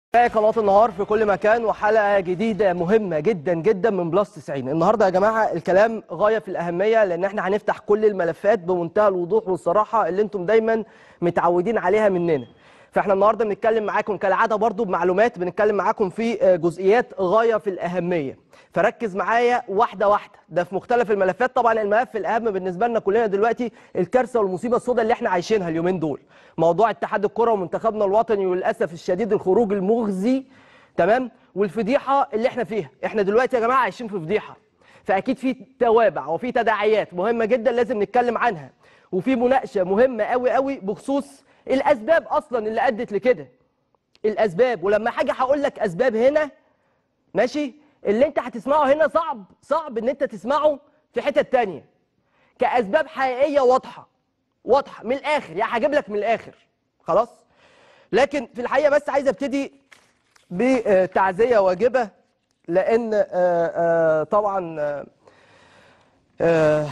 قناة النهار في كل مكان وحلقة جديدة مهمة جدا جدا من بلس 90 النهاردة يا جماعة الكلام غاية في الأهمية لأن احنا هنفتح كل الملفات بمنتهى الوضوح والصراحة اللي انتم دايما متعودين عليها مننا فاحنا النهارده بنتكلم معاكم كالعاده برضو بمعلومات بنتكلم معاكم في جزئيات غايه في الاهميه فركز معايا واحده واحده ده في مختلف الملفات طبعا الملف الاهم بالنسبه لنا كلنا دلوقتي الكارثه والمصيبه السوداء اللي احنا عايشينها اليومين دول موضوع اتحاد الكره ومنتخبنا الوطني وللاسف الشديد الخروج المخزي تمام والفضيحه اللي احنا فيها احنا دلوقتي يا جماعه عايشين في فضيحه فاكيد في توابع وفي تداعيات مهمه جدا لازم نتكلم عنها وفي مناقشه مهمه قوي قوي بخصوص الاسباب اصلا اللي ادت لكده الاسباب ولما حاجه هقول لك اسباب هنا ماشي اللي انت هتسمعه هنا صعب صعب ان انت تسمعه في حتة تانية كاسباب حقيقيه واضحه واضحه من الاخر يعني هجيب لك من الاخر خلاص لكن في الحقيقه بس عايز ابتدي بتعزيه واجبه لان آه، آه، طبعا آه، آه،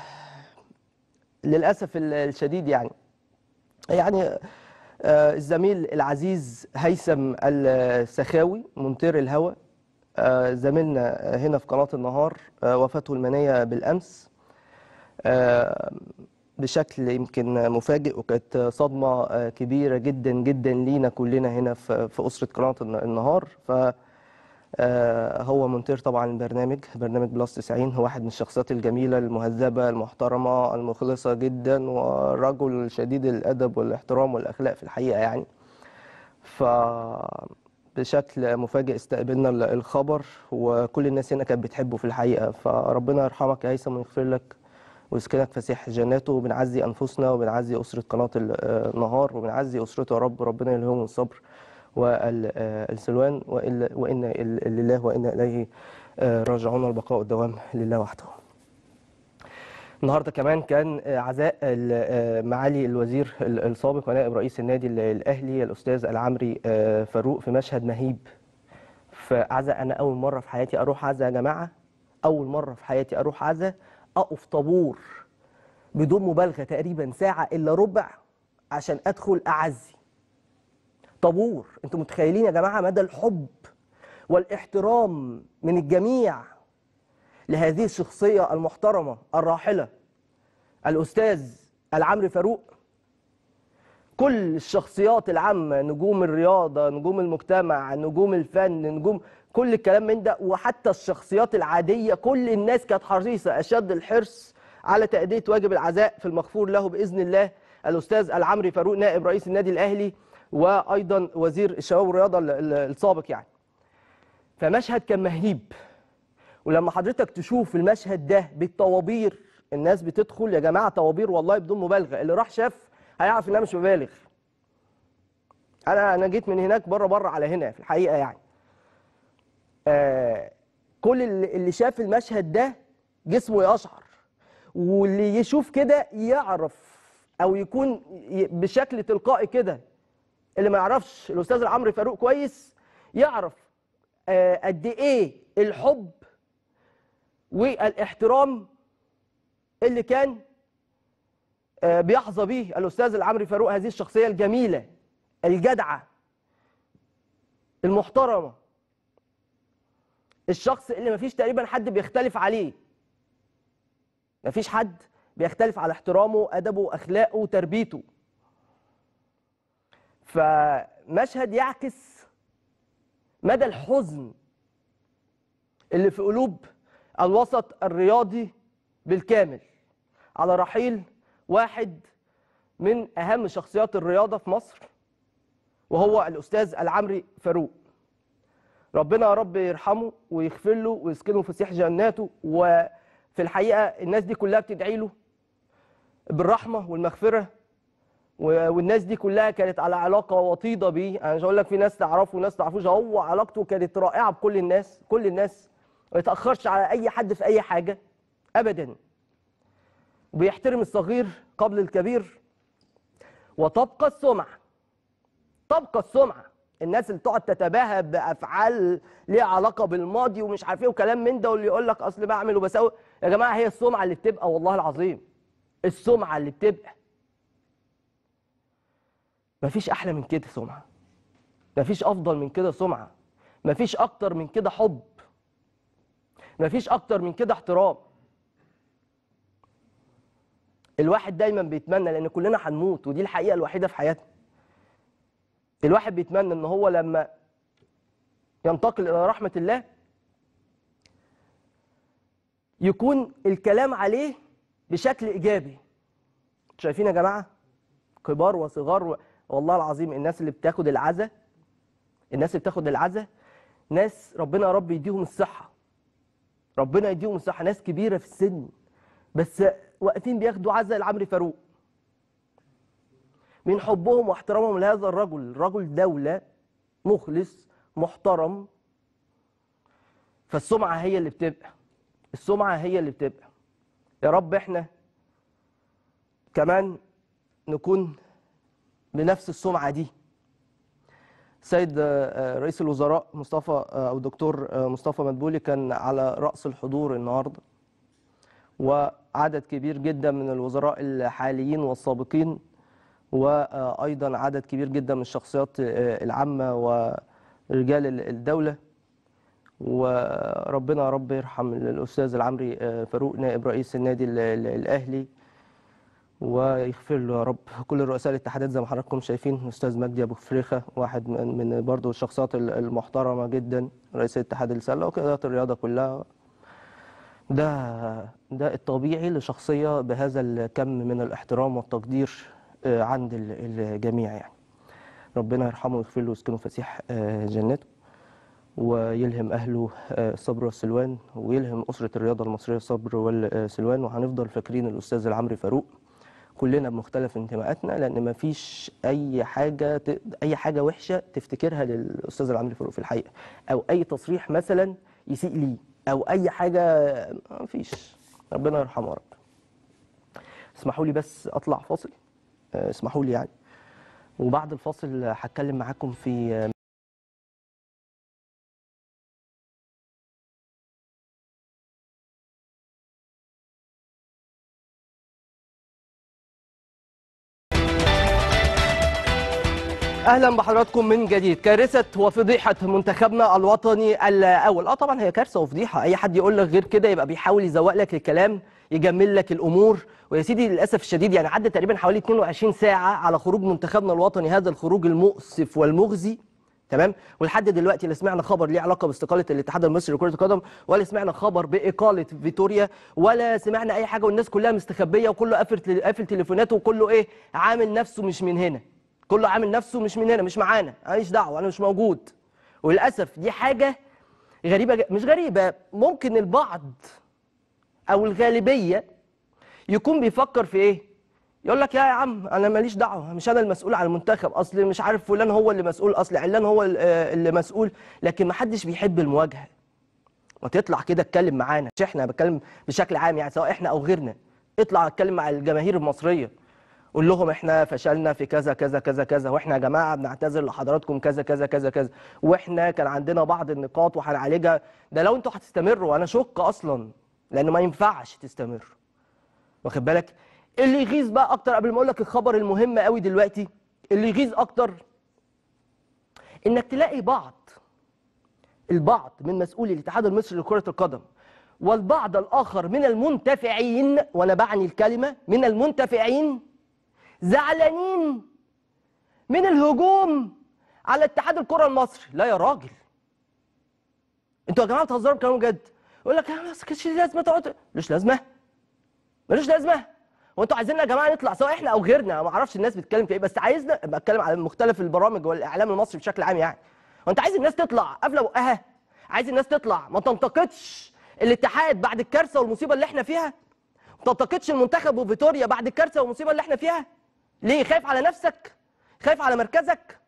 للاسف الشديد يعني يعني آه، الزميل العزيز هيثم السخاوي منطير الهوى آه، زميلنا هنا في قناة النهار آه، وفاته المنية بالأمس آه، بشكل يمكن مفاجئ وكانت صدمة آه، كبيرة جدا جدا لينا كلنا هنا في في أسرة قناة الن- النهار ف آه، هو منتر طبعا البرنامج برنامج بلس 90 هو واحد من الشخصيات الجميلة المهذبة المحترمة المخلصة جدا ورجل شديد الأدب والاحترام والأخلاق في الحقيقة يعني ف بشكل مفاجئ استقبلنا ال- الخبر وكل الناس هنا كانت بتحبه في الحقيقة فربنا يرحمك يا هيثم ويغفر لك ويسكنك فسيح جناته وبنعزي أنفسنا وبنعزي أسرة قناة ال- آه، النهار وبنعزي أسرته يا رب ربنا يلهمهم الصبر والسلوان وإلا وإنا إل- لله وإنا إليه آه، راجعون البقاء والدوام لله وحده النهارده كمان كان آه، عزاء ال- آه، معالي الوزير ال- السابق ونائب رئيس النادي ال- الاهلي الاستاذ العمري آه، فاروق في مشهد مهيب في عزاء انا اول مره في حياتي اروح عزاء يا جماعه اول مره في حياتي اروح عزاء اقف طابور بدون مبالغه تقريبا ساعه الا ربع عشان ادخل اعزي طابور انتوا متخيلين يا جماعه مدى الحب والاحترام من الجميع لهذه الشخصية المحترمة الراحلة الأستاذ العمري فاروق كل الشخصيات العامة نجوم الرياضة نجوم المجتمع نجوم الفن نجوم كل الكلام من ده وحتى الشخصيات العادية كل الناس كانت حريصة أشد الحرص على تأدية واجب العزاء في المغفور له بإذن الله الأستاذ العمري فاروق نائب رئيس النادي الأهلي وأيضا وزير الشباب والرياضة ال- ال- السابق يعني فمشهد كان مهيب ولما حضرتك تشوف المشهد ده بالطوابير الناس بتدخل يا جماعه طوابير والله بدون مبالغه اللي راح شاف هيعرف ان انا مش ببالغ انا انا جيت من هناك بره بره على هنا في الحقيقه يعني آه كل اللي اللي شاف المشهد ده جسمه يقشعر واللي يشوف كده يعرف او يكون ي- بشكل تلقائي كده اللي ما يعرفش الاستاذ العمري فاروق كويس يعرف آه، قد ايه الحب والاحترام اللي كان آه، بيحظى به الاستاذ العمري فاروق هذه الشخصيه الجميله الجدعه المحترمه الشخص اللي مفيش تقريبا حد بيختلف عليه مفيش حد بيختلف على احترامه ادبه اخلاقه تربيته فمشهد يعكس مدى الحزن اللي في قلوب الوسط الرياضي بالكامل على رحيل واحد من اهم شخصيات الرياضه في مصر وهو الاستاذ العمري فاروق ربنا يا رب يرحمه ويغفر له ويسكنه فسيح جناته وفي الحقيقه الناس دي كلها بتدعي له بالرحمه والمغفره و- والناس دي كلها كانت على علاقه وطيده بيه انا مش هقول لك في ناس تعرفه وناس تعرفوش هو علاقته كانت رائعه بكل الناس كل الناس ما يتاخرش على اي حد في اي حاجه ابدا وبيحترم الصغير قبل الكبير وتبقى السمعه تبقى السمعه الناس اللي تقعد تتباهى بافعال ليها علاقه بالماضي ومش عارف ايه وكلام من ده واللي يقول لك اصل بعمل وبسوي يا جماعه هي السمعه اللي بتبقى والله العظيم السمعه اللي بتبقى مفيش احلى من كده سمعه مفيش افضل من كده سمعه مفيش اكتر من كده حب مفيش اكتر من كده احترام الواحد دايما بيتمنى لان كلنا هنموت ودي الحقيقه الوحيده في حياتنا الواحد بيتمنى ان هو لما ينتقل الى رحمه الله يكون الكلام عليه بشكل ايجابي شايفين يا جماعه كبار وصغار و... والله العظيم الناس اللي بتاخد العزا الناس اللي بتاخد العزا ناس ربنا يا رب يديهم الصحه ربنا يديهم الصحه ناس كبيره في السن بس واقفين بياخدوا عزا لعمرو فاروق من حبهم واحترامهم لهذا الرجل رجل دولة مخلص محترم فالسمعة هي اللي بتبقى السمعة هي اللي بتبقى يا رب احنا كمان نكون بنفس السمعة دي سيد آه، رئيس الوزراء مصطفى آه، او دكتور آه، مصطفى مدبولي كان على رأس الحضور النهارده وعدد كبير جدا من الوزراء الحاليين والسابقين وايضا عدد كبير جدا من الشخصيات العامه ورجال الدوله وربنا يا رب يرحم الاستاذ العمري فاروق نائب رئيس النادي ال- ال- الاهلي ويغفر له يا رب كل رؤساء الاتحادات زي ما حضراتكم شايفين الاستاذ مجدي ابو فريخه واحد من من برضه الشخصيات المحترمه جدا رئيس اتحاد السله وقيادات الرياضه كلها ده ده الطبيعي لشخصيه بهذا الكم من الاحترام والتقدير آه، عند ال- الجميع يعني ربنا يرحمه ويغفر له ويسكنه فسيح آه، جنته ويلهم اهله آه، الصبر والسلوان ويلهم اسره الرياضه المصريه الصبر والسلوان وهنفضل فاكرين الاستاذ العمري فاروق كلنا بمختلف انتماءاتنا لان ما فيش اي حاجه ت... اي حاجه وحشه تفتكرها للاستاذ العمري فاروق في الحقيقه او اي تصريح مثلا يسيء ليه او اي حاجه ما فيش ربنا يرحمه يا رب اسمحوا لي بس اطلع فاصل آه، اسمحوا لي يعني وبعد الفاصل هتكلم معاكم في آه، اهلا بحضراتكم من جديد كارثه وفضيحه منتخبنا الوطني الاول اه طبعا هي كارثه وفضيحه اي حد يقول لك غير كده يبقى بيحاول يزوق لك الكلام يجمل لك الامور ويا سيدي للاسف الشديد يعني عدى تقريبا حوالي 22 ساعه على خروج منتخبنا الوطني هذا الخروج المؤسف والمخزي تمام ولحد دلوقتي لا سمعنا خبر ليه علاقه باستقاله الاتحاد المصري لكره القدم ولا سمعنا خبر باقاله فيتوريا ولا سمعنا اي حاجه والناس كلها مستخبيه وكله قافل قافل تليفوناته وكله ايه عامل نفسه مش من هنا كله عامل نفسه مش من هنا مش معانا انا ماليش دعوه انا مش موجود وللاسف دي حاجه غريبه ج- مش غريبه ممكن البعض او الغالبيه يكون بيفكر في ايه يقول لك يا يا عم انا ماليش دعوه مش انا المسؤول عن المنتخب اصل مش عارف فلان هو اللي مسؤول اصل علان هو ال- آه اللي مسؤول لكن ما حدش بيحب المواجهه ما تطلع كده اتكلم معانا مش احنا بتكلم بشكل عام يعني سواء احنا او غيرنا اطلع اتكلم مع الجماهير المصريه قول لهم احنا فشلنا في كذا كذا كذا كذا واحنا يا جماعه بنعتذر لحضراتكم كذا كذا كذا كذا واحنا كان عندنا بعض النقاط وهنعالجها ده لو انتوا هتستمروا انا شك اصلا لانه ما ينفعش تستمر واخد بالك اللي يغيظ بقى اكتر قبل ما اقول لك الخبر المهم قوي دلوقتي اللي يغيظ اكتر انك تلاقي بعض البعض من مسؤولي الاتحاد المصري لكرة القدم والبعض الآخر من المنتفعين وأنا بعني الكلمة من المنتفعين زعلانين من الهجوم على اتحاد الكرة المصري لا يا راجل انتوا يا جماعة بتهزروا بكلام جد يقول لك يا بس كانش ليه لازمة تقعد ملوش لازمة ملوش لازمة وانتوا عايزيننا يا جماعه نطلع سواء احنا او غيرنا ما اعرفش الناس بتتكلم في ايه بس عايزنا بتكلم على مختلف البرامج والاعلام المصري بشكل عام يعني وانت عايز الناس تطلع قافله بقها عايز الناس تطلع ما تنتقدش الاتحاد بعد الكارثه والمصيبه اللي احنا فيها ما تنتقدش المنتخب وفيتوريا بعد الكارثه والمصيبه اللي احنا فيها ليه خايف على نفسك خايف على مركزك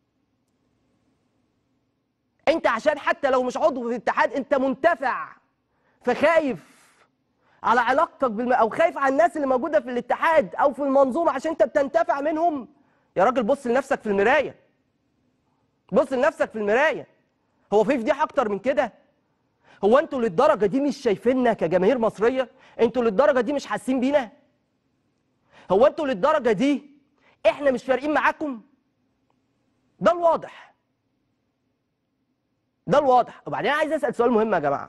انت عشان حتى لو مش عضو في الاتحاد انت منتفع فخايف على علاقتك بالم... او خايف على الناس اللي موجوده في الاتحاد او في المنظومه عشان انت بتنتفع منهم يا راجل بص لنفسك في المرايه بص لنفسك في المرايه هو في فضيحه اكتر من كده هو انتوا للدرجه دي مش شايفيننا كجماهير مصريه انتوا للدرجه دي مش حاسين بينا هو انتوا للدرجه دي احنا مش فارقين معاكم ده الواضح ده الواضح وبعدين عايز اسال سؤال مهم يا جماعه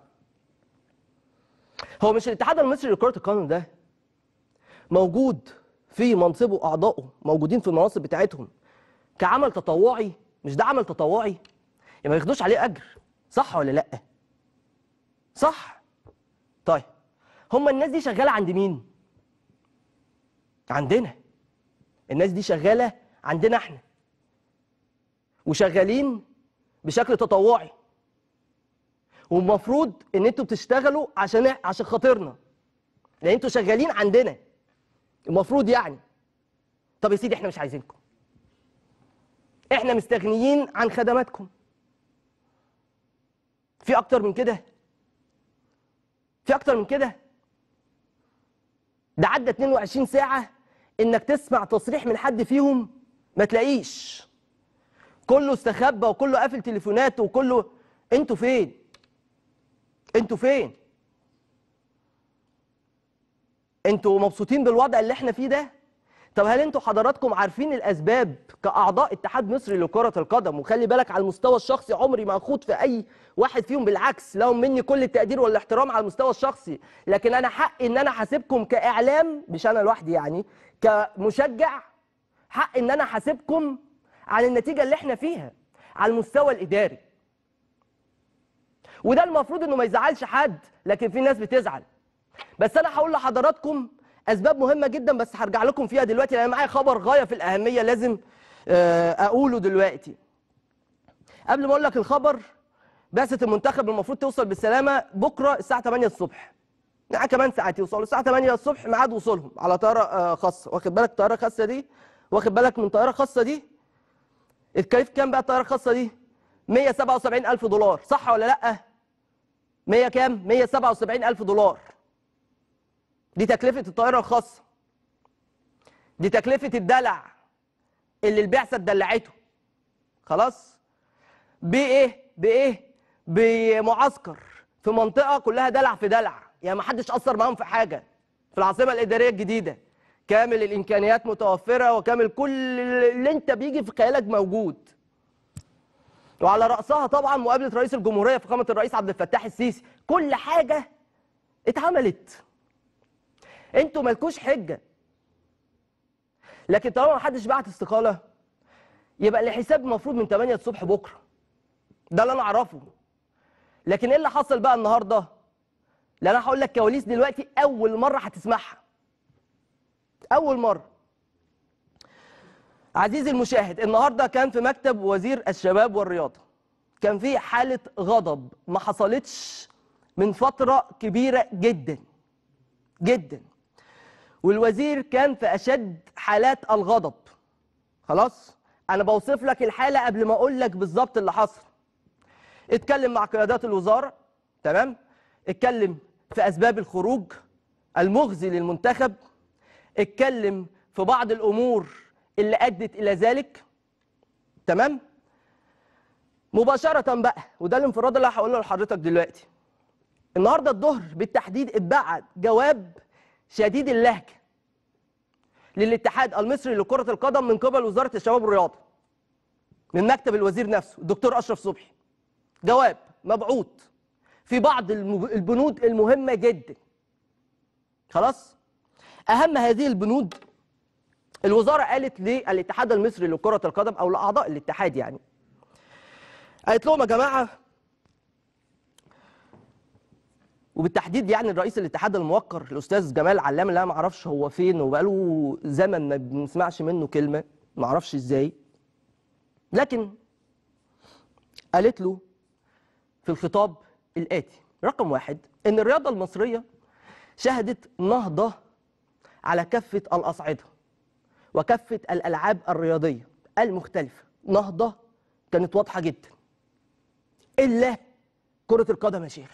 هو مش الاتحاد المصري لكره القدم ده موجود في منصبه اعضائه موجودين في المناصب بتاعتهم كعمل تطوعي مش ده عمل تطوعي يعني ما ياخدوش عليه اجر صح ولا لا صح طيب هم الناس دي شغاله عند مين عندنا الناس دي شغاله عندنا احنا وشغالين بشكل تطوعي والمفروض ان انتوا بتشتغلوا عشان عشان خاطرنا لان انتوا شغالين عندنا المفروض يعني طب يا سيدي احنا مش عايزينكم احنا مستغنيين عن خدماتكم في اكتر من كده في اكتر من كده ده عدى 22 ساعه انك تسمع تصريح من حد فيهم ما تلاقيش كله استخبى وكله قافل تليفوناته وكله انتوا فين انتوا فين انتوا مبسوطين بالوضع اللي احنا فيه ده طب هل انتوا حضراتكم عارفين الاسباب كاعضاء اتحاد مصري لكره القدم وخلي بالك على المستوى الشخصي عمري ما اخوض في اي واحد فيهم بالعكس لهم مني كل التقدير والاحترام على المستوى الشخصي لكن انا حقي ان انا احاسبكم كاعلام مش انا لوحدي يعني كمشجع حق ان انا احاسبكم عن النتيجه اللي احنا فيها على المستوى الاداري وده المفروض انه ما يزعلش حد لكن في ناس بتزعل بس انا هقول لحضراتكم اسباب مهمه جدا بس هرجع لكم فيها دلوقتي لان معايا خبر غايه في الاهميه لازم آه، اقوله دلوقتي قبل ما اقول لك الخبر بعثه المنتخب المفروض توصل بالسلامه بكره الساعه 8 الصبح يعني كمان ساعات يوصلوا الساعه 8 الصبح ميعاد وصولهم على طياره آه، خاصه واخد بالك الطياره الخاصه دي واخد بالك من طياره خاصه دي اتكلف كام بقى الطياره الخاصه دي 177 الف دولار صح ولا لا 100 كام 177 الف دولار دي تكلفه الطائره الخاصه دي تكلفه الدلع اللي البعثه اتدلعته خلاص بايه بايه بمعسكر في منطقه كلها دلع في دلع يعني ما حدش اثر معاهم في حاجه في العاصمه الاداريه الجديده كامل الامكانيات متوفره وكامل كل اللي انت بيجي في خيالك موجود وعلى راسها طبعا مقابله رئيس الجمهوريه فخامه الرئيس عبد الفتاح السيسي كل حاجه اتعملت انتوا مالكوش حجه لكن طالما ما حدش بعت استقاله يبقى الحساب المفروض من 8 الصبح بكره ده اللي انا اعرفه لكن ايه اللي حصل بقى النهارده لا انا هقول لك كواليس دلوقتي اول مره هتسمعها اول مره عزيزي المشاهد النهارده كان في مكتب وزير الشباب والرياضه كان في حاله غضب ما حصلتش من فتره كبيره جدا جدا والوزير كان في اشد حالات الغضب خلاص انا بوصف لك الحاله قبل ما اقول لك بالظبط اللي حصل اتكلم مع قيادات الوزاره تمام اتكلم في اسباب الخروج المخزي للمنتخب اتكلم في بعض الامور اللي ادت الى ذلك تمام مباشره بقى وده الانفراد اللي هقوله لحضرتك دلوقتي النهارده الظهر بالتحديد اتبعت جواب شديد اللهجه للاتحاد المصري لكره القدم من قبل وزاره الشباب والرياضه من مكتب الوزير نفسه الدكتور اشرف صبحي جواب مبعوث في بعض الم- البنود المهمه جدا خلاص اهم هذه البنود الوزاره قالت للاتحاد المصري لكره القدم او لاعضاء الاتحاد يعني قالت لهم يا جماعه وبالتحديد يعني الرئيس الاتحاد الموقر الاستاذ جمال علام اللي انا ما اعرفش هو فين وبقاله زمن ما بنسمعش منه كلمه ما اعرفش ازاي لكن قالت له في الخطاب الاتي رقم واحد ان الرياضه المصريه شهدت نهضه على كافه الاصعده وكافه الالعاب الرياضيه المختلفه نهضه كانت واضحه جدا الا كره القدم يا شيخ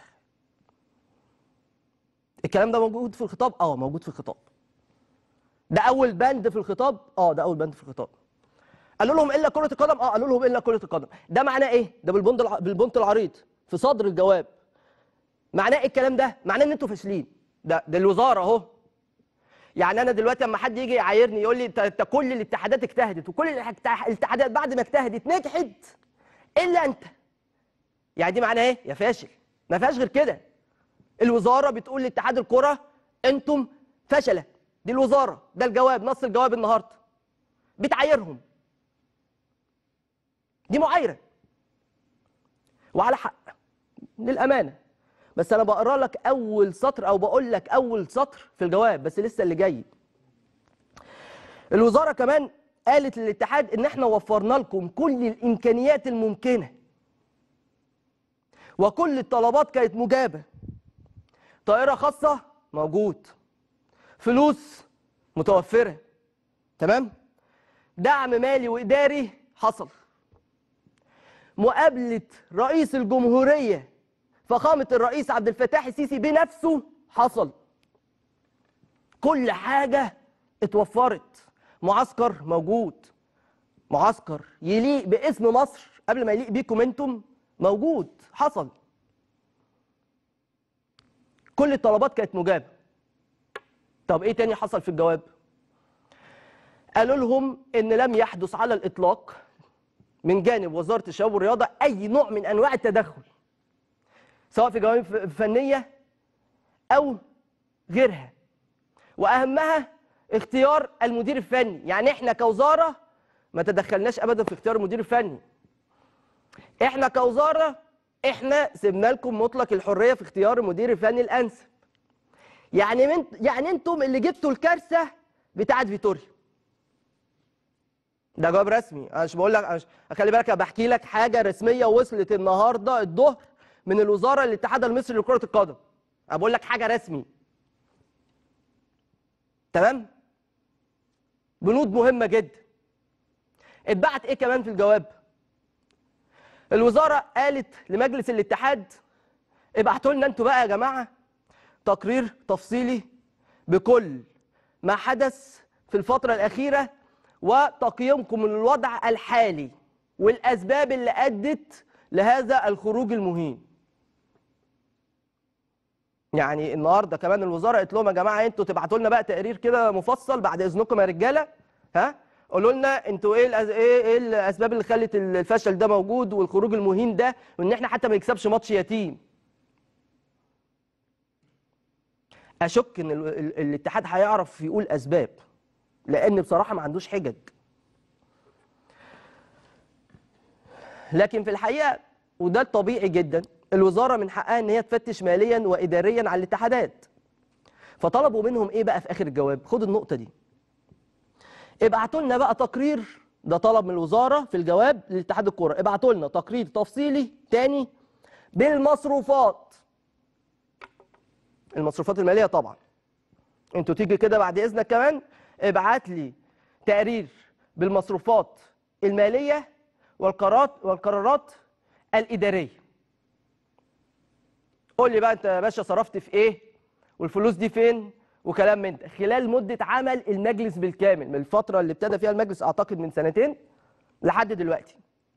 الكلام ده موجود في الخطاب اه موجود في الخطاب ده اول بند في الخطاب اه ده اول بند في الخطاب قالوا لهم الا كره القدم اه قالوا لهم الا كره القدم ده معناه ايه ده بالبند الع... بالبنط العريض في صدر الجواب معناه ايه الكلام ده معناه ان انتوا فاشلين ده ده الوزاره اهو يعني انا دلوقتي اما حد يجي يعايرني يقول لي انت أنت كل الاتحادات اجتهدت وكل الاتح- الاتحادات بعد ما اجتهدت نجحت الا انت يعني دي معناها ايه يا فاشل ما فيهاش غير كده الوزاره بتقول لاتحاد الكره انتم فشله دي الوزاره ده الجواب نص الجواب النهارده بتعايرهم دي معايره وعلى حق للامانه بس انا بقرا لك اول سطر او بقول لك اول سطر في الجواب بس لسه اللي جاي الوزاره كمان قالت للاتحاد ان احنا وفرنا لكم كل الامكانيات الممكنه وكل الطلبات كانت مجابه طائره خاصه موجود فلوس متوفره تمام دعم مالي واداري حصل مقابله رئيس الجمهوريه فخامه الرئيس عبد الفتاح السيسي بنفسه حصل كل حاجه اتوفرت معسكر موجود معسكر يليق باسم مصر قبل ما يليق بيكم انتم موجود حصل كل الطلبات كانت مجابه طب ايه تاني حصل في الجواب قالوا لهم ان لم يحدث على الاطلاق من جانب وزاره الشباب والرياضه اي نوع من انواع التدخل سواء في جوانب ف- فنيه او غيرها واهمها اختيار المدير الفني يعني احنا كوزاره ما تدخلناش ابدا في اختيار المدير الفني احنا كوزاره احنا سيبنا لكم مطلق الحريه في اختيار المدير الفني الانسب يعني من يعني انتم اللي جبتوا الكارثه بتاعت فيتوريا ده جواب رسمي انا مش بقول لك أنا مش- خلي بالك انا بحكي لك حاجه رسميه وصلت النهارده الظهر من الوزاره للاتحاد المصري لكره القدم انا بقول لك حاجه رسمي تمام بنود مهمه جدا اتبعت ايه كمان في الجواب الوزاره قالت لمجلس الاتحاد ابعتوا لنا انتوا بقى يا جماعه تقرير تفصيلي بكل ما حدث في الفتره الاخيره وتقييمكم للوضع الحالي والاسباب اللي ادت لهذا الخروج المهين يعني النهارده كمان الوزاره قالت لهم يا جماعه انتوا تبعتوا لنا بقى تقرير كده مفصل بعد اذنكم يا رجاله ها قولوا لنا انتوا ايه الأز... ايه ايه الاسباب اللي خلت الفشل ده موجود والخروج المهين ده وان احنا حتى ما نكسبش ماتش يتيم اشك ان ال... ال... الاتحاد هيعرف يقول اسباب لان بصراحه ما عندوش حجج لكن في الحقيقه وده الطبيعي جدا الوزاره من حقها ان هي تفتش ماليا واداريا على الاتحادات فطلبوا منهم ايه بقى في اخر الجواب خد النقطه دي ابعتوا لنا بقى تقرير ده طلب من الوزاره في الجواب لاتحاد الكوره ابعتوا لنا تقرير تفصيلي تاني بالمصروفات المصروفات الماليه طبعا انتوا تيجي كده بعد اذنك كمان ابعت لي تقرير بالمصروفات الماليه والقرارات والقرارات الاداريه قول لي بقى انت يا باشا صرفت في ايه والفلوس دي فين وكلام من ده خلال مده عمل المجلس بالكامل من الفتره اللي ابتدى فيها المجلس اعتقد من سنتين لحد دلوقتي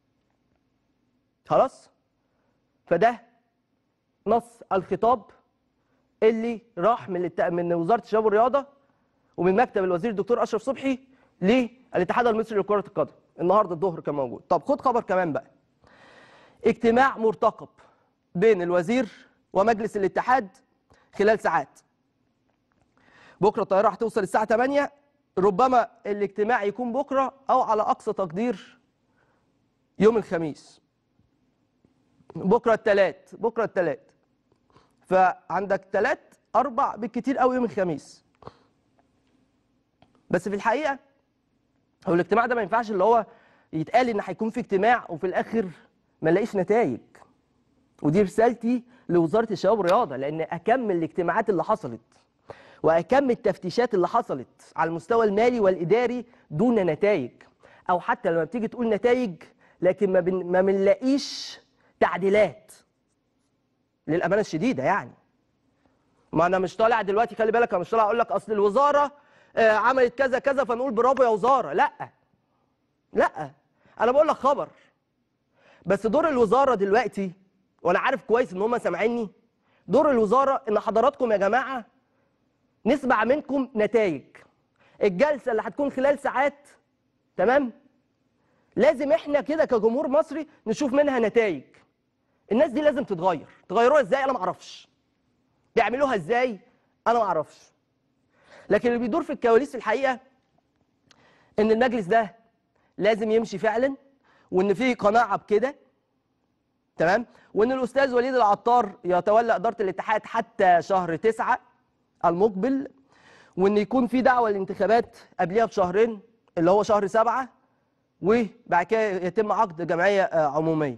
خلاص فده نص الخطاب اللي راح من الت... من وزاره الشباب والرياضه ومن مكتب الوزير الدكتور اشرف صبحي للاتحاد المصري لكره القدم النهارده الظهر كان موجود طب خد خبر كمان بقى اجتماع مرتقب بين الوزير ومجلس الاتحاد خلال ساعات بكره الطياره هتوصل الساعه 8 ربما الاجتماع يكون بكره او على اقصى تقدير يوم الخميس بكره الثلاث بكره الثلاث فعندك ثلاث اربع بالكتير قوي يوم الخميس بس في الحقيقه هو الاجتماع ده ما ينفعش اللي هو يتقال ان هيكون في اجتماع وفي الاخر ما نلاقيش نتائج ودي رسالتي لوزاره الشباب والرياضه لان اكم الاجتماعات اللي حصلت واكم التفتيشات اللي حصلت على المستوى المالي والاداري دون نتائج او حتى لما بتيجي تقول نتائج لكن ما بن ما بنلاقيش تعديلات للامانه الشديده يعني ما انا مش طالع دلوقتي خلي بالك انا مش طالع اقول لك اصل الوزاره آه، عملت كذا كذا فنقول برافو يا وزاره لا لا انا بقول لك خبر بس دور الوزاره دلوقتي وانا عارف كويس ان هم سامعيني دور الوزاره ان حضراتكم يا جماعه نسمع منكم نتائج الجلسه اللي هتكون خلال ساعات تمام لازم احنا كده كجمهور مصري نشوف منها نتائج الناس دي لازم تتغير تغيروها ازاي انا ما اعرفش يعملوها ازاي انا ما اعرفش لكن اللي بيدور في الكواليس في الحقيقه ان المجلس ده لازم يمشي فعلا وان في قناعه بكده تمام وان الاستاذ وليد العطار يتولى اداره الاتحاد حتى شهر تسعة المقبل وان يكون في دعوه للانتخابات قبلها بشهرين اللي هو شهر سبعة وبعد كده يتم عقد جمعيه آه، عموميه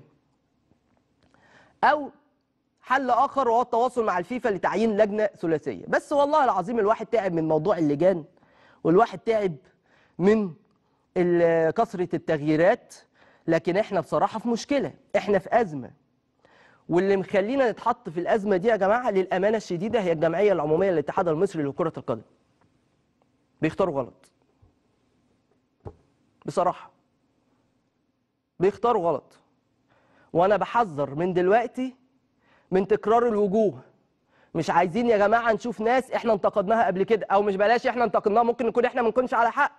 او حل اخر وهو التواصل مع الفيفا لتعيين لجنه ثلاثيه بس والله العظيم الواحد تعب من موضوع اللجان والواحد تعب من ال- كثره التغييرات لكن احنا بصراحه في مشكله احنا في ازمه واللي مخلينا نتحط في الازمه دي يا جماعه للامانه الشديده هي الجمعيه العموميه للاتحاد المصري لكره القدم بيختاروا غلط بصراحه بيختاروا غلط وانا بحذر من دلوقتي من تكرار الوجوه مش عايزين يا جماعه نشوف ناس احنا انتقدناها قبل كده او مش بلاش احنا انتقدناها ممكن نكون احنا ما نكونش على حق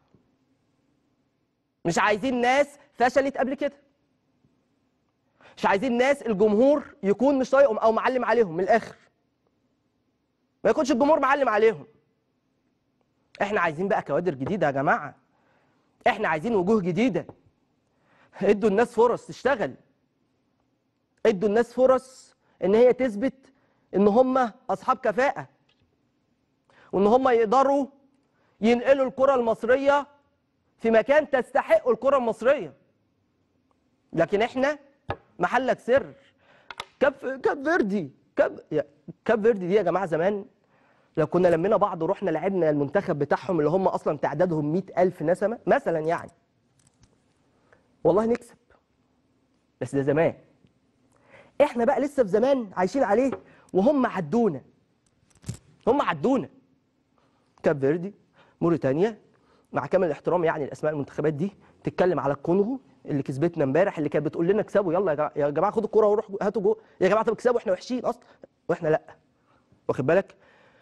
مش عايزين ناس فشلت قبل كده مش عايزين ناس الجمهور يكون مش طايقهم او معلم عليهم من الاخر ما يكونش الجمهور معلم عليهم احنا عايزين بقى كوادر جديده يا جماعه احنا عايزين وجوه جديده ادوا الناس فرص تشتغل ادوا الناس فرص ان هي تثبت ان هم اصحاب كفاءه وان هم يقدروا ينقلوا الكره المصريه في مكان تستحق الكره المصريه لكن احنا محلك سر كاب كاب فيردي كاب يا- كاب فيردي دي يا جماعه زمان لو كنا لمينا بعض ورحنا لعبنا المنتخب بتاعهم اللي هم اصلا تعدادهم 100000 نسمه مثلا يعني والله نكسب بس ده زمان احنا بقى لسه في زمان عايشين عليه وهم عدونا هم عدونا كاب فيردي موريتانيا مع كامل الاحترام يعني الاسماء المنتخبات دي تتكلم على الكونغو اللي كسبتنا امبارح اللي كانت بتقول لنا اكسبوا يلا يا جماعه يا جماعه خدوا الكوره وروحوا هاتوا جول يا جماعه طب اكسبوا احنا وحشين اصلا واحنا لا واخد بالك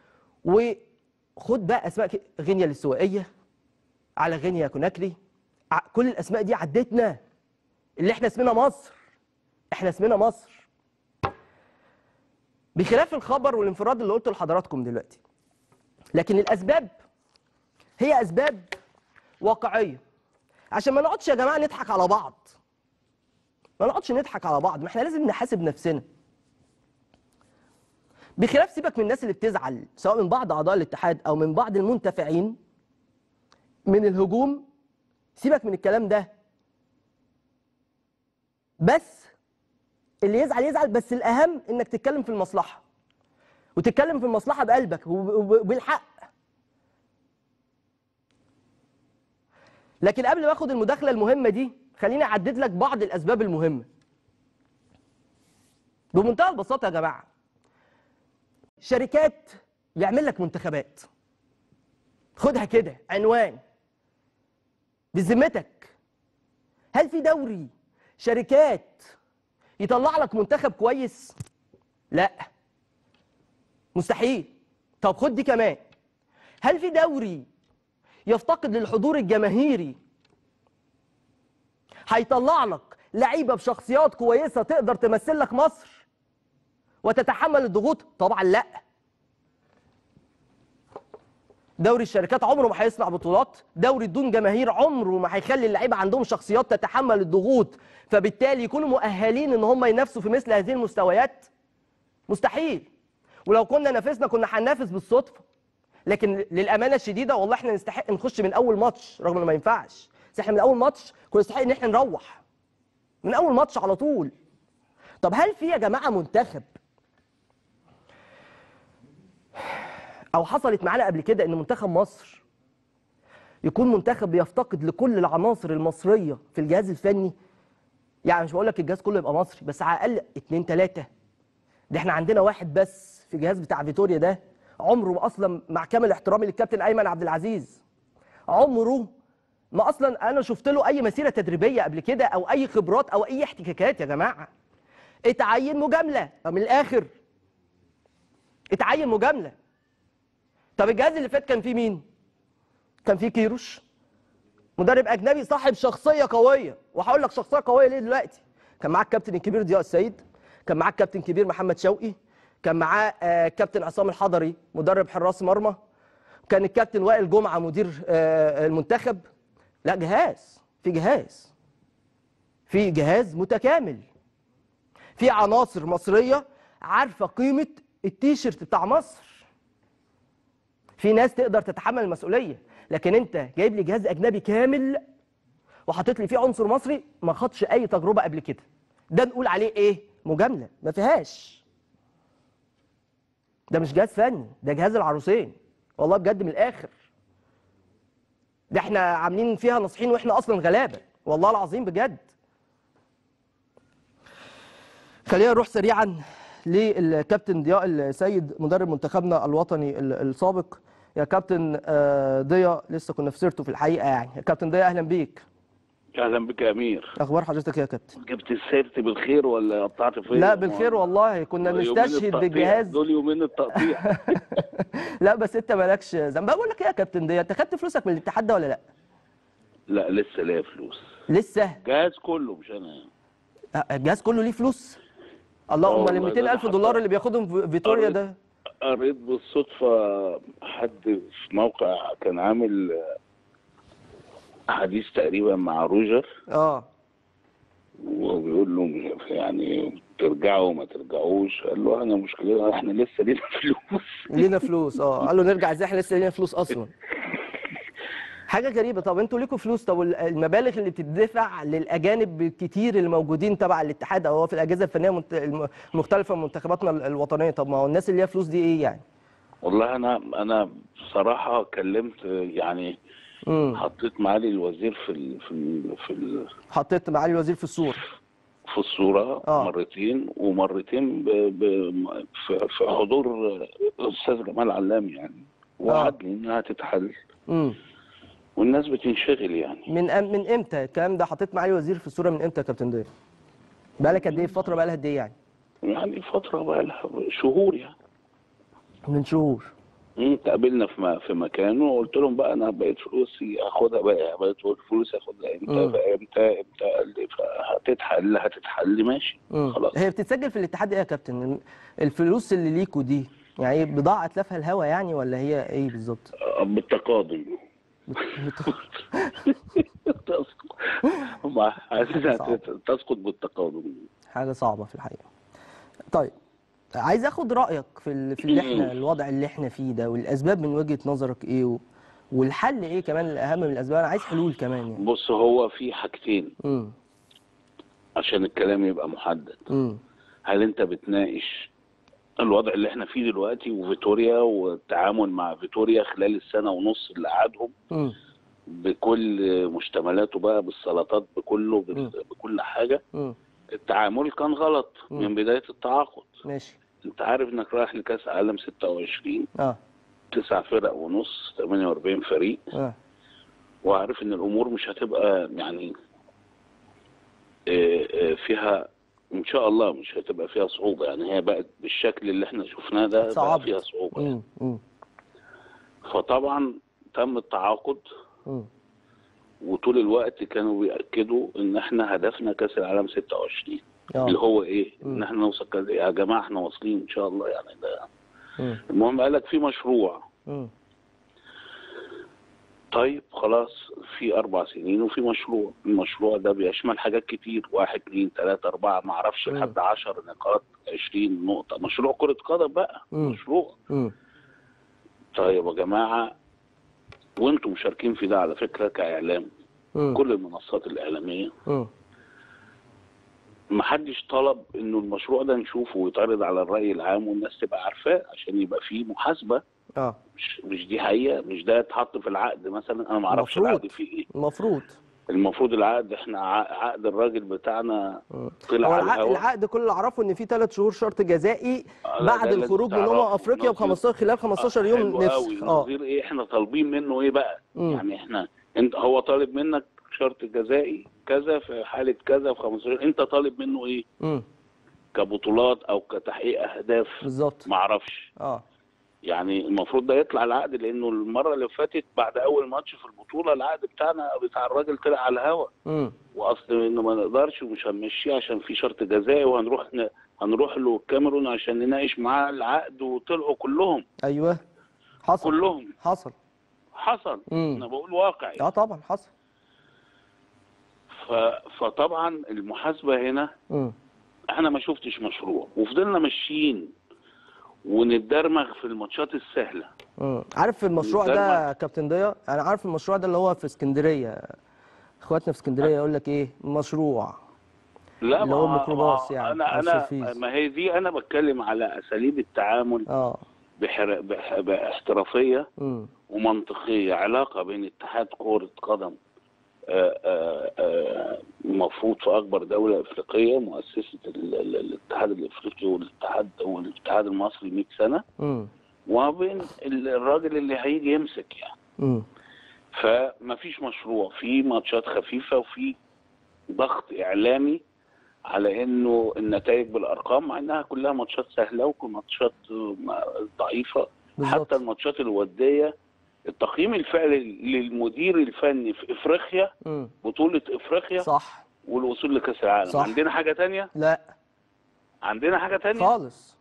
وخد بقى اسماء ك- غينيا الاستوائيه على غينيا كوناكري ع- كل الاسماء دي عدتنا اللي احنا اسمنا مصر احنا اسمنا مصر بخلاف الخبر والانفراد اللي قلته لحضراتكم دلوقتي لكن الاسباب هي اسباب واقعيه عشان ما نقعدش يا جماعه نضحك على بعض ما نقعدش نضحك على بعض ما احنا لازم نحاسب نفسنا بخلاف سيبك من الناس اللي بتزعل سواء من بعض اعضاء الاتحاد او من بعض المنتفعين من الهجوم سيبك من الكلام ده بس اللي يزعل يزعل بس الاهم انك تتكلم في المصلحه وتتكلم في المصلحه بقلبك وب- وب- وبالحق لكن قبل ما اخد المداخله المهمه دي خليني اعدد لك بعض الاسباب المهمه بمنتهى البساطه يا جماعه شركات يعمل لك منتخبات خدها كده عنوان بذمتك هل في دوري شركات يطلع لك منتخب كويس لا مستحيل طب خد دي كمان هل في دوري يفتقد للحضور الجماهيري هيطلع لك لعيبه بشخصيات كويسه تقدر تمثل لك مصر وتتحمل الضغوط طبعا لا دوري الشركات عمره ما هيصنع بطولات دوري بدون جماهير عمره ما هيخلي اللعيبه عندهم شخصيات تتحمل الضغوط فبالتالي يكونوا مؤهلين ان هم ينافسوا في مثل هذه المستويات مستحيل ولو كنا نافسنا كنا هننافس بالصدفه لكن للامانه الشديده والله احنا نستحق نخش من اول ماتش رغم انه ما ينفعش بس احنا من اول ماتش كنا نستحق ان احنا نروح من اول ماتش على طول طب هل في يا جماعه منتخب او حصلت معانا قبل كده ان منتخب مصر يكون منتخب بيفتقد لكل العناصر المصريه في الجهاز الفني يعني مش بقول لك الجهاز كله يبقى مصري بس على الاقل اتنين تلاته ده احنا عندنا واحد بس في الجهاز بتاع فيتوريا ده عمره اصلا مع كامل احترامي للكابتن ايمن عبد العزيز عمره ما اصلا انا شفت له اي مسيره تدريبيه قبل كده او اي خبرات او اي احتكاكات يا جماعه اتعين مجامله من الاخر اتعين مجامله طب الجهاز اللي فات كان فيه مين كان فيه كيروش مدرب اجنبي صاحب شخصيه قويه وهقول لك شخصيه قويه ليه دلوقتي كان معاك الكابتن الكبير ضياء السيد كان معاه الكابتن كبير محمد شوقي كان معاه آه، كابتن عصام الحضري مدرب حراس مرمى كان الكابتن وائل جمعه مدير آه، المنتخب لا جهاز في جهاز في جهاز متكامل في عناصر مصريه عارفه قيمه التيشيرت بتاع مصر في ناس تقدر تتحمل المسؤوليه لكن انت جايب لي جهاز اجنبي كامل وحاطط لي فيه عنصر مصري ما خدش اي تجربه قبل كده ده نقول عليه ايه مجامله ما فيهاش ده مش جهاز فني ده جهاز العروسين والله بجد من الاخر ده احنا عاملين فيها ناصحين واحنا اصلا غلابه والله العظيم بجد خلينا نروح سريعا للكابتن ضياء السيد مدرب منتخبنا الوطني ال- السابق يا كابتن آه، ضياء لسه كنا في سيرته في الحقيقه يعني يا كابتن ضياء اهلا بيك اهلا بك يا امير اخبار حضرتك إيه يا كابتن جبت سيرتي بالخير ولا قطعت فيا لا بالخير والله كنا يومين نستشهد التقطيع. بالجهاز دول يومين التقطيع لا بس انت مالكش ذنب بقول لك ايه يا كابتن ضياء انت خدت فلوسك من الاتحاد ده ولا لا لا لسه ليا فلوس لسه جهاز كله مش انا آه، الجهاز كله ليه فلوس الله آه امال ال والله، 200 ده الف حتى دولار اللي بياخدهم في فيتوريا قريت- ده قريت بالصدفه حد في موقع كان عامل حديث تقريبا مع روجر اه وبيقول له يعني ترجعوا ما ترجعوش قال له انا مشكلتنا احنا لسه لينا فلوس لينا فلوس اه قال له نرجع ازاي احنا لسه لينا فلوس اصلا حاجه غريبه طب انتوا ليكوا فلوس طب وال- المبالغ اللي بتدفع للاجانب الكتير الموجودين تبع الاتحاد او هو في الاجهزه الفنيه المنت- الم- المختلفه من منتخباتنا ال- الوطنيه طب ما هو الناس اللي ليها فلوس دي ايه يعني والله انا انا بصراحه كلمت يعني امم حطيت معالي الوزير في ال في ال في ال حطيت معالي الوزير في الصوره في الصوره آه. مرتين ومرتين ب ب في, في حضور الاستاذ جمال علام يعني وعدني انها تتحل امم والناس بتنشغل يعني من أم من امتى الكلام ده حطيت معالي الوزير في الصوره من امتى يا كابتن ضياء بقالك قد ايه فتره بقالها قد ايه يعني يعني فتره بقى لها شهور يعني من شهور مم، تقابلنا في م- في مكان وقلت لهم بقى انا بقيت فلوسي اخدها بقى بقيت فلوس اخدها امتى مم. بقى امتى امتى قال لي هتتحل هتتحل ماشي مم. خلاص هي بتتسجل في الاتحاد ايه يا كابتن الفلوس اللي ليكوا دي يعني إيه بضاعه اتلافها الهوا يعني ولا هي ايه بالظبط آه، بالتقادم تسقط هم عايزينها صعب. تت- تسقط بالتقادم حاجه صعبه في الحقيقه طيب عايز اخد رايك في ال- في اللي احنا الوضع اللي احنا فيه ده والاسباب من وجهه نظرك ايه و... والحل ايه كمان الاهم من الاسباب انا عايز حلول كمان يعني بص هو في حاجتين امم عشان الكلام يبقى محدد امم هل انت بتناقش الوضع اللي احنا فيه دلوقتي وفيتوريا والتعامل مع فيتوريا خلال السنه ونص اللي قعدهم امم بكل مشتملاته بقى بالسلطات بكله مم. بال- بكل حاجه امم التعامل كان غلط مم. من بدايه التعاقد ماشي انت عارف انك رايح لكاس عالم 26 اه تسع فرق ونص 48 فريق اه وعارف ان الامور مش هتبقى يعني آه، آه، فيها ان شاء الله مش هتبقى فيها صعوبه يعني هي بقت بالشكل اللي احنا شفناه ده بقى صعبت. فيها صعوبه يعني. امم امم فطبعا تم التعاقد امم وطول الوقت كانوا بيأكدوا ان احنا هدفنا كاس العالم 26 اه اللي هو ايه؟ مم. ان احنا نوصل كاس يا جماعه احنا واصلين ان شاء الله يعني ده امم المهم قال لك في مشروع امم طيب خلاص في أربع سنين وفي مشروع المشروع ده بيشمل حاجات كتير واحد اتنين تلاتة أربعة ما أعرفش مم. لحد عشر نقاط عشرين نقطة مشروع كرة قدم بقى مم. مشروع امم طيب يا جماعة وانتم مشاركين في ده على فكرة كإعلام كل المنصات الإعلامية امم ما حدش طلب انه المشروع ده نشوفه ويتعرض على الرأي العام والناس تبقى عارفاه عشان يبقى فيه محاسبة اه مش مش دي حقيقة مش ده اتحط في العقد مثلا انا ما اعرفش المفروض. العقد فيه ايه المفروض المفروض العقد احنا ع- عقد الراجل بتاعنا مم. طلع هو على العقد, الهواء العقد كل اللي اعرفه ان في ثلاث شهور شرط جزائي آه، لا، بعد ده لازم الخروج من امم تعرفه. افريقيا ب نظير- 15 خلال 15 يوم حلو نفسخ قوي اه نظير ايه احنا طالبين منه ايه بقى مم. يعني احنا انت هو طالب منك شرط جزائي كذا في حالة كذا في 15 انت طالب منه ايه امم كبطولات او كتحقيق اهداف بالظبط ما اعرفش اه يعني المفروض ده يطلع العقد لانه المره اللي فاتت بعد اول ماتش في البطوله العقد بتاعنا بتاع الراجل طلع على الهوا امم واصل انه ما نقدرش ومش هنمشيه عشان في شرط جزائي وهنروح ن... هنروح له الكاميرون عشان نناقش معاه العقد وطلعوا كلهم ايوه حصل كلهم حصل حصل مم. انا بقول واقعي اه طبعا حصل ف... فطبعا المحاسبه هنا امم احنا ما شفتش مشروع وفضلنا ماشيين ونتدرمغ في الماتشات السهله امم عارف المشروع ده والدرمغ. كابتن ضياء انا عارف المشروع ده اللي هو في اسكندريه اخواتنا في اسكندريه يقول لك ايه مشروع لا اللي هو ما- الميكروباص ما- يعني، انا أو انا السرفيس. ما هي دي انا بتكلم على اساليب التعامل اه بحر... بح... باحترافيه امم ومنطقيه علاقه بين اتحاد كره قدم آه، آه، آه، المفروض في اكبر دوله افريقيه مؤسسه ال- ال- الاتحاد الافريقي والاتحاد والاتحاد المصري 100 سنه امم وما بين ال- الراجل اللي هيجي يمسك يعني امم فما فيش مشروع في ماتشات خفيفه وفي ضغط اعلامي على انه النتائج بالارقام مع انها كلها ماتشات سهله وماتشات ضعيفه بالظبط. حتى الماتشات الوديه التقييم الفعلي للمدير الفني في افريقيا امم بطوله افريقيا صح والوصول لكاس العالم صح. عندنا حاجه تانية لا عندنا حاجه تانية خالص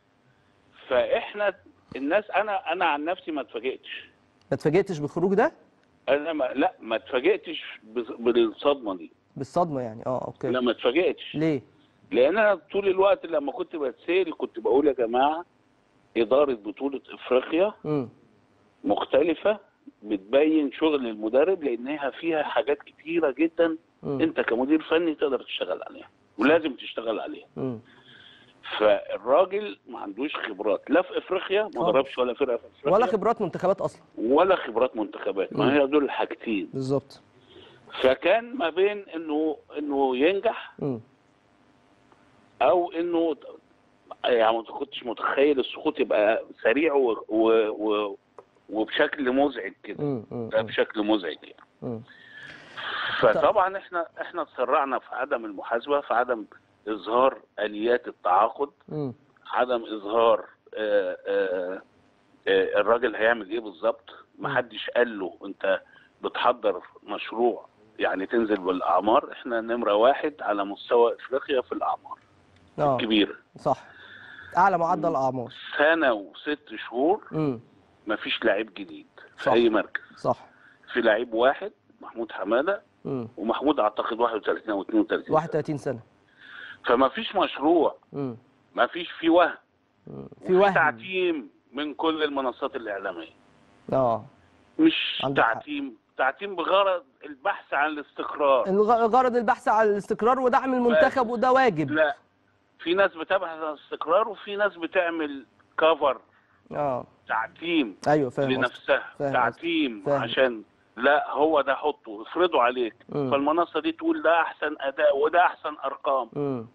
فاحنا الناس انا انا عن نفسي ما اتفاجئتش ما اتفاجئتش بالخروج ده انا ما لا ما اتفاجئتش بز- بالصدمه دي بالصدمه يعني اه اوكي لا ما اتفاجئتش ليه لان انا طول الوقت لما كنت بتسال كنت بقول يا جماعه اداره بطوله افريقيا امم مختلفه بتبين شغل المدرب لانها فيها حاجات كتيره جدا امم انت كمدير فني تقدر تشتغل عليها ولازم تشتغل عليها امم فالراجل ما عندوش خبرات لا في افريقيا ما خالص. ضربش ولا فرقه في افريقيا ولا خبرات منتخبات اصلا ولا خبرات منتخبات مم. ما هي دول الحاجتين بالظبط فكان ما بين انه انه ينجح امم او انه يعني ما كنتش متخيل السقوط يبقى سريع و... و... و... وبشكل مزعج كده امم ده بشكل مزعج يعني امم فطبعا احنا احنا تسرعنا في عدم المحاسبه في عدم اظهار اليات التعاقد امم عدم اظهار آه، آه، آه، الراجل هيعمل ايه بالظبط محدش قال له انت بتحضر مشروع يعني تنزل بالاعمار احنا نمره واحد على مستوى افريقيا في الاعمار اه كبيره صح اعلى معدل اعمار سنه وست شهور امم مفيش لعيب جديد في صح. اي مركز صح في لعيب واحد محمود حماده امم ومحمود اعتقد 31 او 32 سنة. 31 سنه فما فيش مشروع امم ما فيش في وهم مم. في وفي وهم تعتيم من كل المنصات الاعلاميه اه مش عندك حق. تعتيم تعتيم بغرض البحث عن الاستقرار الغ- غرض البحث عن الاستقرار ودعم المنتخب وده واجب لا في ناس بتبحث عن الاستقرار وفي ناس بتعمل كفر اه تعتيم ايوه فاهم قصدك. لنفسها فاهم تعتيم فاهم. عشان لا هو ده حطه افرضه عليك مم. فالمنصه دي تقول ده احسن اداء وده احسن ارقام امم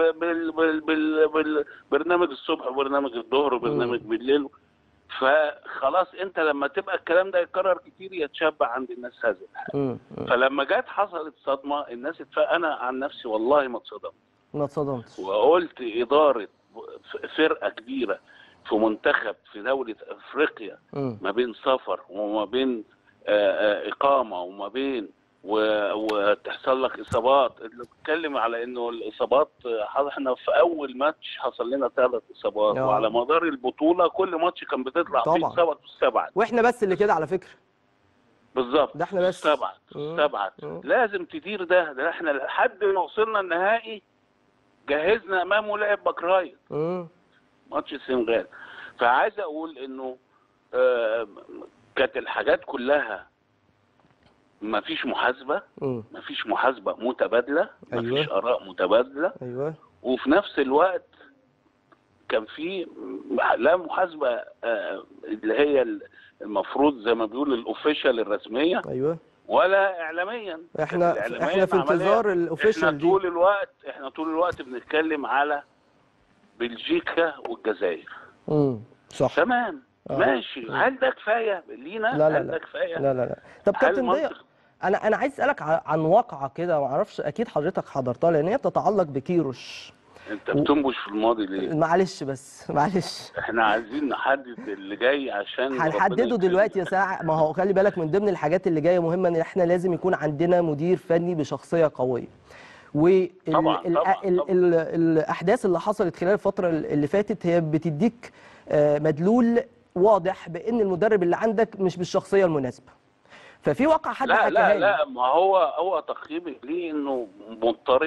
وبالبرنامج الصبح وبرنامج الظهر وبرنامج بالليل فخلاص انت لما تبقى الكلام ده يتكرر كتير يتشبع عند الناس هذا الحال امم فلما جت حصلت صدمه الناس اتف... انا عن نفسي والله ما اتصدمت ما اتصدمتش وقلت اداره فرقه كبيره في منتخب في دوله افريقيا امم ما بين سفر وما بين آه، آه، اقامه وما بين و- وتحصل لك اصابات اللي بتكلم على انه الاصابات آه، احنا في اول ماتش حصل لنا ثلاث اصابات آه. وعلى مدار البطوله كل ماتش كان بتطلع فيه طبعا. اصابه والسبعه واحنا بس اللي كده على فكره بالظبط ده احنا بس. سبعه مم. سبعه مم. لازم تدير ده ده احنا لحد ما وصلنا النهائي جهزنا امامه لاعب بكراي امم ماتش السنغال فعايز اقول انه آه، كانت الحاجات كلها ما فيش محاسبه امم ما فيش محاسبه متبادله ما أيوة. فيش اراء متبادله ايوه وفي نفس الوقت كان في لا محاسبه آه، اللي هي المفروض زي ما بيقول الاوفيشال الرسميه ايوه ولا اعلاميا احنا كانت الإعلامية احنا في معملية. انتظار احنا الاوفيشال دي طول الوقت احنا طول الوقت بنتكلم على بلجيكا والجزائر امم صح تمام آه. ماشي هل ده كفايه لينا لا، لا، هل لا. ده كفايه لا لا لا طب هل كابتن ضياء منطق انا انا عايز اسالك ع- عن واقعه كده ما اعرفش اكيد حضرتك حضرتها لان هي بتتعلق بكيروش انت بتنبش في الماضي ليه معلش بس معلش احنا عايزين نحدد اللي جاي عشان ربنا هنحدده يكرمنا. دلوقتي يا ساعة ما هو خلي بالك من ضمن الحاجات اللي جايه مهمه ان احنا لازم يكون عندنا مدير فني بشخصيه قويه وال طبعاً، ال طبعاً، ال طبعاً. ال الاحداث اللي حصلت خلال الفتره اللي فاتت هي بتديك آه، مدلول واضح بان المدرب اللي عندك مش بالشخصيه المناسبه ففي واقع حد لا حكاها لا لي. لا ما هو هو تقييمي ليه انه مضطرب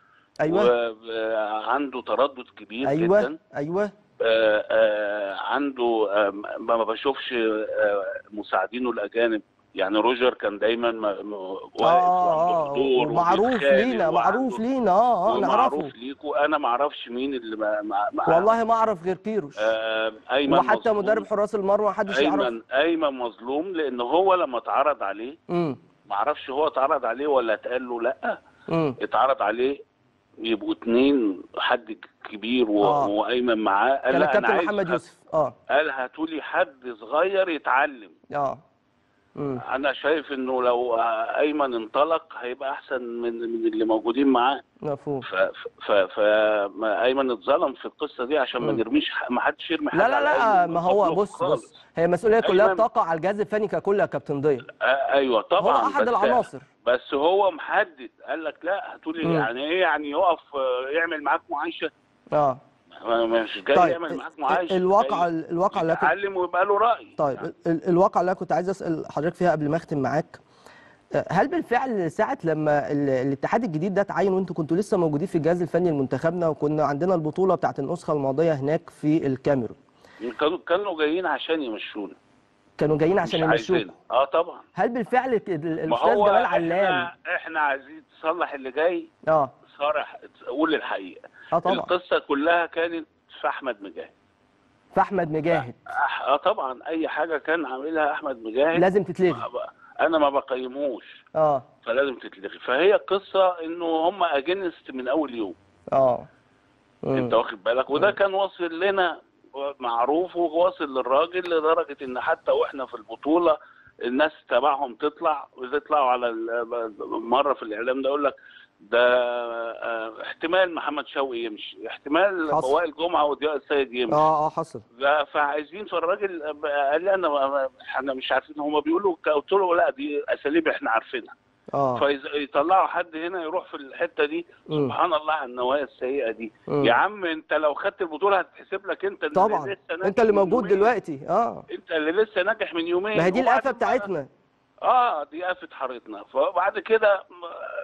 ايوه وعنده تردد كبير ايوه جدا ايوه آه، آه، عنده آه، ما ما بشوفش آه، مساعدينه الاجانب يعني روجر كان دايما ما- ما- واقف وعنده اه حضور معروف وبيتخانق لينا وعنده- معروف لينا اه اه ومعروف نعرفه ليكوا انا ما اعرفش مين اللي ما ما ما- والله ما اعرف غير كيروش آه، ايمن وحتى مظلوم. مدرب حراس المرمى ما حدش يعرف ايمن ايمن مظلوم لان هو لما اتعرض عليه امم ما اعرفش هو اتعرض عليه ولا اتقال له لا امم اتعرض عليه يبقوا اتنين حد كبير و... آه. وايمن معاه قال كان لا انا الكابتن عايز محمد حد- يوسف اه قال هاتوا لي حد صغير يتعلم اه امم انا شايف انه لو ايمن انطلق هيبقى احسن من من اللي موجودين معاه مفهوم ف ف ف ما ايمن اتظلم في القصه دي عشان ما مم. نرميش ح- ما حدش يرمي حد لا لا على لا أيمن ما هو مطلوب بص خالص. بص هي المسؤوليه كلها أيمن- بتقع على الجهاز الفني ككل يا كابتن ضياء آه ايوه طبعا هو احد بس- العناصر بس هو محدد قال لك لا هاتوا لي مم. يعني ايه يعني يقف آه، يعمل معاك معايشه اه ما- مش جاي طيب يعمل معاك معاشه الواقع جاي الواقع اللي كنت يتعلم ويبقى له راي طيب ال- الواقع اللي أنا كنت عايز اسال حضرتك فيها قبل ما اختم معاك آه، هل بالفعل ساعة لما ال- الاتحاد الجديد ده اتعين وانتوا كنتوا لسه موجودين في الجهاز الفني لمنتخبنا وكنا عندنا البطولة بتاعت النسخة الماضية هناك في الكاميرون كانوا كانوا جايين عشان يمشونا كانوا جايين مش عشان يمشوك عايزين اه طبعا هل بالفعل ال- ال- ما الاستاذ هو جمال علام احنا احنا عايزين تصلح اللي جاي اه صارح قول الحقيقه اه طبعا القصه كلها كانت في احمد مجاهد فاحمد مجاهد أح- اه طبعا اي حاجه كان عاملها احمد مجاهد لازم تتلغي انا ما بقيموش اه فلازم تتلغي فهي قصه انه هم اجنست من اول يوم اه مم. انت واخد بالك وده مم. كان واصل لنا معروف وواصل للراجل لدرجه ان حتى واحنا في البطوله الناس تبعهم تطلع ويطلعوا على ال- مره في الاعلام ده يقول لك ده آه، احتمال محمد شوقي يمشي احتمال حصل. وائل جمعه وضياء السيد يمشي اه اه حصل ف- فعايزين فالراجل قال لي انا ما- احنا مش عارفين هم بيقولوا قلت له لا دي اساليب احنا عارفينها اه فيطلعوا حد هنا يروح في الحته دي مم. سبحان الله على النوايا السيئه دي مم. يا عم انت لو خدت البطوله هتتحسب لك انت اللي طبعا لسه ناجح انت اللي من موجود يومين. دلوقتي اه انت اللي لسه ناجح من يومين ما هي دي وبعد الآفة ما- بتاعتنا اه دي آفة حارتنا فبعد كده م-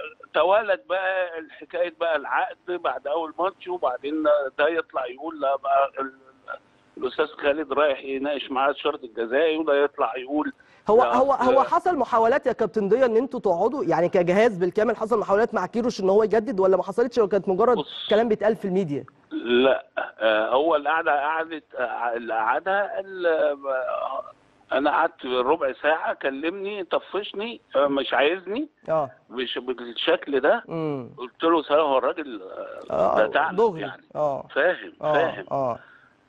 توالت بقى الحكايه بقى العقد بعد اول ماتش وبعدين ده يطلع يقول لا بقى ال- الاستاذ خالد رايح يناقش معاه الشرط الجزائي وده يطلع يقول هو لا، هو أصل- هو حصل محاولات يا كابتن ضياء ان انتوا تقعدوا يعني كجهاز بالكامل حصل محاولات مع كيروش ان هو يجدد ولا ما حصلتش ولا كانت مجرد بص. كلام بيتقال في الميديا لا آه، هو القعده قعدت آه، اللي قعدها ال- آه، انا قعدت ربع ساعه كلمني طفشني آه، مش عايزني اه مش بالشكل ده امم قلت له سلام هو الراجل آه، ده اه تعب دغري يعني اه فاهم اه فاهم اه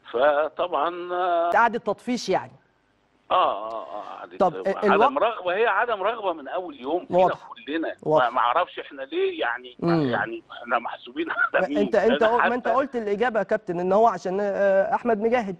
فطبعا اه قعدة تطفيش يعني اه اه قعدت طب عدم الوقت- رغبه هي عدم رغبه من اول يوم فينا واضح. كلنا واضح. ما ما اعرفش احنا ليه يعني مم. يعني احنا محسوبين على مين انت انت أنا ما انت حتى- قلت الاجابه يا كابتن ان هو عشان آه، احمد مجاهد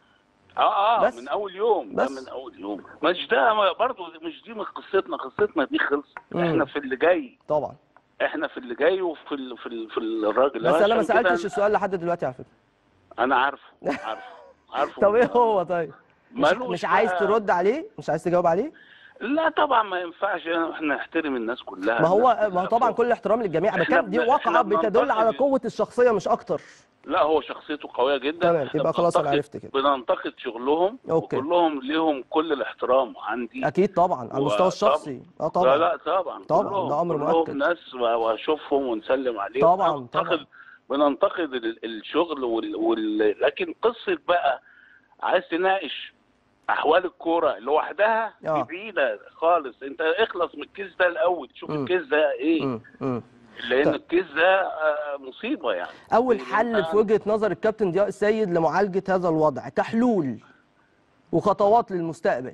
اه اه بس. من اول يوم ده بس. من اول يوم مش ده برضه مش دي من قصتنا قصتنا دي خلصت مم. احنا في اللي جاي طبعا احنا في اللي جاي وفي ال في ال في الراجل بس انا ما عشان كده سالتش السؤال لحد دلوقتي على فكره انا عارفه عارفه عارفه طب ايه هو طيب مش, ملوش مش عايز بقى- ترد عليه مش عايز تجاوب عليه لا طبعا ما ينفعش احنا نحترم الناس كلها ما هو الناس ما هو طبعا فوق. كل احترام للجميع إحنا بكام دي بن- واقعه إحنا بتدل على بننتقد- قوه الشخصيه مش اكتر لا هو شخصيته قويه جدا تمام، إحنا يبقى خلاص أنا بننتقد- عرفت كده. بننتقد شغلهم أوكي. وكلهم ليهم كل الاحترام عندي اكيد طبعا على المستوى و- الشخصي اه لا طبعا لا طبعا طبعاً، كلهم ده أمر كلهم مؤكد. ناس واشوفهم ونسلم عليهم طبعاً، بننتقد طبعاً. بننتقد ال- الشغل وال... وال... لكن قصه بقى عايز تناقش احوال الكوره لوحدها دي آه. بعيده خالص انت اخلص من الكيس ده الاول شوف مم. الكيس ده ايه مم، مم. لان طيب. الكيس ده آه، مصيبه يعني اول إن حل أنت- في وجهه نظر الكابتن ضياء السيد لمعالجه هذا الوضع كحلول وخطوات للمستقبل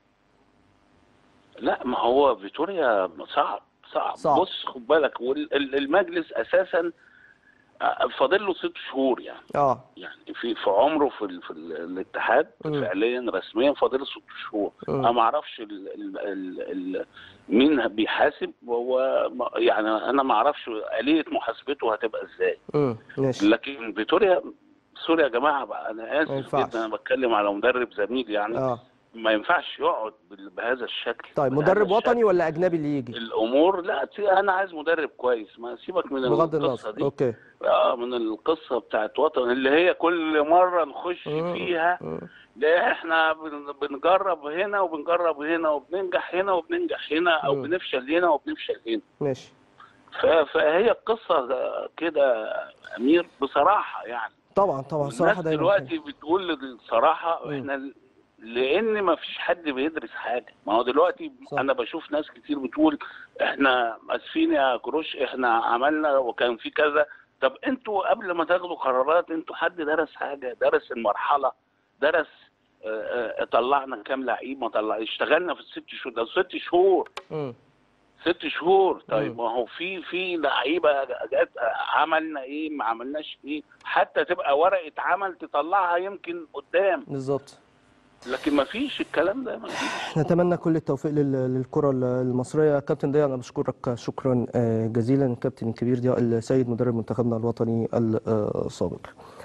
لا ما هو فيتوريا صعب صعب, صعب. بص خد بالك وال- ال- المجلس اساسا آه، فاضل له ست شهور يعني اه يعني في في عمره في ال في ال الاتحاد مم. فعليا رسميا فاضل له ست شهور مم. انا ما اعرفش ال ال ال ال مين بيحاسب وهو ما- يعني انا ما اعرفش آلية محاسبته هتبقى ازاي امم ماشي لكن فيتوريا سوري يا جماعه بقى انا ما اسف ينفعش. جدا انا بتكلم على مدرب زميل يعني اه ما ينفعش يقعد بال- بهذا الشكل طيب بهذا مدرب الشكل. وطني ولا اجنبي اللي يجي الامور لا ت- انا عايز مدرب كويس ما سيبك من بغض القصه النظر دي اوكي اه من القصه بتاعت وطن اللي هي كل مره نخش مم. فيها مم. لا احنا بن- بنجرب هنا وبنجرب هنا وبننجح هنا وبننجح هنا او مم. بنفشل هنا وبنفشل هنا ماشي ف- فهي القصه كده امير بصراحه يعني طبعا طبعا الناس صراحه دايما دلوقتي بتقول الصراحه مم. احنا لان ما فيش حد بيدرس حاجه ما هو دلوقتي صح. انا بشوف ناس كتير بتقول احنا اسفين يا كروش احنا عملنا وكان في كذا طب انتوا قبل ما تاخدوا قرارات انتوا حد درس حاجه درس المرحله درس آه، آه، طلعنا كام لعيب ما طلع اشتغلنا في الست شهور ده ست شهور مم. ست شهور طيب مم. ما هو في في لعيبه جت عملنا ايه ما عملناش ايه حتى تبقى ورقه عمل تطلعها يمكن قدام بالظبط لكن ما فيش الكلام ده ما فيش نتمنى كل التوفيق لل- للكرة المصرية كابتن ضياء أنا بشكرك شكرا آه، جزيلا الكابتن الكبير ضياء السيد مدرب منتخبنا الوطني السابق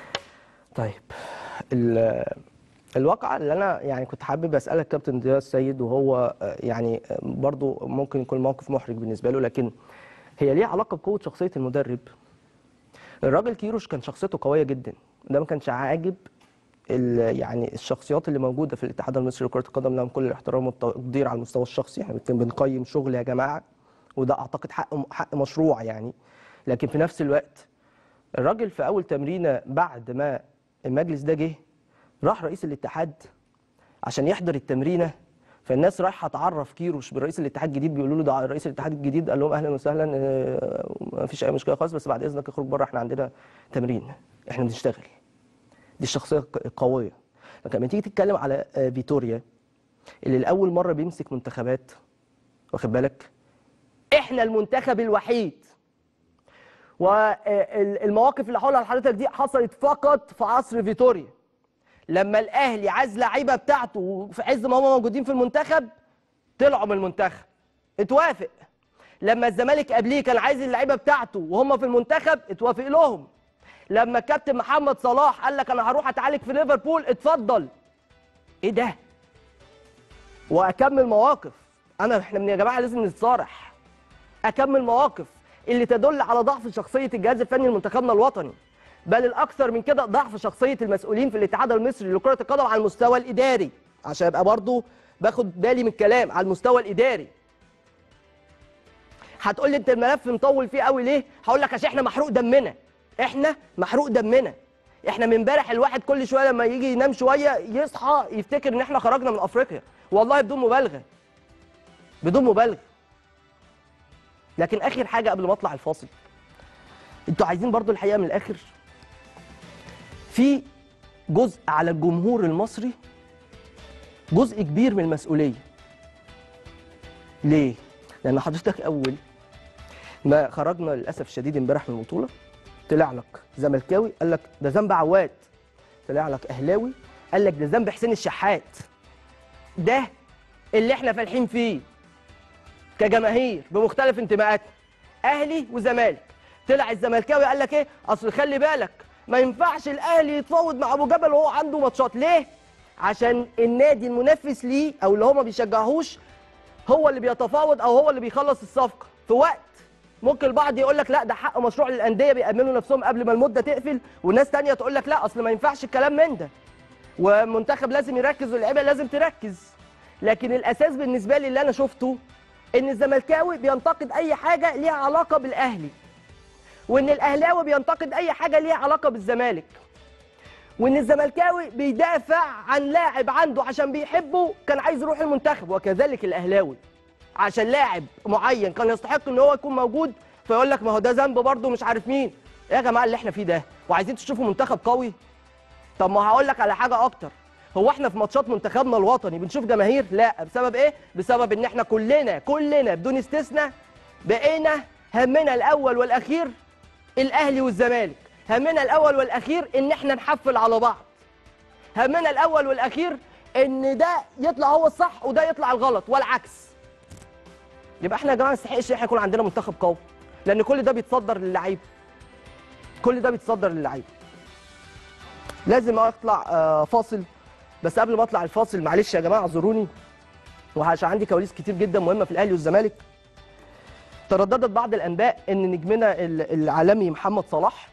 طيب ال- الواقعة اللي أنا يعني كنت حابب أسألك كابتن ضياء السيد وهو آه، يعني آه، برضو ممكن يكون موقف محرج بالنسبة له لكن هي ليها علاقة بقوة شخصية المدرب الراجل كيروش كان شخصيته قوية جدا ده ما كانش عاجب ال- يعني الشخصيات اللي موجوده في الاتحاد المصري لكره القدم لهم كل الاحترام والتقدير على المستوى الشخصي احنا بن- بنقيم شغل يا جماعه وده اعتقد حق حق مشروع يعني لكن في نفس الوقت الراجل في اول تمرينه بعد ما المجلس ده جه راح رئيس الاتحاد عشان يحضر التمرينه فالناس رايحه تعرف كيروش برئيس الاتحاد الجديد بيقولوا له ده رئيس الاتحاد الجديد قال لهم اهلا وسهلا آه، ما فيش اي مشكله خالص بس بعد اذنك اخرج بره احنا عندنا تمرين احنا بنشتغل دي الشخصيه ق- قويه لكن لما تيجي تتكلم على آه، فيتوريا اللي لاول مره بيمسك منتخبات واخد بالك احنا المنتخب الوحيد والمواقف اللي هقولها لحضرتك دي حصلت فقط في عصر فيتوريا لما الاهلي عايز لعيبه بتاعته وفي عز ما هم موجودين في المنتخب طلعوا من المنتخب اتوافق لما الزمالك قبليه كان عايز اللعيبه بتاعته وهم في المنتخب اتوافق لهم لما الكابتن محمد صلاح قال لك انا هروح اتعالج في ليفربول اتفضل ايه ده واكمل مواقف انا احنا من يا جماعه لازم نتصارح اكمل مواقف اللي تدل على ضعف شخصيه الجهاز الفني لمنتخبنا الوطني بل الاكثر من كده ضعف شخصيه المسؤولين في الاتحاد المصري لكره القدم على المستوى الاداري عشان ابقى برضو باخد بالي من الكلام على المستوى الاداري هتقول لي انت الملف مطول فيه قوي ليه هقول لك عشان احنا محروق دمنا احنا محروق دمنا احنا من امبارح الواحد كل شويه لما يجي ينام شويه يصحى يفتكر ان احنا خرجنا من افريقيا والله بدون مبالغه بدون مبالغه لكن اخر حاجه قبل ما اطلع الفاصل انتوا عايزين برضو الحقيقه من الاخر في جزء على الجمهور المصري جزء كبير من المسؤوليه ليه لان حضرتك اول ما خرجنا للاسف الشديد امبارح من البطوله طلع لك زملكاوي قال لك ده ذنب عواد طلع لك اهلاوي قال لك ده ذنب حسين الشحات ده اللي احنا فالحين فيه كجماهير بمختلف انتماءاتنا اهلي وزمالك طلع الزملكاوي قال لك ايه اصل خلي بالك ما ينفعش الاهلي يتفاوض مع ابو جبل وهو عنده ماتشات ليه عشان النادي المنافس ليه او اللي هو ما بيشجعهوش هو اللي بيتفاوض او هو اللي بيخلص الصفقه في وقت ممكن البعض يقول لك لا ده حق مشروع للانديه بيأمنوا نفسهم قبل ما المده تقفل وناس تانية تقول لك لا اصل ما ينفعش الكلام من ده والمنتخب لازم يركز واللعيبه لازم تركز لكن الاساس بالنسبه لي اللي انا شفته ان الزملكاوي بينتقد اي حاجه ليها علاقه بالاهلي وان الاهلاوي بينتقد اي حاجه ليها علاقه بالزمالك وان الزملكاوي بيدافع عن لاعب عنده عشان بيحبه كان عايز يروح المنتخب وكذلك الاهلاوي عشان لاعب معين كان يستحق ان هو يكون موجود فيقول لك ما هو ده ذنب برضه مش عارف مين إيه يا جماعه اللي احنا فيه ده وعايزين تشوفوا منتخب قوي طب ما هقول لك على حاجه اكتر هو احنا في ماتشات منتخبنا الوطني بنشوف جماهير لا بسبب ايه بسبب ان احنا كلنا كلنا بدون استثناء بقينا همنا الاول والاخير الاهلي والزمالك همنا الاول والاخير ان احنا نحفل على بعض همنا الاول والاخير ان ده يطلع هو الصح وده يطلع الغلط والعكس يبقى احنا يا جماعه ما نستحقش احنا يكون عندنا منتخب قوي لان كل ده بيتصدر للعيب كل ده بيتصدر للعيب لازم اطلع آه، فاصل بس قبل ما اطلع الفاصل معلش يا جماعه اعذروني وعشان عندي كواليس كتير جدا مهمه في الاهلي والزمالك ترددت بعض الانباء ان نجمنا ال- العالمي محمد صلاح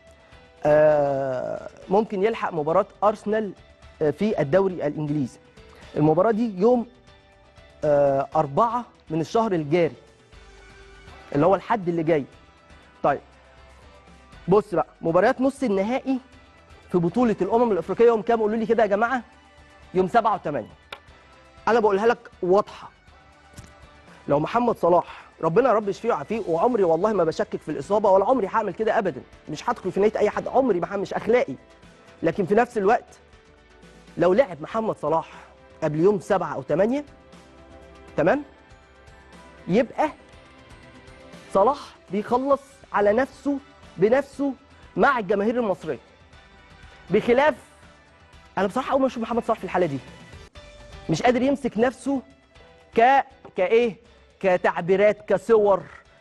آه، ممكن يلحق مباراه ارسنال آه، في الدوري الانجليزي المباراه دي يوم آه، أربعة من الشهر الجاري اللي هو الحد اللي جاي طيب بص بقى مباريات نص النهائي في بطولة الأمم الأفريقية يوم كام قولوا لي كده يا جماعة يوم 7 و8 أنا بقولها لك واضحة لو محمد صلاح ربنا يا رب يشفيه ويعافيه وعمري والله ما بشكك في الإصابة ولا عمري هعمل كده أبدا مش هدخل في نية أي حد عمري ما ه- مش أخلاقي لكن في نفس الوقت لو لعب محمد صلاح قبل يوم 7 أو 8 تمام يبقى صلاح بيخلص على نفسه بنفسه مع الجماهير المصريه بخلاف انا بصراحه اول ما اشوف محمد صلاح في الحاله دي مش قادر يمسك نفسه ك كايه كتعبيرات كصور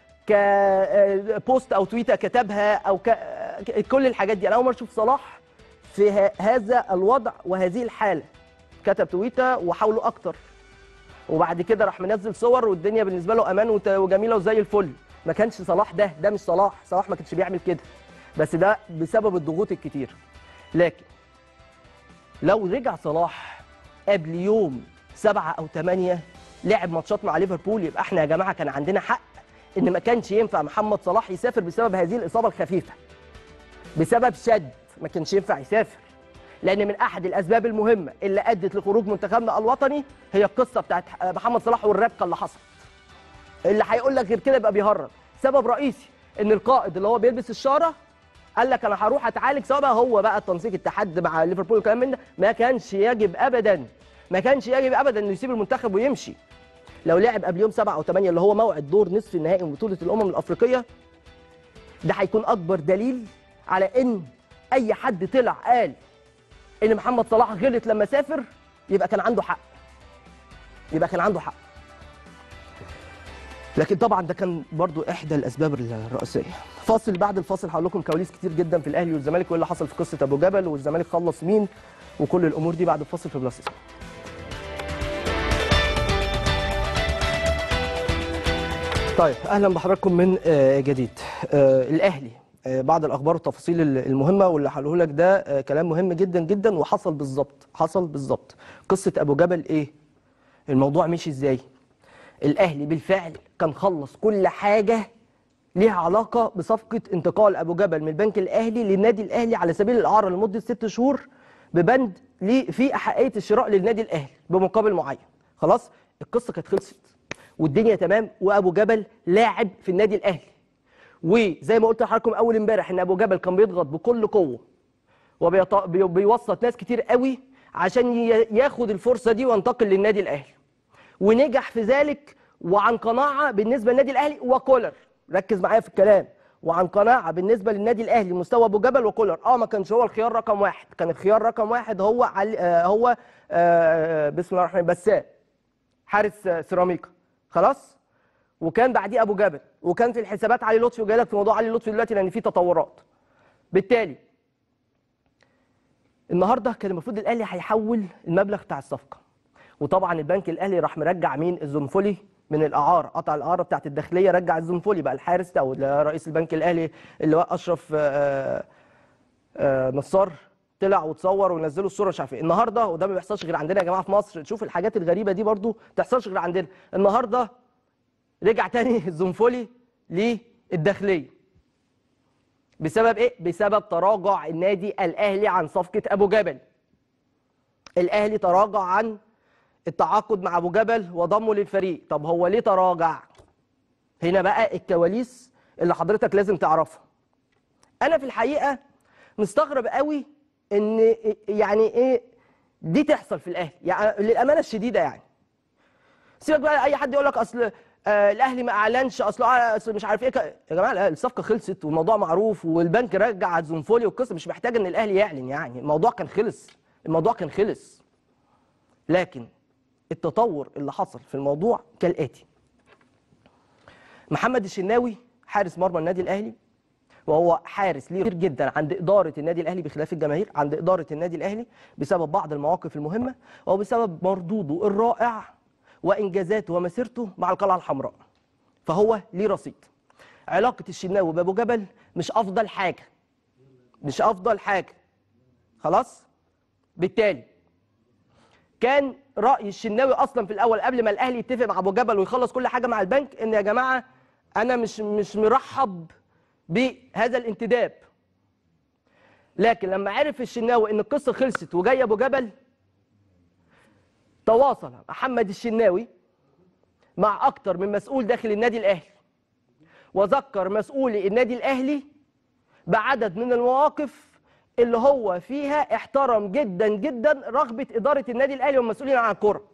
كبوست او تويته كتبها او ك... كل الحاجات دي انا اول مره اشوف صلاح في ه... هذا الوضع وهذه الحاله كتب تويته وحاولوا اكتر وبعد كده راح منزل صور والدنيا بالنسبه له امان وت- وجميله وزي الفل ما كانش صلاح ده ده مش صلاح صلاح ما كانش بيعمل كده بس ده بسبب الضغوط الكتير لكن لو رجع صلاح قبل يوم سبعة أو ثمانية لعب ماتشات مع ليفربول يبقى احنا يا جماعة كان عندنا حق إن ما كانش ينفع محمد صلاح يسافر بسبب هذه الإصابة الخفيفة بسبب شد ما كانش ينفع يسافر لان من احد الاسباب المهمه اللي ادت لخروج منتخبنا الوطني هي القصه بتاعت محمد صلاح والربكه اللي حصلت اللي هيقول لك غير كده يبقى بيهرج سبب رئيسي ان القائد اللي هو بيلبس الشاره قال لك انا هروح اتعالج سواء بقى هو بقى تنسيق التحدي مع ليفربول والكلام من ده ما كانش يجب ابدا ما كانش يجب ابدا انه يسيب المنتخب ويمشي لو لعب قبل يوم 7 او 8 اللي هو موعد دور نصف النهائي من بطوله الامم الافريقيه ده هيكون اكبر دليل على ان اي حد طلع قال ان محمد صلاح غلط لما سافر يبقى كان عنده حق يبقى كان عنده حق لكن طبعا ده كان برضو احدى الاسباب الرئيسيه فاصل بعد الفاصل هقول لكم كواليس كتير جدا في الاهلي والزمالك وايه اللي حصل في قصه ابو جبل والزمالك خلص مين وكل الامور دي بعد الفاصل في بلس اسمه. طيب اهلا بحضراتكم من آه، جديد آه، الاهلي آه، بعض الاخبار والتفاصيل المهمه واللي هقوله لك ده آه، كلام مهم جدا جدا وحصل بالظبط حصل بالظبط قصه ابو جبل ايه الموضوع مشي ازاي الاهلي بالفعل كان خلص كل حاجه ليها علاقه بصفقه انتقال ابو جبل من البنك الاهلي للنادي الاهلي على سبيل الاعاره لمده ست شهور ببند لي- في احقيه الشراء للنادي الاهلي بمقابل معين خلاص القصه كانت خلصت والدنيا تمام وابو جبل لاعب في النادي الاهلي وزي ما قلت لحضراتكم اول امبارح ان ابو جبل كان بيضغط بكل قوه وبيوسط ناس كتير قوي عشان ي- ياخد الفرصه دي وينتقل للنادي الاهلي ونجح في ذلك وعن قناعه بالنسبه للنادي الاهلي وكولر ركز معايا في الكلام وعن قناعه بالنسبه للنادي الاهلي مستوى ابو جبل وكولر اه ما كانش هو الخيار رقم واحد كان الخيار رقم واحد هو علي آه هو آه بسم الله الرحمن الرحيم بسام حارس آه، سيراميكا خلاص وكان بعديه ابو جبل وكان في الحسابات علي لطفي وجاي لك في موضوع علي لطفي دلوقتي لان في تطورات بالتالي النهارده كان المفروض الاهلي هيحول المبلغ بتاع الصفقه وطبعا البنك الاهلي راح مرجع مين الزنفولي من الاعاره قطع الاعاره بتاعت الداخليه رجع الزنفولي بقى الحارس ده او ده رئيس البنك الاهلي اللي هو اشرف آه، آه، نصار طلع وتصور ونزلوا الصوره مش عارف ايه النهارده وده ما بيحصلش غير عندنا يا جماعه في مصر تشوف الحاجات الغريبه دي برضو ما بتحصلش غير عندنا النهارده رجع تاني الزنفولي للداخليه بسبب ايه بسبب تراجع النادي الاهلي عن صفقه ابو جبل الاهلي تراجع عن التعاقد مع ابو جبل وضمه للفريق طب هو ليه تراجع هنا بقى الكواليس اللي حضرتك لازم تعرفها انا في الحقيقه مستغرب قوي ان يعني ايه دي تحصل في الاهلي يعني للامانه الشديده يعني سيبك بقى اي حد يقول لك اصل آه الاهلي ما اعلنش اصل أصل مش عارف ايه ك... يا جماعه لا، الصفقه خلصت والموضوع معروف والبنك رجع زنفولي والقصه مش محتاجه ان الاهلي يعلن يعني الموضوع كان خلص الموضوع كان خلص لكن التطور اللي حصل في الموضوع كالاتي محمد الشناوي حارس مرمى النادي الاهلي وهو حارس ليه كتير جدا عند اداره النادي الاهلي بخلاف الجماهير عند اداره النادي الاهلي بسبب بعض المواقف المهمه وبسبب مردوده الرائع وانجازاته ومسيرته مع القلعه الحمراء فهو ليه رصيد علاقه الشناوي بابو جبل مش افضل حاجه مش افضل حاجه خلاص بالتالي كان راي الشناوي اصلا في الاول قبل ما الاهلي يتفق مع ابو جبل ويخلص كل حاجه مع البنك ان يا جماعه انا مش مش مرحب بهذا الانتداب لكن لما عرف الشناوي ان القصه خلصت وجاي ابو جبل تواصل محمد الشناوي مع اكتر من مسؤول داخل النادي الاهلي وذكر مسؤولي النادي الاهلي بعدد من المواقف اللي هو فيها احترم جدا جدا رغبه اداره النادي الاهلي والمسؤولين عن الكره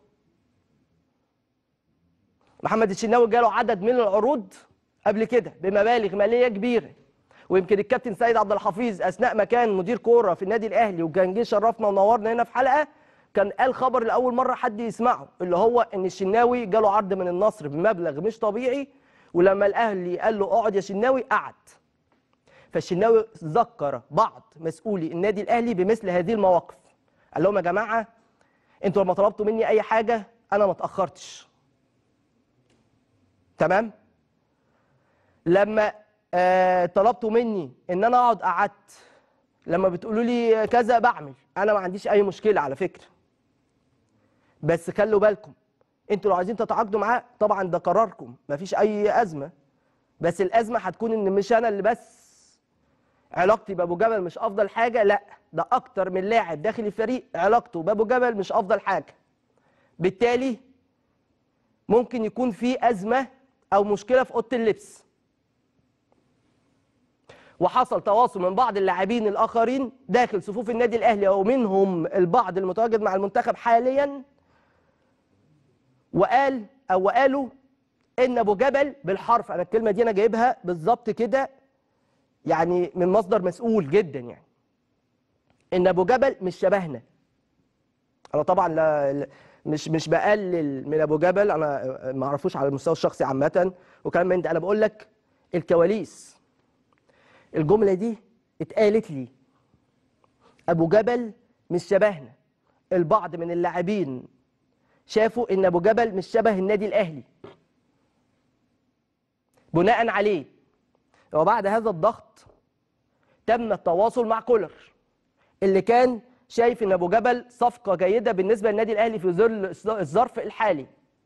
محمد الشناوي جاله عدد من العروض قبل كده بمبالغ ماليه كبيره ويمكن الكابتن سيد عبد الحفيظ اثناء ما كان مدير كوره في النادي الاهلي وكان جه شرفنا ونورنا هنا في حلقه كان قال خبر لاول مره حد يسمعه اللي هو ان الشناوي جاله عرض من النصر بمبلغ مش طبيعي ولما الاهلي قال له اقعد يا شناوي قعد فالشناوي ذكر بعض مسؤولي النادي الاهلي بمثل هذه المواقف قال لهم يا جماعه انتوا لما طلبتوا مني اي حاجه انا ما اتاخرتش تمام لما آه طلبتوا مني ان انا اقعد قعدت لما بتقولوا لي كذا بعمل انا ما عنديش اي مشكله على فكره بس خلوا بالكم انتوا لو عايزين تتعاقدوا معاه طبعا ده قراركم مفيش اي ازمه بس الازمه هتكون ان مش انا اللي بس علاقتي بابو جبل مش افضل حاجه لا ده اكتر من لاعب داخل الفريق علاقته بابو جبل مش افضل حاجه بالتالي ممكن يكون في ازمه او مشكله في اوضه اللبس وحصل تواصل من بعض اللاعبين الاخرين داخل صفوف النادي الاهلي ومنهم البعض المتواجد مع المنتخب حاليا وقال او وقالوا ان ابو جبل بالحرف انا الكلمه دي انا جايبها بالظبط كده يعني من مصدر مسؤول جدا يعني ان ابو جبل مش شبهنا انا طبعا لا لا- مش مش بقلل من ابو جبل انا ما اعرفوش على المستوى الشخصي عامه وكلام من ده انا بقول لك الكواليس الجمله دي اتقالت لي ابو جبل مش شبهنا البعض من اللاعبين شافوا ان ابو جبل مش شبه النادي الاهلي بناء عليه وبعد هذا الضغط تم التواصل مع كولر اللي كان شايف ان ابو جبل صفقه جيده بالنسبه للنادي الاهلي في ظل الظرف الحالي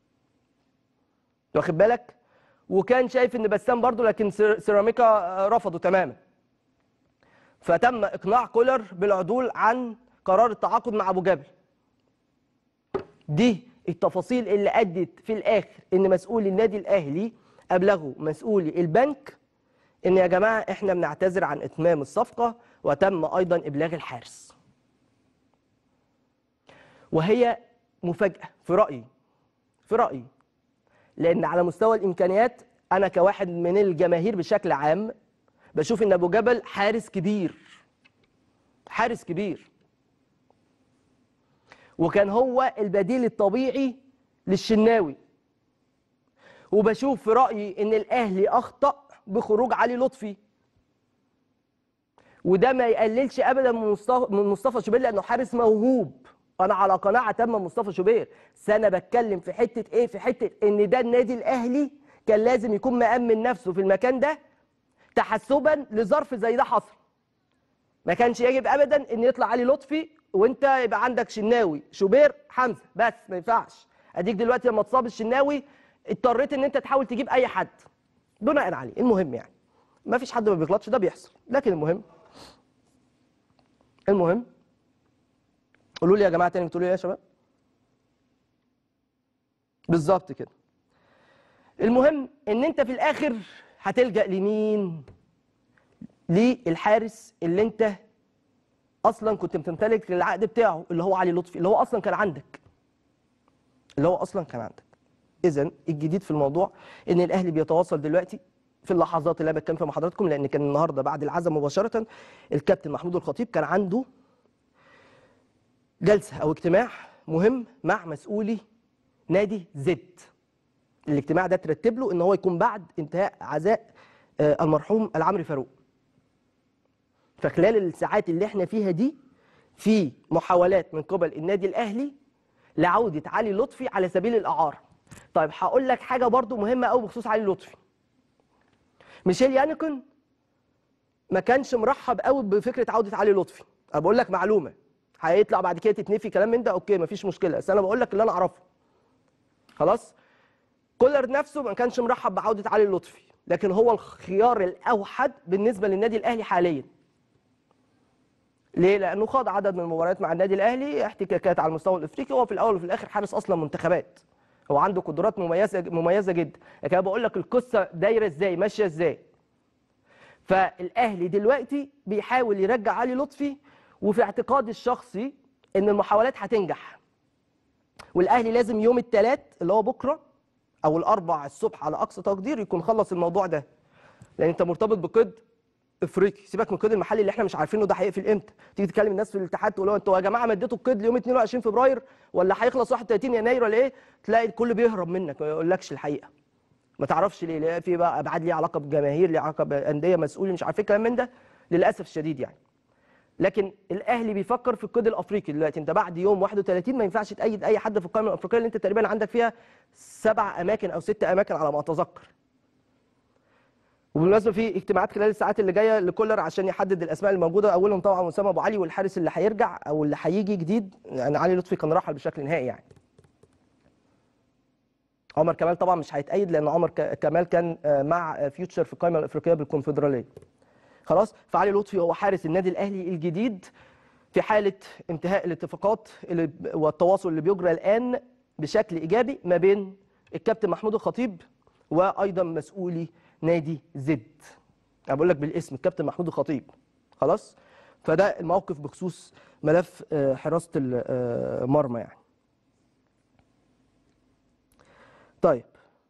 واخد بالك وكان شايف ان بسام برضو لكن سير- سيراميكا رفضوا تماما فتم اقناع كولر بالعدول عن قرار التعاقد مع ابو جبل دي التفاصيل اللي ادت في الاخر ان مسؤولي النادي الاهلي ابلغوا مسؤولي البنك ان يا جماعه احنا بنعتذر عن اتمام الصفقه وتم ايضا ابلاغ الحارس وهي مفاجاه في رايي في رايي لان على مستوى الامكانيات انا كواحد من الجماهير بشكل عام بشوف ان ابو جبل حارس كبير حارس كبير وكان هو البديل الطبيعي للشناوي وبشوف في رايي ان الاهلي اخطا بخروج علي لطفي وده ما يقللش ابدا من مصطفى من مصطفى شوبير لانه حارس موهوب انا على قناعه تامه من مصطفى شوبير بس انا بتكلم في حته ايه في حته ان ده النادي الاهلي كان لازم يكون مامن نفسه في المكان ده تحسبا لظرف زي ده حصل ما كانش يجب ابدا ان يطلع علي لطفي وانت يبقى عندك شناوي شوبير حمزه بس ما ينفعش اديك دلوقتي لما تصاب الشناوي اضطريت ان انت تحاول تجيب اي حد بناء عليه المهم يعني ما فيش حد ما بيغلطش ده بيحصل لكن المهم المهم قولوا لي يا جماعه تاني بتقولوا ايه يا شباب بالظبط كده المهم ان انت في الاخر هتلجا لمين للحارس اللي انت اصلا كنت بتمتلك العقد بتاعه اللي هو علي لطفي اللي هو اصلا كان عندك اللي هو اصلا كان عندك اذا الجديد في الموضوع ان الاهلي بيتواصل دلوقتي في اللحظات اللي انا بتكلم فيها مع حضراتكم لان كان النهارده بعد العزاء مباشره الكابتن محمود الخطيب كان عنده جلسه او اجتماع مهم مع مسؤولي نادي زد الاجتماع ده ترتب له ان هو يكون بعد انتهاء عزاء آه، المرحوم العمري فاروق فخلال الساعات اللي احنا فيها دي في محاولات من قبل النادي الاهلي لعوده علي لطفي على سبيل الاعاره طيب هقول لك حاجه برضو مهمه قوي بخصوص علي لطفي ميشيل يانيكون ما كانش مرحب قوي بفكره عوده علي لطفي انا بقول لك معلومه هيطلع بعد كده تتنفي كلام من ده اوكي مفيش مشكله بس انا بقول لك اللي انا اعرفه خلاص كولر نفسه ما كانش مرحب بعوده علي لطفي لكن هو الخيار الاوحد بالنسبه للنادي الاهلي حاليا ليه؟ لانه خاض عدد من المباريات مع النادي الاهلي احتكاكات على المستوى الافريقي هو في الاول وفي الاخر حارس اصلا منتخبات هو عنده قدرات مميزه مميزه جدا لكن انا بقول لك القصه دايره ازاي ماشيه ازاي فالاهلي دلوقتي بيحاول يرجع علي لطفي وفي اعتقادي الشخصي ان المحاولات هتنجح والاهلي لازم يوم الثلاث اللي هو بكره او الاربع الصبح على اقصى تقدير يكون خلص الموضوع ده لان انت مرتبط بقيد افريقي سيبك من القيد المحلي اللي احنا مش عارفينه ده هيقفل امتى تيجي تكلم الناس في الاتحاد تقول لهم انتوا يا جماعه مديتوا القيد ليوم 22 فبراير ولا هيخلص 31 يناير ولا ايه تلاقي الكل بيهرب منك ما يقولكش الحقيقه ما تعرفش ليه ليه في بقى ابعاد ليه علاقه بجماهير ليه علاقه بانديه مسؤول مش عارف ايه الكلام من ده للاسف الشديد يعني لكن الاهلي بيفكر في القيد الافريقي دلوقتي انت بعد يوم 31 ما ينفعش تأيد اي حد في القائمه الافريقيه اللي انت تقريبا عندك فيها سبع اماكن او ست اماكن على ما اتذكر وبالمناسبه في اجتماعات خلال الساعات اللي جايه لكولر عشان يحدد الاسماء الموجوده اولهم طبعا اسامه ابو علي والحارس اللي هيرجع او اللي هيجي جديد يعني علي لطفي كان رحل بشكل نهائي يعني عمر كمال طبعا مش هيتأيد لان عمر ك- كمال كان آه، مع فيوتشر في القائمه الافريقيه بالكونفدراليه خلاص فعلي لطفي هو حارس النادي الاهلي الجديد في حاله انتهاء الاتفاقات اللي والتواصل اللي بيجرى الان بشكل ايجابي ما بين الكابتن محمود الخطيب وايضا مسؤولي نادي زد انا بقول لك بالاسم الكابتن محمود الخطيب خلاص فده الموقف بخصوص ملف آه، حراسه المرمى يعني طيب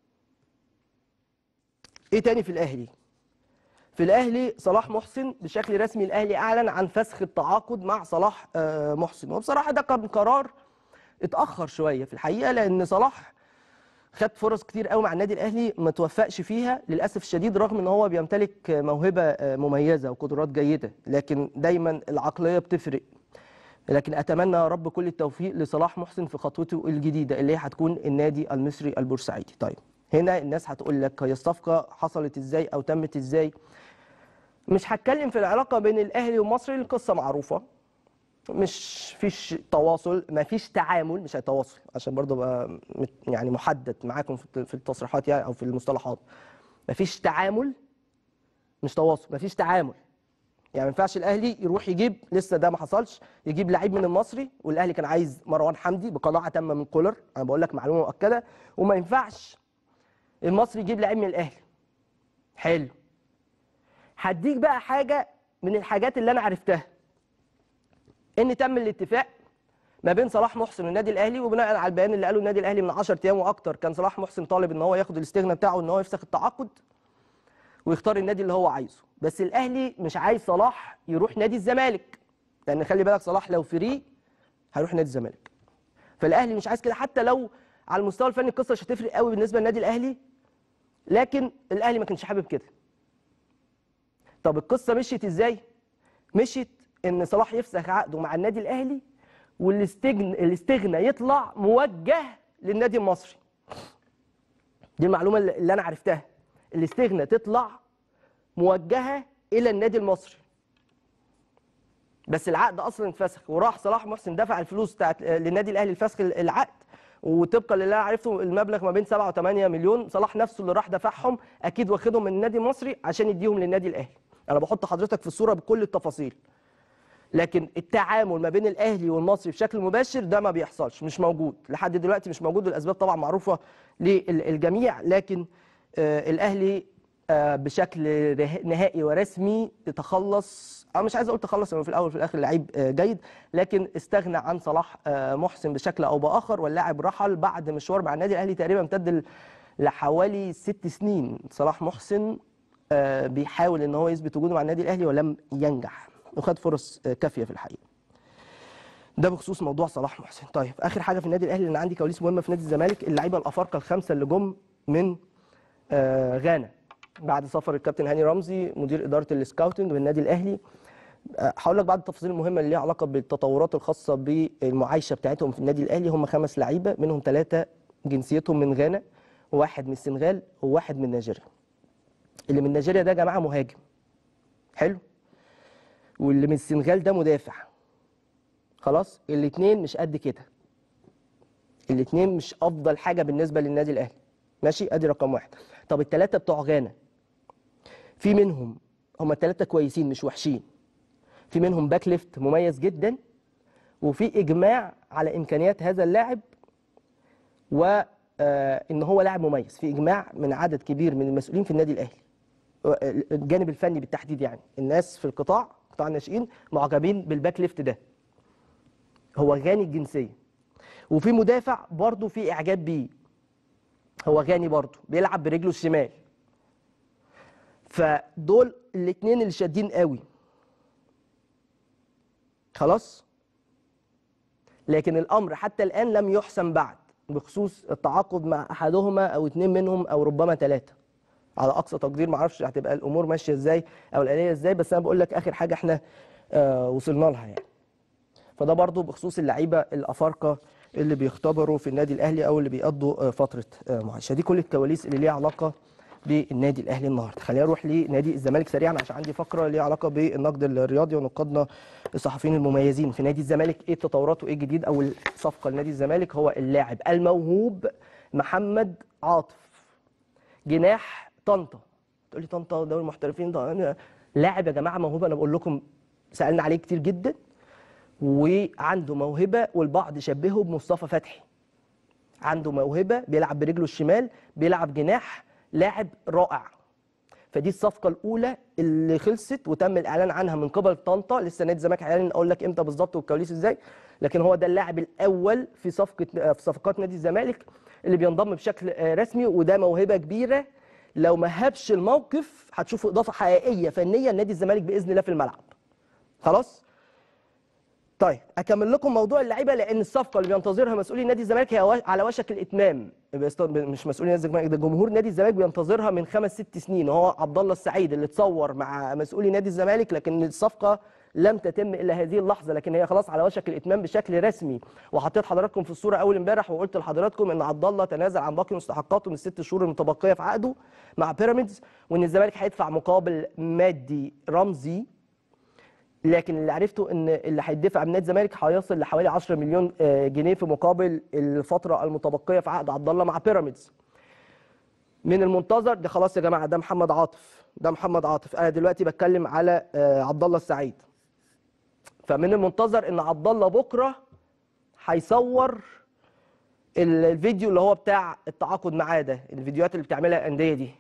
ايه تاني في الاهلي في الاهلي صلاح محسن بشكل رسمي الاهلي اعلن عن فسخ التعاقد مع صلاح آه، محسن وبصراحه ده كان قرار اتاخر شويه في الحقيقه لان صلاح خد فرص كتير قوي مع النادي الاهلي ما توفقش فيها للاسف الشديد رغم ان هو بيمتلك موهبه آه، مميزه وقدرات جيده لكن دايما العقليه بتفرق لكن اتمنى يا رب كل التوفيق لصلاح محسن في خطوته الجديده اللي هي هتكون النادي المصري البورسعيدي طيب هنا الناس هتقول لك هي الصفقه حصلت ازاي او تمت ازاي مش هتكلم في العلاقه بين الاهلي والمصري القصه معروفه مش فيش تواصل ما فيش تعامل مش هيتواصل عشان برضه ابقى مت- يعني محدد معاكم في الت- في التصريحات يعني او في المصطلحات ما فيش تعامل مش تواصل ما فيش تعامل يعني ما ينفعش الاهلي يروح يجيب لسه ده ما حصلش يجيب لعيب من المصري والاهلي كان عايز مروان حمدي بقناعه تامه من كولر انا بقول لك معلومه مؤكده وما ينفعش المصري يجيب لعيب من الاهلي حلو هديك بقى حاجه من الحاجات اللي انا عرفتها ان تم الاتفاق ما بين صلاح محسن والنادي الاهلي وبناء على البيان اللي قاله النادي الاهلي من 10 ايام واكتر كان صلاح محسن طالب ان هو ياخد الاستغناء بتاعه ان هو يفسخ التعاقد ويختار النادي اللي هو عايزه بس الاهلي مش عايز صلاح يروح نادي الزمالك لان خلي بالك صلاح لو فري هيروح نادي الزمالك فالاهلي مش عايز كده حتى لو على المستوى الفني القصه مش هتفرق قوي بالنسبه للنادي الاهلي لكن الاهلي ما كانش حابب كده طب القصه مشيت ازاي مشيت ان صلاح يفسخ عقده مع النادي الاهلي والاستغنى الاستغنى يطلع موجه للنادي المصري دي المعلومه اللي اللي انا عرفتها الاستغنى تطلع موجهه الى النادي المصري بس العقد اصلا اتفسخ وراح صلاح محسن دفع الفلوس بتاعت للنادي الاهلي لفسخ العقد وطبقا للي انا عرفته المبلغ ما بين 7 و8 مليون صلاح نفسه اللي راح دفعهم اكيد واخدهم من النادي المصري عشان يديهم للنادي الاهلي انا بحط حضرتك في الصوره بكل التفاصيل لكن التعامل ما بين الاهلي والمصري بشكل مباشر ده ما بيحصلش مش موجود لحد دلوقتي مش موجود والاسباب طبعا معروفه للجميع لكن آه الاهلي آه، بشكل ره- نهائي ورسمي تتخلص انا مش عايز اقول تخلص لانه في الاول وفي الاخر لعيب آه، جيد لكن استغنى عن صلاح آه، محسن بشكل او باخر واللاعب رحل بعد مشوار مع النادي الاهلي تقريبا امتد ل- لحوالي ست سنين صلاح محسن آه، بيحاول ان هو يثبت وجوده مع النادي الاهلي ولم ينجح وخد فرص آه، كافيه في الحقيقه ده بخصوص موضوع صلاح محسن طيب اخر حاجه في النادي الاهلي ان عندي كواليس مهمه في نادي الزمالك اللعيبه الافارقه الخمسه اللي جم من آه، غانا بعد سفر الكابتن هاني رمزي مدير اداره السكاوتنج بالنادي الاهلي آه، هقول لك بعض التفاصيل المهمه اللي ليها علاقه بالتطورات الخاصه بالمعايشه بتاعتهم في النادي الاهلي هم خمس لعيبه منهم ثلاثه جنسيتهم من غانا وواحد من السنغال وواحد من نيجيريا اللي من نيجيريا ده يا جماعه مهاجم حلو واللي من السنغال ده مدافع خلاص الاثنين مش قد كده الاثنين مش افضل حاجه بالنسبه للنادي الاهلي ماشي ادي رقم واحد طب الثلاثه بتوع غانا في منهم هم الثلاثه كويسين مش وحشين في منهم باك ليفت مميز جدا وفي اجماع على امكانيات هذا اللاعب و آه، ان هو لاعب مميز في اجماع من عدد كبير من المسؤولين في النادي الاهلي الجانب الفني بالتحديد يعني الناس في القطاع قطاع الناشئين معجبين بالباك ليفت ده هو غاني الجنسيه وفي مدافع برضه في اعجاب بيه هو غاني برضه بيلعب برجله الشمال فدول الاثنين اللي شادين قوي خلاص لكن الامر حتى الان لم يحسم بعد بخصوص التعاقد مع احدهما او اثنين منهم او ربما ثلاثه على اقصى تقدير ما اعرفش هتبقى الامور ماشيه ازاي او الاليه ازاي بس انا بقول لك اخر حاجه احنا آه وصلنا لها يعني فده برضو بخصوص اللعيبه الافارقه اللي بيختبروا في النادي الاهلي او اللي بيقضوا آه، فتره آه، معايشه دي كل الكواليس اللي ليها علاقه بالنادي الاهلي النهارده خلينا نروح لنادي الزمالك سريعا عشان عندي فقره ليها علاقه بالنقد الرياضي ونقادنا الصحفيين المميزين في نادي الزمالك ايه التطورات وايه الجديد اول صفقه لنادي الزمالك هو اللاعب الموهوب محمد عاطف جناح طنطا تقول لي طنطا دوري المحترفين ده أنا- لاعب يا جماعه موهوب انا بقول لكم سالنا عليه كتير جدا وعنده موهبه والبعض شبهه بمصطفى فتحي عنده موهبه بيلعب برجله الشمال بيلعب جناح لاعب رائع فدي الصفقه الاولى اللي خلصت وتم الاعلان عنها من قبل طنطا لسه نادي الزمالك هيعلن اقول لك امتى بالظبط والكواليس ازاي لكن هو ده اللاعب الاول في صفقه في صفقات نادي الزمالك اللي بينضم بشكل آه، رسمي وده موهبه كبيره لو ما هبش الموقف هتشوفوا اضافه حقيقيه فنيه لنادي الزمالك باذن الله في الملعب خلاص طيب اكمل لكم موضوع اللعيبه لان الصفقه اللي بينتظرها مسؤولي نادي الزمالك هي وا- على وشك الاتمام بيست- مش مسؤولي نادي الزمالك ده جمهور نادي الزمالك بينتظرها من خمس ست سنين وهو عبد الله السعيد اللي اتصور مع مسؤولي نادي الزمالك لكن الصفقه لم تتم الا هذه اللحظه لكن هي خلاص على وشك الاتمام بشكل رسمي وحطيت حضراتكم في الصوره اول امبارح وقلت لحضراتكم ان عبد الله تنازل عن باقي مستحقاته من الست شهور المتبقيه في عقده مع بيراميدز وان الزمالك هيدفع مقابل مادي رمزي لكن اللي عرفته ان اللي هيدفع من نادي الزمالك هيصل لحوالي 10 مليون آه، جنيه في مقابل الفتره المتبقيه في عقد عبد الله مع بيراميدز من المنتظر ده خلاص يا جماعه ده محمد عاطف ده محمد عاطف انا دلوقتي بتكلم على آه، عبد الله السعيد فمن المنتظر ان عبد الله بكره هيصور ال- الفيديو اللي هو بتاع التعاقد معاه ده الفيديوهات اللي بتعملها الانديه دي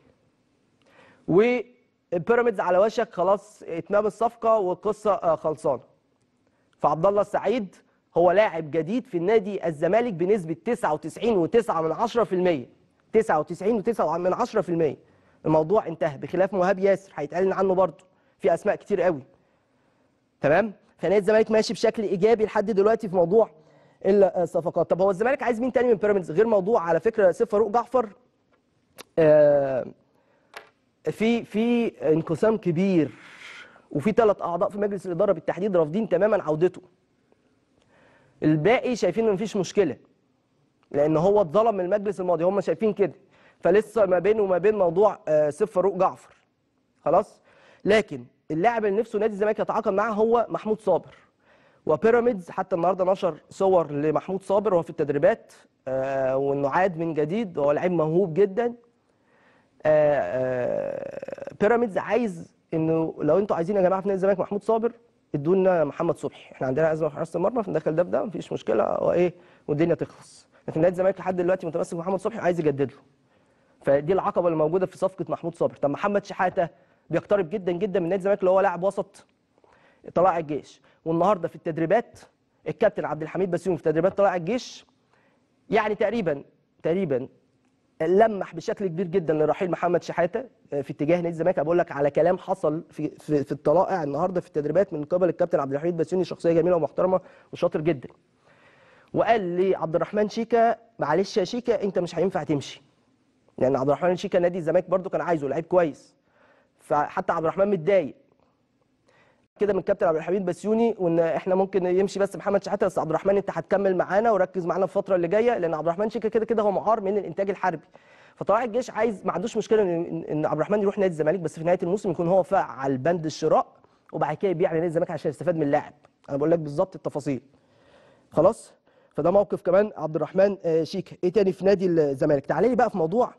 وبيراميدز على وشك خلاص اتمام الصفقه والقصه آه، خلصانه فعبد الله السعيد هو لاعب جديد في النادي الزمالك بنسبه 99.9 من 10% 99.9 من 10% الموضوع انتهى بخلاف مهاب ياسر هيتعلن عنه برضه في اسماء كتير قوي تمام فنادي الزمالك ماشي بشكل ايجابي لحد دلوقتي في موضوع الصفقات طب هو الزمالك عايز مين تاني من بيراميدز غير موضوع على فكره سيف فاروق جعفر آه في في انقسام كبير وفي ثلاث اعضاء في مجلس الاداره بالتحديد رافضين تماما عودته الباقي شايفين ان مفيش مشكله لان هو اتظلم من المجلس الماضي هم شايفين كده فلسه ما بينه وما بين موضوع آه، سيف فاروق جعفر خلاص لكن اللاعب اللي نفسه نادي الزمالك يتعاقد معاه هو محمود صابر وبيراميدز حتى النهارده نشر صور لمحمود صابر وهو في التدريبات آه، وانه عاد من جديد وهو لعيب موهوب جدا آه، آه، بيراميدز عايز انه لو انتوا عايزين يا جماعه في نادي الزمالك محمود صابر ادونا محمد صبحي احنا عندنا ازمه في حراسه المرمى فندخل ده بده مفيش مشكله وايه والدنيا تخلص لكن نادي الزمالك لحد دلوقتي متمسك بمحمد صبحي وعايز يجدد له فدي العقبه اللي موجوده في صفقه محمود صابر طب محمد شحاته بيقترب جدا جدا من نادي الزمالك اللي هو لاعب وسط طلائع الجيش والنهارده في التدريبات الكابتن عبد الحميد بسيوني في تدريبات طلائع الجيش يعني تقريبا تقريبا لمح بشكل كبير جدا لرحيل محمد شحاته في اتجاه نادي الزمالك بقول لك على كلام حصل في في, في الطلائع النهارده في التدريبات من قبل الكابتن عبد الحميد بسيوني شخصيه جميله ومحترمه وشاطر جدا وقال لعبد الرحمن شيكا معلش يا شيكا انت مش هينفع تمشي لان عبد الرحمن شيكا نادي الزمالك برده كان عايزه لعيب كويس فحتى عبد الرحمن متضايق كده من كابتن عبد الحميد بسيوني وان احنا ممكن يمشي بس محمد شحاته بس عبد الرحمن انت هتكمل معانا وركز معانا في الفتره اللي جايه لان عبد الرحمن شيكا كده كده هو معار من الانتاج الحربي فطلائع الجيش عايز ما عندوش مشكله ان ان عبد الرحمن يروح نادي الزمالك بس في نهايه الموسم يكون هو فعل بند الشراء وبعد كده يبيع لنادي الزمالك عشان يستفاد من اللاعب انا بقول لك بالظبط التفاصيل خلاص فده موقف كمان عبد الرحمن آه، شيكا ايه تاني في نادي الزمالك تعالى لي بقى في موضوع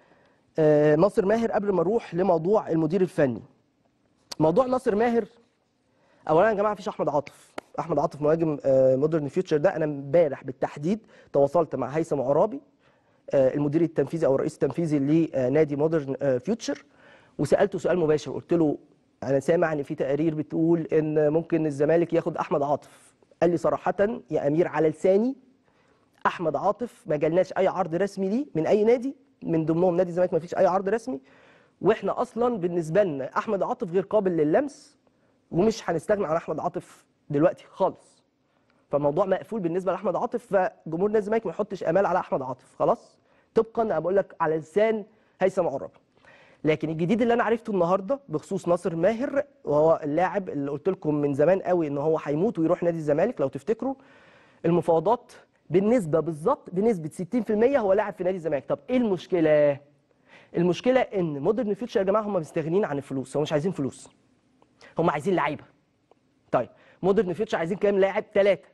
آه، ناصر ماهر قبل ما نروح لموضوع المدير الفني موضوع ناصر ماهر اولا يا جماعه مفيش احمد عاطف احمد عاطف مهاجم آه، مودرن فيوتشر ده انا امبارح بالتحديد تواصلت مع هيثم عرابي آه، المدير التنفيذي او الرئيس التنفيذي لنادي مودرن آه، فيوتشر وسالته سؤال مباشر قلت له انا سامع ان في تقارير بتقول ان ممكن الزمالك ياخد احمد عاطف قال لي صراحه يا امير على لساني احمد عاطف ما جالناش اي عرض رسمي ليه من اي نادي من ضمنهم نادي الزمالك ما فيش اي عرض رسمي واحنا اصلا بالنسبه لنا احمد عاطف غير قابل للمس ومش هنستغنى عن احمد عاطف دلوقتي خالص فالموضوع مقفول بالنسبه لاحمد عاطف فجمهور نادي الزمالك ما يحطش امال على احمد عاطف خلاص طبقا انا بقول لك على لسان هيثم عرابي لكن الجديد اللي انا عرفته النهارده بخصوص ناصر ماهر وهو اللاعب اللي قلت لكم من زمان قوي ان هو هيموت ويروح نادي الزمالك لو تفتكروا المفاوضات بالنسبه بالظبط بنسبه 60% هو لاعب في نادي الزمالك طب ايه المشكله المشكله ان مودرن فيوتشر يا جماعه هم مستغنيين عن الفلوس هم مش عايزين فلوس هم عايزين لعيبه طيب مودرن فيوتشر عايزين كام لاعب ثلاثه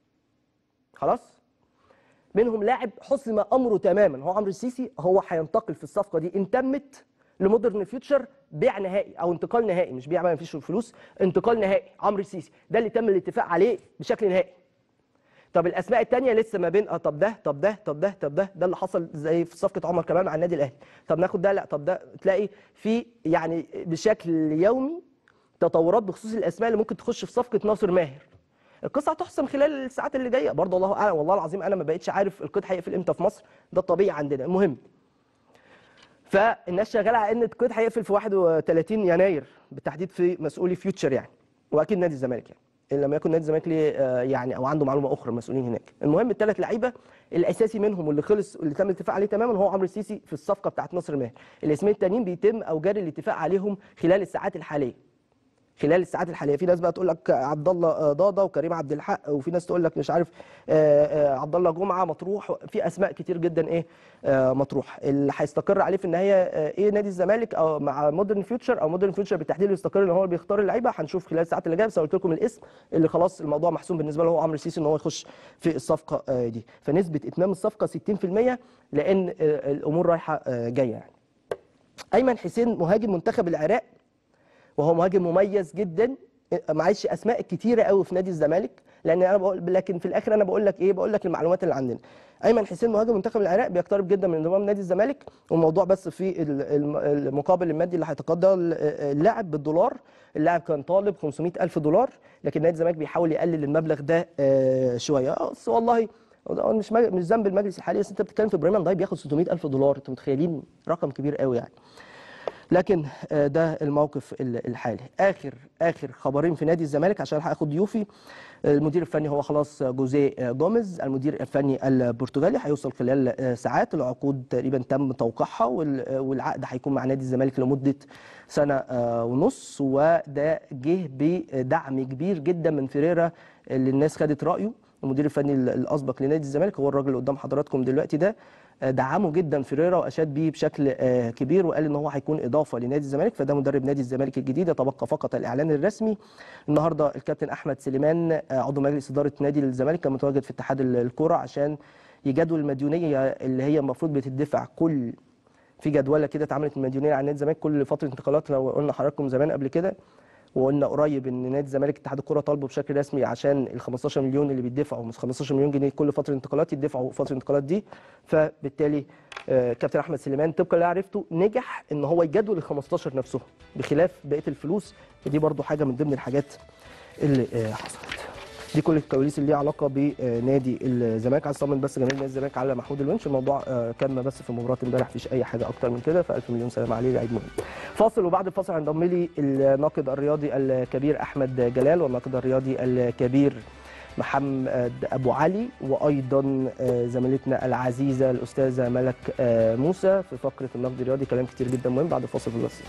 خلاص منهم لاعب حسم امره تماما هو عمرو السيسي هو هينتقل في الصفقه دي ان تمت لمودرن فيوتشر بيع نهائي او انتقال نهائي مش بيع بقى مفيش فلوس انتقال نهائي عمرو السيسي ده اللي تم الاتفاق عليه بشكل نهائي طب الاسماء الثانيه لسه ما بين اه طب ده طب ده طب ده طب ده ده اللي حصل زي في صفقه عمر كمال مع النادي الاهلي طب ناخد ده لا طب ده تلاقي في يعني بشكل يومي تطورات بخصوص الاسماء اللي ممكن تخش في صفقه ناصر ماهر القصه هتحسم خلال الساعات اللي جايه برضه الله اعلم والله العظيم انا ما بقتش عارف القيد هيقفل امتى في مصر ده الطبيعي عندنا المهم فالناس شغاله على ان القيد هيقفل في 31 يناير بالتحديد في مسؤولي فيوتشر يعني واكيد نادي الزمالك يعني ان لم يكن نادي الزمالك ليه آه، يعني او عنده معلومه اخرى المسؤولين هناك المهم الثلاث لعيبه الاساسي منهم واللي خلص واللي تم الاتفاق عليه تماما هو عمرو السيسي في الصفقه بتاعت نصر ماهر الاسمين التانيين بيتم او جاري الاتفاق عليهم خلال الساعات الحاليه خلال الساعات الحاليه في ناس بقى تقول لك عبد الله آه، ضاضه وكريم عبد الحق وفي ناس تقول لك مش عارف آه، آه، عبد الله جمعه مطروح في اسماء كتير جدا ايه آه، مطروح اللي هيستقر عليه في النهايه آه، ايه نادي الزمالك او مع مودرن فيوتشر او مودرن فيوتشر بالتحديد يستقر ان هو اللي بيختار اللعيبه هنشوف خلال الساعات اللي جايه بس قلت لكم الاسم اللي خلاص الموضوع محسوم بالنسبه له هو عمرو السيسي ان هو يخش في الصفقه آه، دي فنسبه اتمام الصفقه 60% لان آه، الامور رايحه آه، جايه يعني ايمن حسين مهاجم منتخب العراق وهو مهاجم مميز جدا معلش اسماء كتيره قوي في نادي الزمالك لان انا بقول لكن في الاخر انا بقول لك ايه بقول لك المعلومات اللي عندنا ايمن حسين مهاجم منتخب العراق بيقترب جدا من انضمام نادي الزمالك والموضوع بس في ال- الم- المقابل المادي اللي هيتقاضى اللاعب بالدولار اللاعب كان طالب 500 الف دولار لكن نادي الزمالك بيحاول يقلل المبلغ ده آه، شويه آه، بس والله هو مش مج- مش ذنب المجلس الحالي بس انت بتتكلم في ابراهيم نضاي بياخد 600 الف دولار انتوا متخيلين رقم كبير قوي يعني لكن آه، ده الموقف ال- الحالي اخر اخر خبرين في نادي الزمالك عشان هاخد ضيوفي المدير الفني هو خلاص جوزيه آه، جوميز المدير الفني البرتغالي هيوصل خلال آه، ساعات العقود تقريبا تم توقيعها وال- آه، والعقد هيكون مع نادي الزمالك لمده سنه آه، ونص وده جه بدعم كبير جدا من فيريرا اللي الناس خدت رايه المدير الفني ال- الاسبق لنادي الزمالك هو الراجل اللي قدام حضراتكم دلوقتي ده آه، دعمه جدا فيريرا واشاد بيه بشكل آه، كبير وقال ان هو هيكون اضافه لنادي الزمالك فده مدرب نادي الزمالك الجديد يتبقى فقط الاعلان الرسمي النهارده الكابتن احمد سليمان آه، عضو مجلس اداره نادي الزمالك كان متواجد في اتحاد ال- الكوره عشان يجدول المديونيه اللي هي المفروض بتدفع كل في جدوله كده اتعملت المديونيه على نادي الزمالك كل فتره انتقالات لو قلنا حضراتكم زمان قبل كده وقلنا قريب ان نادي الزمالك اتحاد الكره طالبه بشكل رسمي عشان ال 15 مليون اللي بيدفعوا مش 15 مليون جنيه كل فتره انتقالات يدفعوا فتره الانتقالات دي فبالتالي آه، كابتن احمد سليمان طبقا اللي عرفته نجح ان هو يجدول ال 15 نفسهم بخلاف بقيه الفلوس ودي برضو حاجه من ضمن الحاجات اللي آه، حصلت دي كل الكواليس اللي ليها علاقه بنادي الزمالك عايز اطمن بس جماهير نادي الزمالك على محمود الونش الموضوع آه، كان بس في مباراه امبارح مفيش اي حاجه اكتر من كده فالف مليون سلام عليه لعيب مهم فاصل وبعد الفاصل هينضم لي الناقد الرياضي الكبير احمد جلال والناقد الرياضي الكبير محمد ابو علي وايضا آه، زميلتنا العزيزه الاستاذه ملك آه، موسى في فقره النقد الرياضي كلام كتير جدا مهم بعد الفاصل في الوصف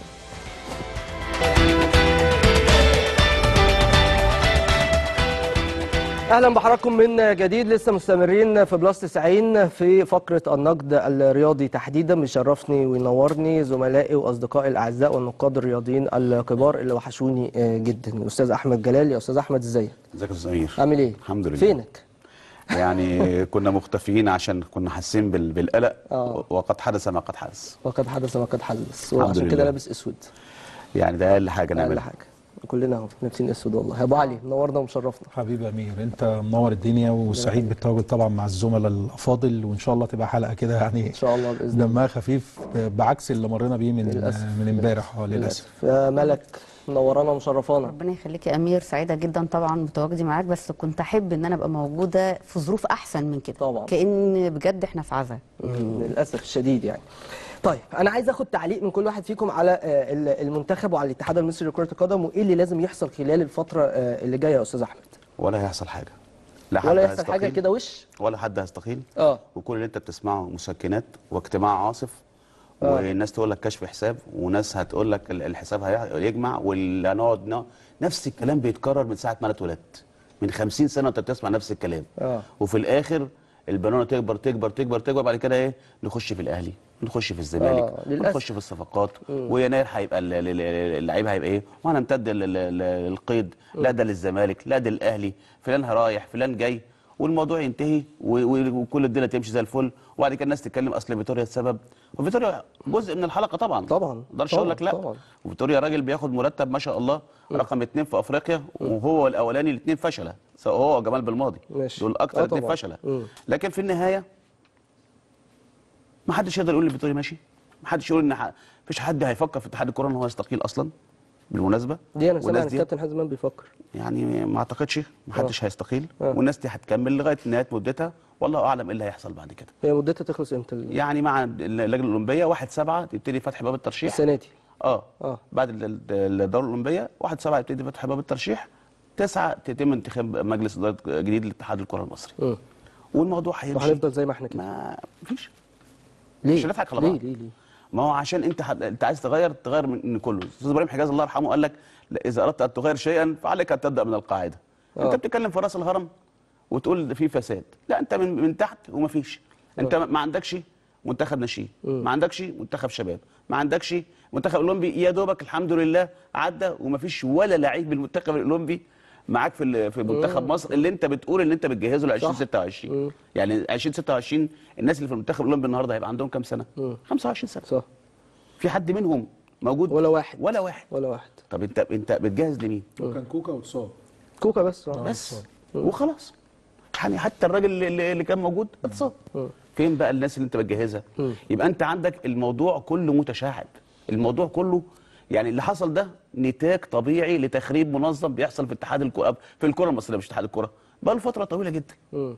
اهلا بحضراتكم من جديد لسه مستمرين في بلس 90 في فقره النقد الرياضي تحديدا بيشرفني وينورني زملائي واصدقائي الاعزاء والنقاد الرياضيين الكبار اللي وحشوني آه، جدا الاستاذ احمد جلال يا استاذ احمد ازيك ازيك يا استاذ امير عامل ايه الحمد لله فينك يعني كنا مختفيين عشان كنا حاسين بال- بالقلق آه. وقد حدث ما قد حدث وقد حدث ما قد حدث الحمد وعشان كده لله. لابس اسود يعني ده اقل حاجه اقل نعملها حاجه كلنا اهو لابسين اسود والله يا ابو علي منورنا ومشرفنا حبيبي امير انت منور الدنيا وسعيد بالتواجد طبعا مع الزملاء الافاضل وان شاء الله تبقى حلقه كده يعني ان شاء الله باذن الله دمها خفيف بعكس اللي مرينا بيه من للأسف. من امبارح اه للاسف للاسف يا ملك منورانا ومشرفانا ربنا يخليك يا امير سعيده جدا طبعا بتواجدي معاك بس كنت احب ان انا ابقى موجوده في ظروف احسن من كده طبعا. كان بجد احنا في عزا مم، للاسف الشديد يعني طيب انا عايز اخد تعليق من كل واحد فيكم على آه، ال- المنتخب وعلى الاتحاد المصري لكره القدم وايه اللي لازم يحصل خلال الفتره آه، اللي جايه يا استاذ احمد ولا هيحصل حاجه لا ولا حد يحصل حاجه هيستقيل كده وش ولا حد هيستقيل اه وكل اللي انت بتسمعه مسكنات واجتماع عاصف آه. والناس تقول لك كشف حساب وناس هتقول لك ال- الحساب هي- يجمع واللي هنقعد ن- نفس الكلام بيتكرر من ساعه ما انا اتولدت من 50 سنه انت بتسمع نفس الكلام آه. وفي الاخر البنانه تكبر تكبر تكبر تكبر بعد كده ايه نخش في الاهلي نخش في الزمالك آه، للأسف. نخش في الصفقات ويناير هيبقى ال- ال- ال- اللعيب هيبقى ايه وهنمتد ال- ال- ال- القيد لا ده للزمالك لا ده للاهلي فلان رايح فلان جاي والموضوع ينتهي و- و- وكل الدنيا تمشي زي الفل وبعد كده الناس تتكلم اصل فيتوريا السبب وفيتوريا جزء من الحلقه طبعا طبعاً، ما اقدرش اقول لك لا طبعاً. وفيتوريا راجل بياخد مرتب ما شاء الله رقم اتنين في افريقيا وهو الاولاني الاثنين فشله سواء هو وجمال بالماضي ماشي. دول آه اكتر اثنين طبعاً. فشله مم. لكن في النهايه ما حدش يقدر يقول ان فيتوريا ماشي ما حدش يقول ان ح... فيش حد هيفكر في اتحاد الكوره ان هو يستقيل اصلا بالمناسبه دي انا سامع والناس ان دي الكابتن حازم امام بيفكر يعني ما اعتقدش ما حدش هيستقيل آه. والناس دي هتكمل لغايه نهايه مدتها والله اعلم ايه اللي هيحصل بعد كده هي مدتها تخلص امتى ال- يعني مع اللجنه الاولمبيه 1 7 تبتدي فتح باب الترشيح السنه دي اه آه. بعد ال- ال- الدوره الاولمبيه 1 7 يبتدي فتح باب الترشيح 9 تتم انتخاب مجلس اداره جديد لاتحاد الكره المصري مم. والموضوع هيمشي وهنفضل زي ما احنا كده ما فيش ليه مش هنضحك على ليه بعض. ليه ليه ما هو عشان انت حد... انت عايز تغير تغير من من كله استاذ ابراهيم حجاز الله يرحمه قال لك لا، اذا اردت ان تغير شيئا فعليك ان تبدا من القاعده آه. انت بتتكلم في راس الهرم وتقول ده في فساد لا انت من من تحت وما فيش انت ما عندكش منتخب ناشئين ما عندكش منتخب شباب ما عندكش منتخب اولمبي يا دوبك الحمد لله عدى وما فيش ولا لعيب بالمنتخب الاولمبي معاك في ال- في منتخب مصر اللي انت بتقول ان انت بتجهزه ل 2026 يعني 2026 الناس اللي في المنتخب الاولمبي النهارده هيبقى عندهم كام سنه 25 سنه صح في حد منهم موجود ولا واحد. ولا واحد ولا واحد طب انت انت بتجهز لمين كان كوكا واتصاب كوكا بس آه. بس وخلاص يعني حتى الراجل اللي, اللي كان موجود اتصاب فين بقى الناس اللي انت بتجهزها يبقى انت عندك الموضوع كله متشعب الموضوع كله يعني اللي حصل ده نتاج طبيعي لتخريب منظم بيحصل في اتحاد الكره في الكره المصريه مش اتحاد الكره بقى له فتره طويله جدا مم.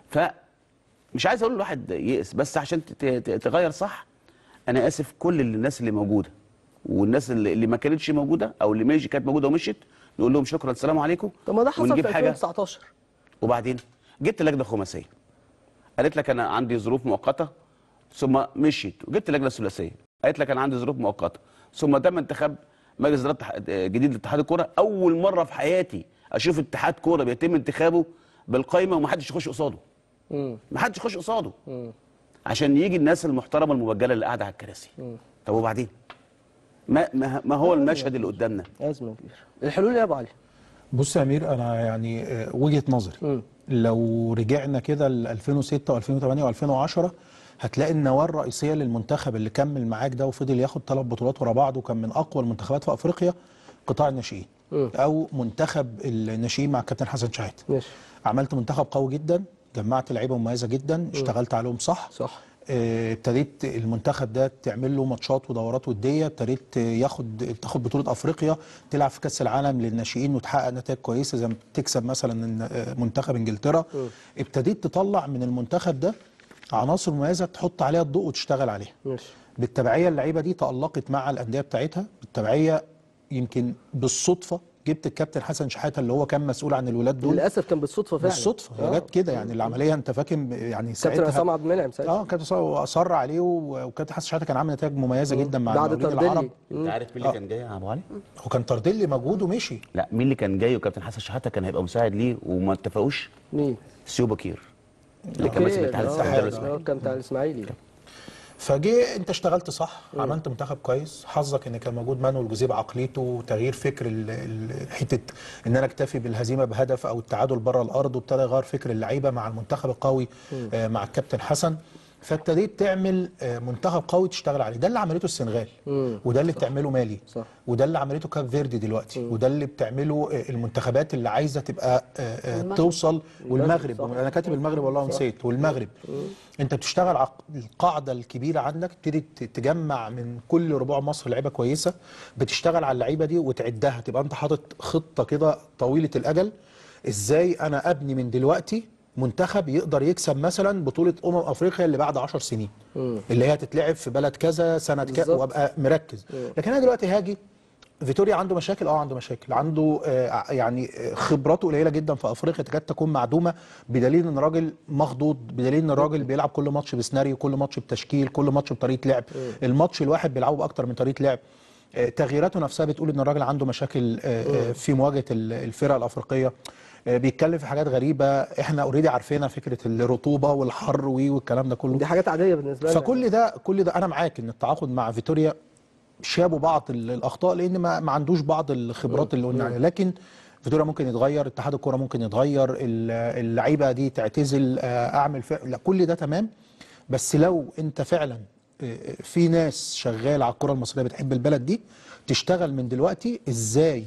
فمش عايز اقول الواحد يئس بس عشان ت- ت- تغير صح انا اسف كل الناس اللي موجوده والناس اللي اللي ما كانتش موجوده او اللي ماشي كانت موجوده ومشيت نقول لهم شكرا السلام عليكم طب ما ده حصل ونجيب في حاجه 2019 وبعدين جبت لجنه خماسيه قالت لك انا عندي ظروف مؤقته ثم مشيت وجبت لجنه ثلاثيه قالت لك انا عندي ظروف مؤقته ثم تم انتخاب مجلس اداره اتحاد- جديد لاتحاد الكوره اول مره في حياتي اشوف اتحاد كوره بيتم انتخابه بالقايمه ومحدش يخش قصاده مم. محدش يخش قصاده مم. عشان يجي الناس المحترمه المبجله اللي قاعده على الكراسي طب وبعدين ما ما, ما هو المشهد اللي قدامنا ازمه كبيره الحلول إيه يا ابو علي بص يا امير انا يعني آه، وجهه نظري مم. لو رجعنا كده ل 2006 و2008 و2010 هتلاقي النواه الرئيسيه للمنتخب اللي كمل معاك ده وفضل ياخد ثلاث بطولات ورا بعض وكان من اقوى المنتخبات في افريقيا قطاع الناشئين او منتخب الناشئين مع الكابتن حسن شحاته ماشي عملت منتخب قوي جدا جمعت لعيبه مميزه جدا اشتغلت عليهم صح صح آه، ابتديت المنتخب ده تعمل له ماتشات ودورات وديه ابتديت ياخد تاخد بطوله افريقيا تلعب في كاس العالم للناشئين وتحقق نتائج كويسه زي ما تكسب مثلا آه، منتخب انجلترا ابتديت تطلع من المنتخب ده عناصر مميزه تحط عليها الضوء وتشتغل عليها ماشي بالتبعيه اللعيبه دي تالقت مع الانديه بتاعتها بالتبعيه يمكن بالصدفه جبت الكابتن حسن شحاته اللي هو كان مسؤول عن الولاد دول للاسف كان بالصدفه فعلا بالصدفه آه. هي جت كده يعني العمليه انت فاكر يعني كابتن ساعتها عصام عبد المنعم ساعتها اه كابتن عصام اصر عليه و- وكابتن حسن شحاته كان عامل نتائج مميزه جدا مع بعد المقاولين تردلي العرب انت عارف مين اللي كان جاي يا ابو علي؟ وكان تردلي موجود ومشي لا مين اللي كان جاي وكابتن حسن شحاته كان هيبقى مساعد ليه وما اتفقوش مين؟ سيو بكير اللي كان ماسك الاتحاد آه، الساحلي آه، الاسماعيلي كان بتاع الاسماعيلي فجه انت اشتغلت صح عملت منتخب كويس حظك ان كان موجود مانويل جوزيه بعقليته وتغيير فكر ال- ال- حته ان انا اكتفي بالهزيمه بهدف او التعادل بره الارض وابتدى يغير فكر اللعيبه مع المنتخب القوي آه مع الكابتن حسن فابتديت تعمل آه منتخب قوي تشتغل عليه ده اللي عملته السنغال وده اللي بتعمله مالي صح. وده اللي عملته كاب فيردي دلوقتي وده اللي بتعمله آه، المنتخبات اللي عايزه تبقى آه، آه، والمغرب. توصل والمغرب صح. انا كاتب المغرب والله نسيت والمغرب انت بتشتغل على القاعده الكبيره عندك تبتدي ت- تجمع من كل ربوع مصر لعيبه كويسه بتشتغل على اللعيبه دي وتعدها تبقى انت حاطط خطه كده طويله الاجل ازاي انا ابني من دلوقتي منتخب يقدر يكسب مثلا بطوله امم افريقيا اللي بعد 10 سنين اللي هي هتتلعب في بلد كذا سنه كذا بالظبط. وابقى مركز لكن انا دلوقتي هاجي فيتوريا عنده مشاكل اه عنده مشاكل عنده آه يعني آه، خبراته قليله جدا في افريقيا تكاد تكون معدومه بدليل ان الراجل مخضوض بدليل ان الراجل بيلعب كل ماتش بسيناريو كل ماتش بتشكيل كل ماتش بطريقه لعب الماتش الواحد بيلعبه باكتر من طريقه لعب آه، تغييراته نفسها بتقول ان الراجل عنده مشاكل آه، آه، في مواجهه ال- الفرق الافريقيه آه، بيتكلم في حاجات غريبه احنا اوريدي عارفينها فكره الرطوبه والحر وي والكلام ده كله دي حاجات عاديه بالنسبه لنا فكل ده كل ده انا معاك ان التعاقد مع فيتوريا شابوا بعض ال- الاخطاء لان ما, ما عندوش بعض الخبرات اللي قلنا عليها لكن فيتوريا ممكن يتغير اتحاد الكوره ممكن يتغير ال- اللعيبه دي تعتزل آه، اعمل ف... لا كل ده تمام بس لو انت فعلا آه، في ناس شغاله على الكره المصريه بتحب البلد دي تشتغل من دلوقتي ازاي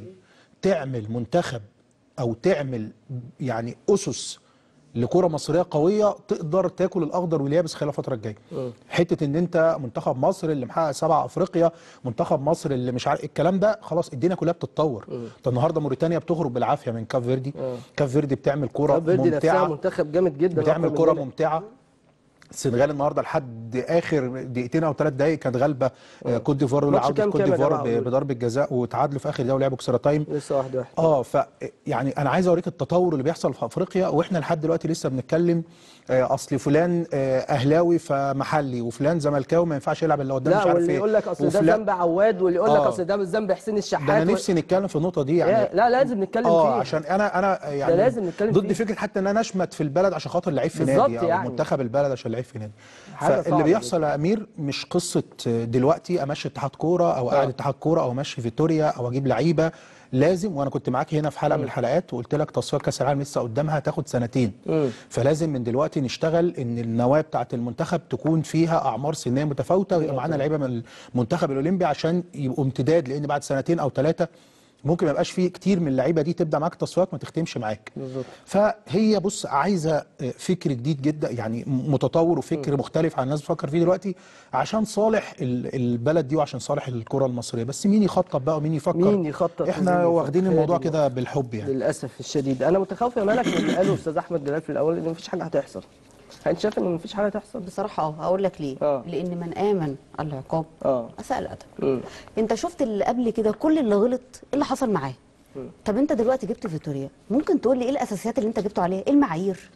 تعمل منتخب او تعمل يعني اسس لكره مصريه قويه تقدر تاكل الاخضر واليابس خلال الفتره الجايه حته ان انت منتخب مصر اللي محقق سبعه افريقيا منتخب مصر اللي مش عارف الكلام ده خلاص الدنيا كلها بتتطور انت النهارده موريتانيا بتخرج بالعافيه من كاف فيردي كاف فيردي بتعمل كره كاب فيردي نفسها ممتعه منتخب جامد جدا بتعمل أقوى كره مننا. ممتعه السنغال النهارده لحد اخر دقيقتين او ثلاث دقائق كانت غالبه آه، كوت ديفوار ماتش ولعبوا كام كوت كام يا ديفوار جماعة؟ ب- بضربه جزاء وتعادلوا في اخر دقيقه ولعبوا اكسترا تايم لسه واحد واحد اه ف يعني انا عايز اوريك التطور اللي بيحصل في افريقيا واحنا لحد دلوقتي لسه بنتكلم آه، اصل فلان آه، اهلاوي فمحلي وفلان زملكاوي ما ينفعش يلعب الا قدام مش لا عارف واللي ايه يقول لك اصل ده وفلان- ذنب عواد واللي يقول لك آه. اصل ده مش ذنب حسين الشحات ده انا و- نفسي نتكلم في النقطه دي يا- يعني لا لازم نتكلم اه فيه عشان انا انا يعني لازم نتكلم ضد فيه. فكره حتى ان انا اشمت في البلد عشان خاطر لعيب في بالظبط نادي او يعني. منتخب البلد عشان لعيب في نادي حاجة فاللي صعبة بيحصل يا امير مش قصه دلوقتي امشي اتحاد كوره او قاعد اتحاد كوره او امشي فيتوريا او اجيب لعيبه لازم وانا كنت معاك هنا في حلقه من الحلقات وقلت لك تصفيات كاس العالم لسه قدامها تاخد سنتين فلازم من دلوقتي نشتغل ان النواه بتاعه المنتخب تكون فيها اعمار سنيه متفاوته ويبقى معانا لعيبه من المنتخب الاولمبي عشان يبقوا امتداد لان بعد سنتين او ثلاثه ممكن ما يبقاش فيه كتير من اللعيبه دي تبدا معاك تصفيات ما تختمش معاك بالظبط. فهي بص عايزه فكر جديد جدا يعني متطور وفكر مختلف عن الناس بتفكر فيه دلوقتي عشان صالح ال- البلد دي وعشان صالح الكره المصريه بس مين يخطط بقى ومين يفكر مين يخطط ومين احنا يفكر؟ واخدين هي الموضوع دي كده بالحب يعني للاسف الشديد انا متخوف يا مالك من اللي قاله استاذ احمد جلال في الاول ان مفيش حاجه هتحصل انت شايف ان مفيش حاجه هتحصل بصراحه اه هقول لك ليه آه. لان من امن العقاب اه اساء الادب مم. انت شفت اللي قبل كده كل اللي غلط ايه اللي حصل معاه طب انت دلوقتي جبت فيتوريا ممكن تقول لي ايه الاساسيات اللي انت جبته عليها ايه المعايير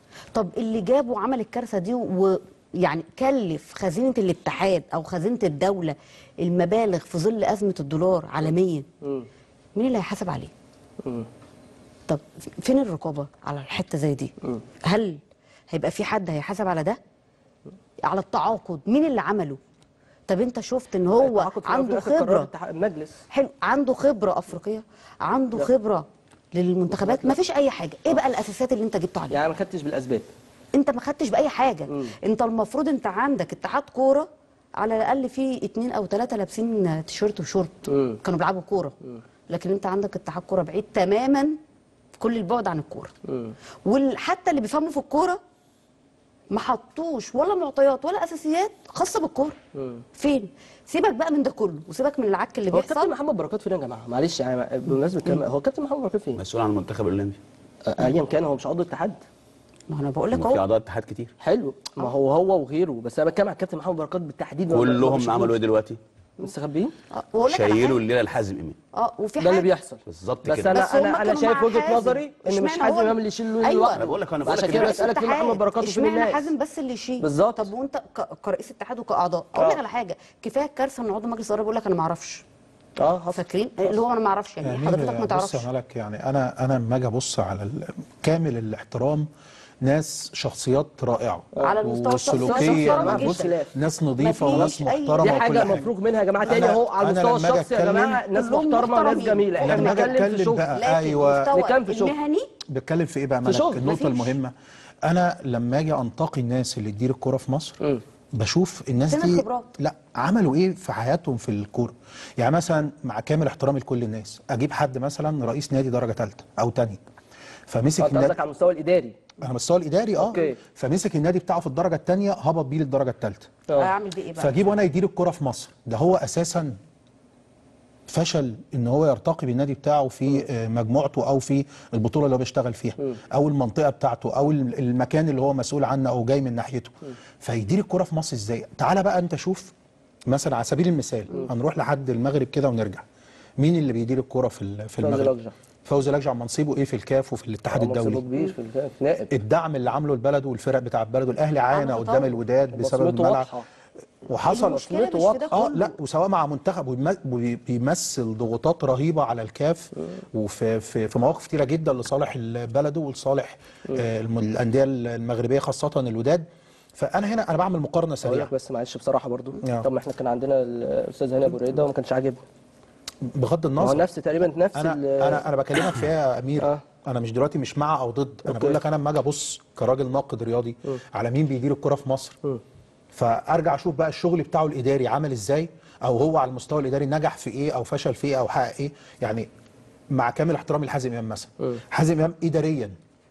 طب اللي جابه وعمل الكارثه دي ويعني كلف خزينه الاتحاد او خزينه الدوله المبالغ في ظل ازمه الدولار عالميا مم. مين اللي هيحاسب عليه مم. طب فين الرقابه على الحته زي دي هل هيبقى في حد هيحاسب على ده على التعاقد مين اللي عمله طب انت شفت ان هو التعاقد في الأول وفي عنده الآخر قرار خبره اتحاد المجلس حلو عنده خبره افريقيه عنده لا. خبره للمنتخبات ما فيش اي حاجه ايه بقى الاساسيات اللي انت جبته عليها يعني ما خدتش بالاسباب انت ما خدتش باي حاجه انت المفروض انت عندك اتحاد كوره على الاقل فيه اتنين او ثلاثه لابسين تيشيرت وشورت مم. كانوا بيلعبوا كوره لكن انت عندك اتحاد كوره بعيد تماما كل البعد عن الكوره وحتى اللي بيفهموا في الكوره ما حطوش ولا معطيات ولا اساسيات خاصه بالكوره فين سيبك بقى من ده كله وسيبك من العك اللي هو الكابتن بيحصل محمد بركات فين يا جماعه معلش يعني بمناسبه الكلام هو الكابتن محمد بركات فين مسؤول عن المنتخب الاولمبي ايا كان هو مش عضو اتحاد ما انا بقول لك في اهو اعضاء اتحاد كتير حلو ما هو هو وغيره بس انا بتكلم على الكابتن محمد بركات بالتحديد ما- ما كلهم بشوفوش. عملوا ايه دلوقتي؟ مستخبيين آه، وأقول لك على شايلوا حاجة. الليله لحازم امام اه وفي ده اللي حاجه بيحصل بالظبط بس كده انا بس هما انا انا كانوا شايف مع وجهه حازم. نظري ان مش اشمعنى حازم هو؟ امام اللي يشيل له أيوة. لوحده أنا بقول لك- أنا بقول عشان لك كده كده. بسالك فين اتحاد. محمد بركات وفين اشمعنى الناس حازم بس اللي يشيل بالظبط. طب وانت ك- كرئيس اتحاد وكاعضاء اقول آه. لك على حاجه كفايه الكارثه ان عضو مجلس الاداره بيقول لك انا ما اعرفش اه حصل فاكرين اللي هو انا ما اعرفش يعني يعني حضرتك ما بص تعرفش يا ملك يعني انا انا لما اجي ابص على ال- كامل الاحترام ناس شخصيات رائعه على المستوى الشخصي وسلوكيه محترمة أنا بص جداً. ناس نظيفه مفيش وناس أي- محترمه دي وكل حاجه مفروغ منها يا جماعه تاني أنا- اهو على أنا المستوى لما أجي الشخصي يا جماعه أتكلم- ناس كلهم محترمه وناس محترمين. جميله احنا لما أجي بنتكلم في أتكلم شغل بقى لكن أيوة. المستوى نتكلم في شغل. المهني بتكلم في ايه بقى ملك شغل، النقطه مفيش. المهمه انا لما اجي انتقي الناس اللي تدير الكوره في مصر مم. بشوف الناس فين دي الخبرات؟ لا عملوا ايه في حياتهم في الكوره يعني مثلا مع كامل احترامي لكل الناس اجيب حد مثلا رئيس نادي درجه ثالثه او ثانيه فمسك انت النادي قصدك على المستوى الاداري على المستوى الاداري اه أوكي. فمسك النادي بتاعه في الدرجه الثانيه هبط بيه للدرجه الثالثه اه اعمل بيه ايه بقى فاجيبه انا يدير الكره في مصر ده هو اساسا فشل ان هو يرتقي بالنادي بتاعه في آه، مجموعته او في البطوله اللي هو بيشتغل فيها او المنطقه بتاعته او ال- المكان اللي هو مسؤول عنه او جاي من ناحيته فيدير الكره في مصر ازاي تعالى بقى انت شوف مثلا على سبيل المثال هنروح لحد المغرب كده ونرجع مين اللي بيدير الكره في ال- في فوزي المغرب لجع. فوزي لجع منصبه ايه في الكاف وفي الاتحاد منصبه الدولي كبير في الك- في نائب الدعم اللي عامله البلد والفرق بتاع البلد والاهلي عانى عمل قدام تطور. الوداد بسبب بصمته الملعب واضحة. وحصل المشكلة مش في ده اه كله. لا وسواء مع منتخب وبيم- وبيمثل ضغوطات رهيبه على الكاف وفي في, في مواقف كتيره جدا لصالح بلده ولصالح آه الم- الانديه المغربيه خاصه الوداد فانا هنا انا بعمل مقارنه اقول سريعه لك بس معلش بصراحه برضو آه. طب ما احنا كان عندنا الاستاذ هاني ابو ريده وما كانش عاجبني بغض ما هو النظر نفس تقريبا نفس انا ال- انا انا بكلمك فيها يا امير آه. انا مش دلوقتي مش مع او ضد انا أوكي. بقول لك انا لما اجي ابص كراجل ناقد رياضي على مين بيدير الكره في مصر فارجع اشوف بقى الشغل بتاعه الاداري عامل ازاي او هو على المستوى الاداري نجح في ايه او فشل في ايه او حقق ايه يعني مع كامل احترامي لحازم امام مثلا حازم امام اداريا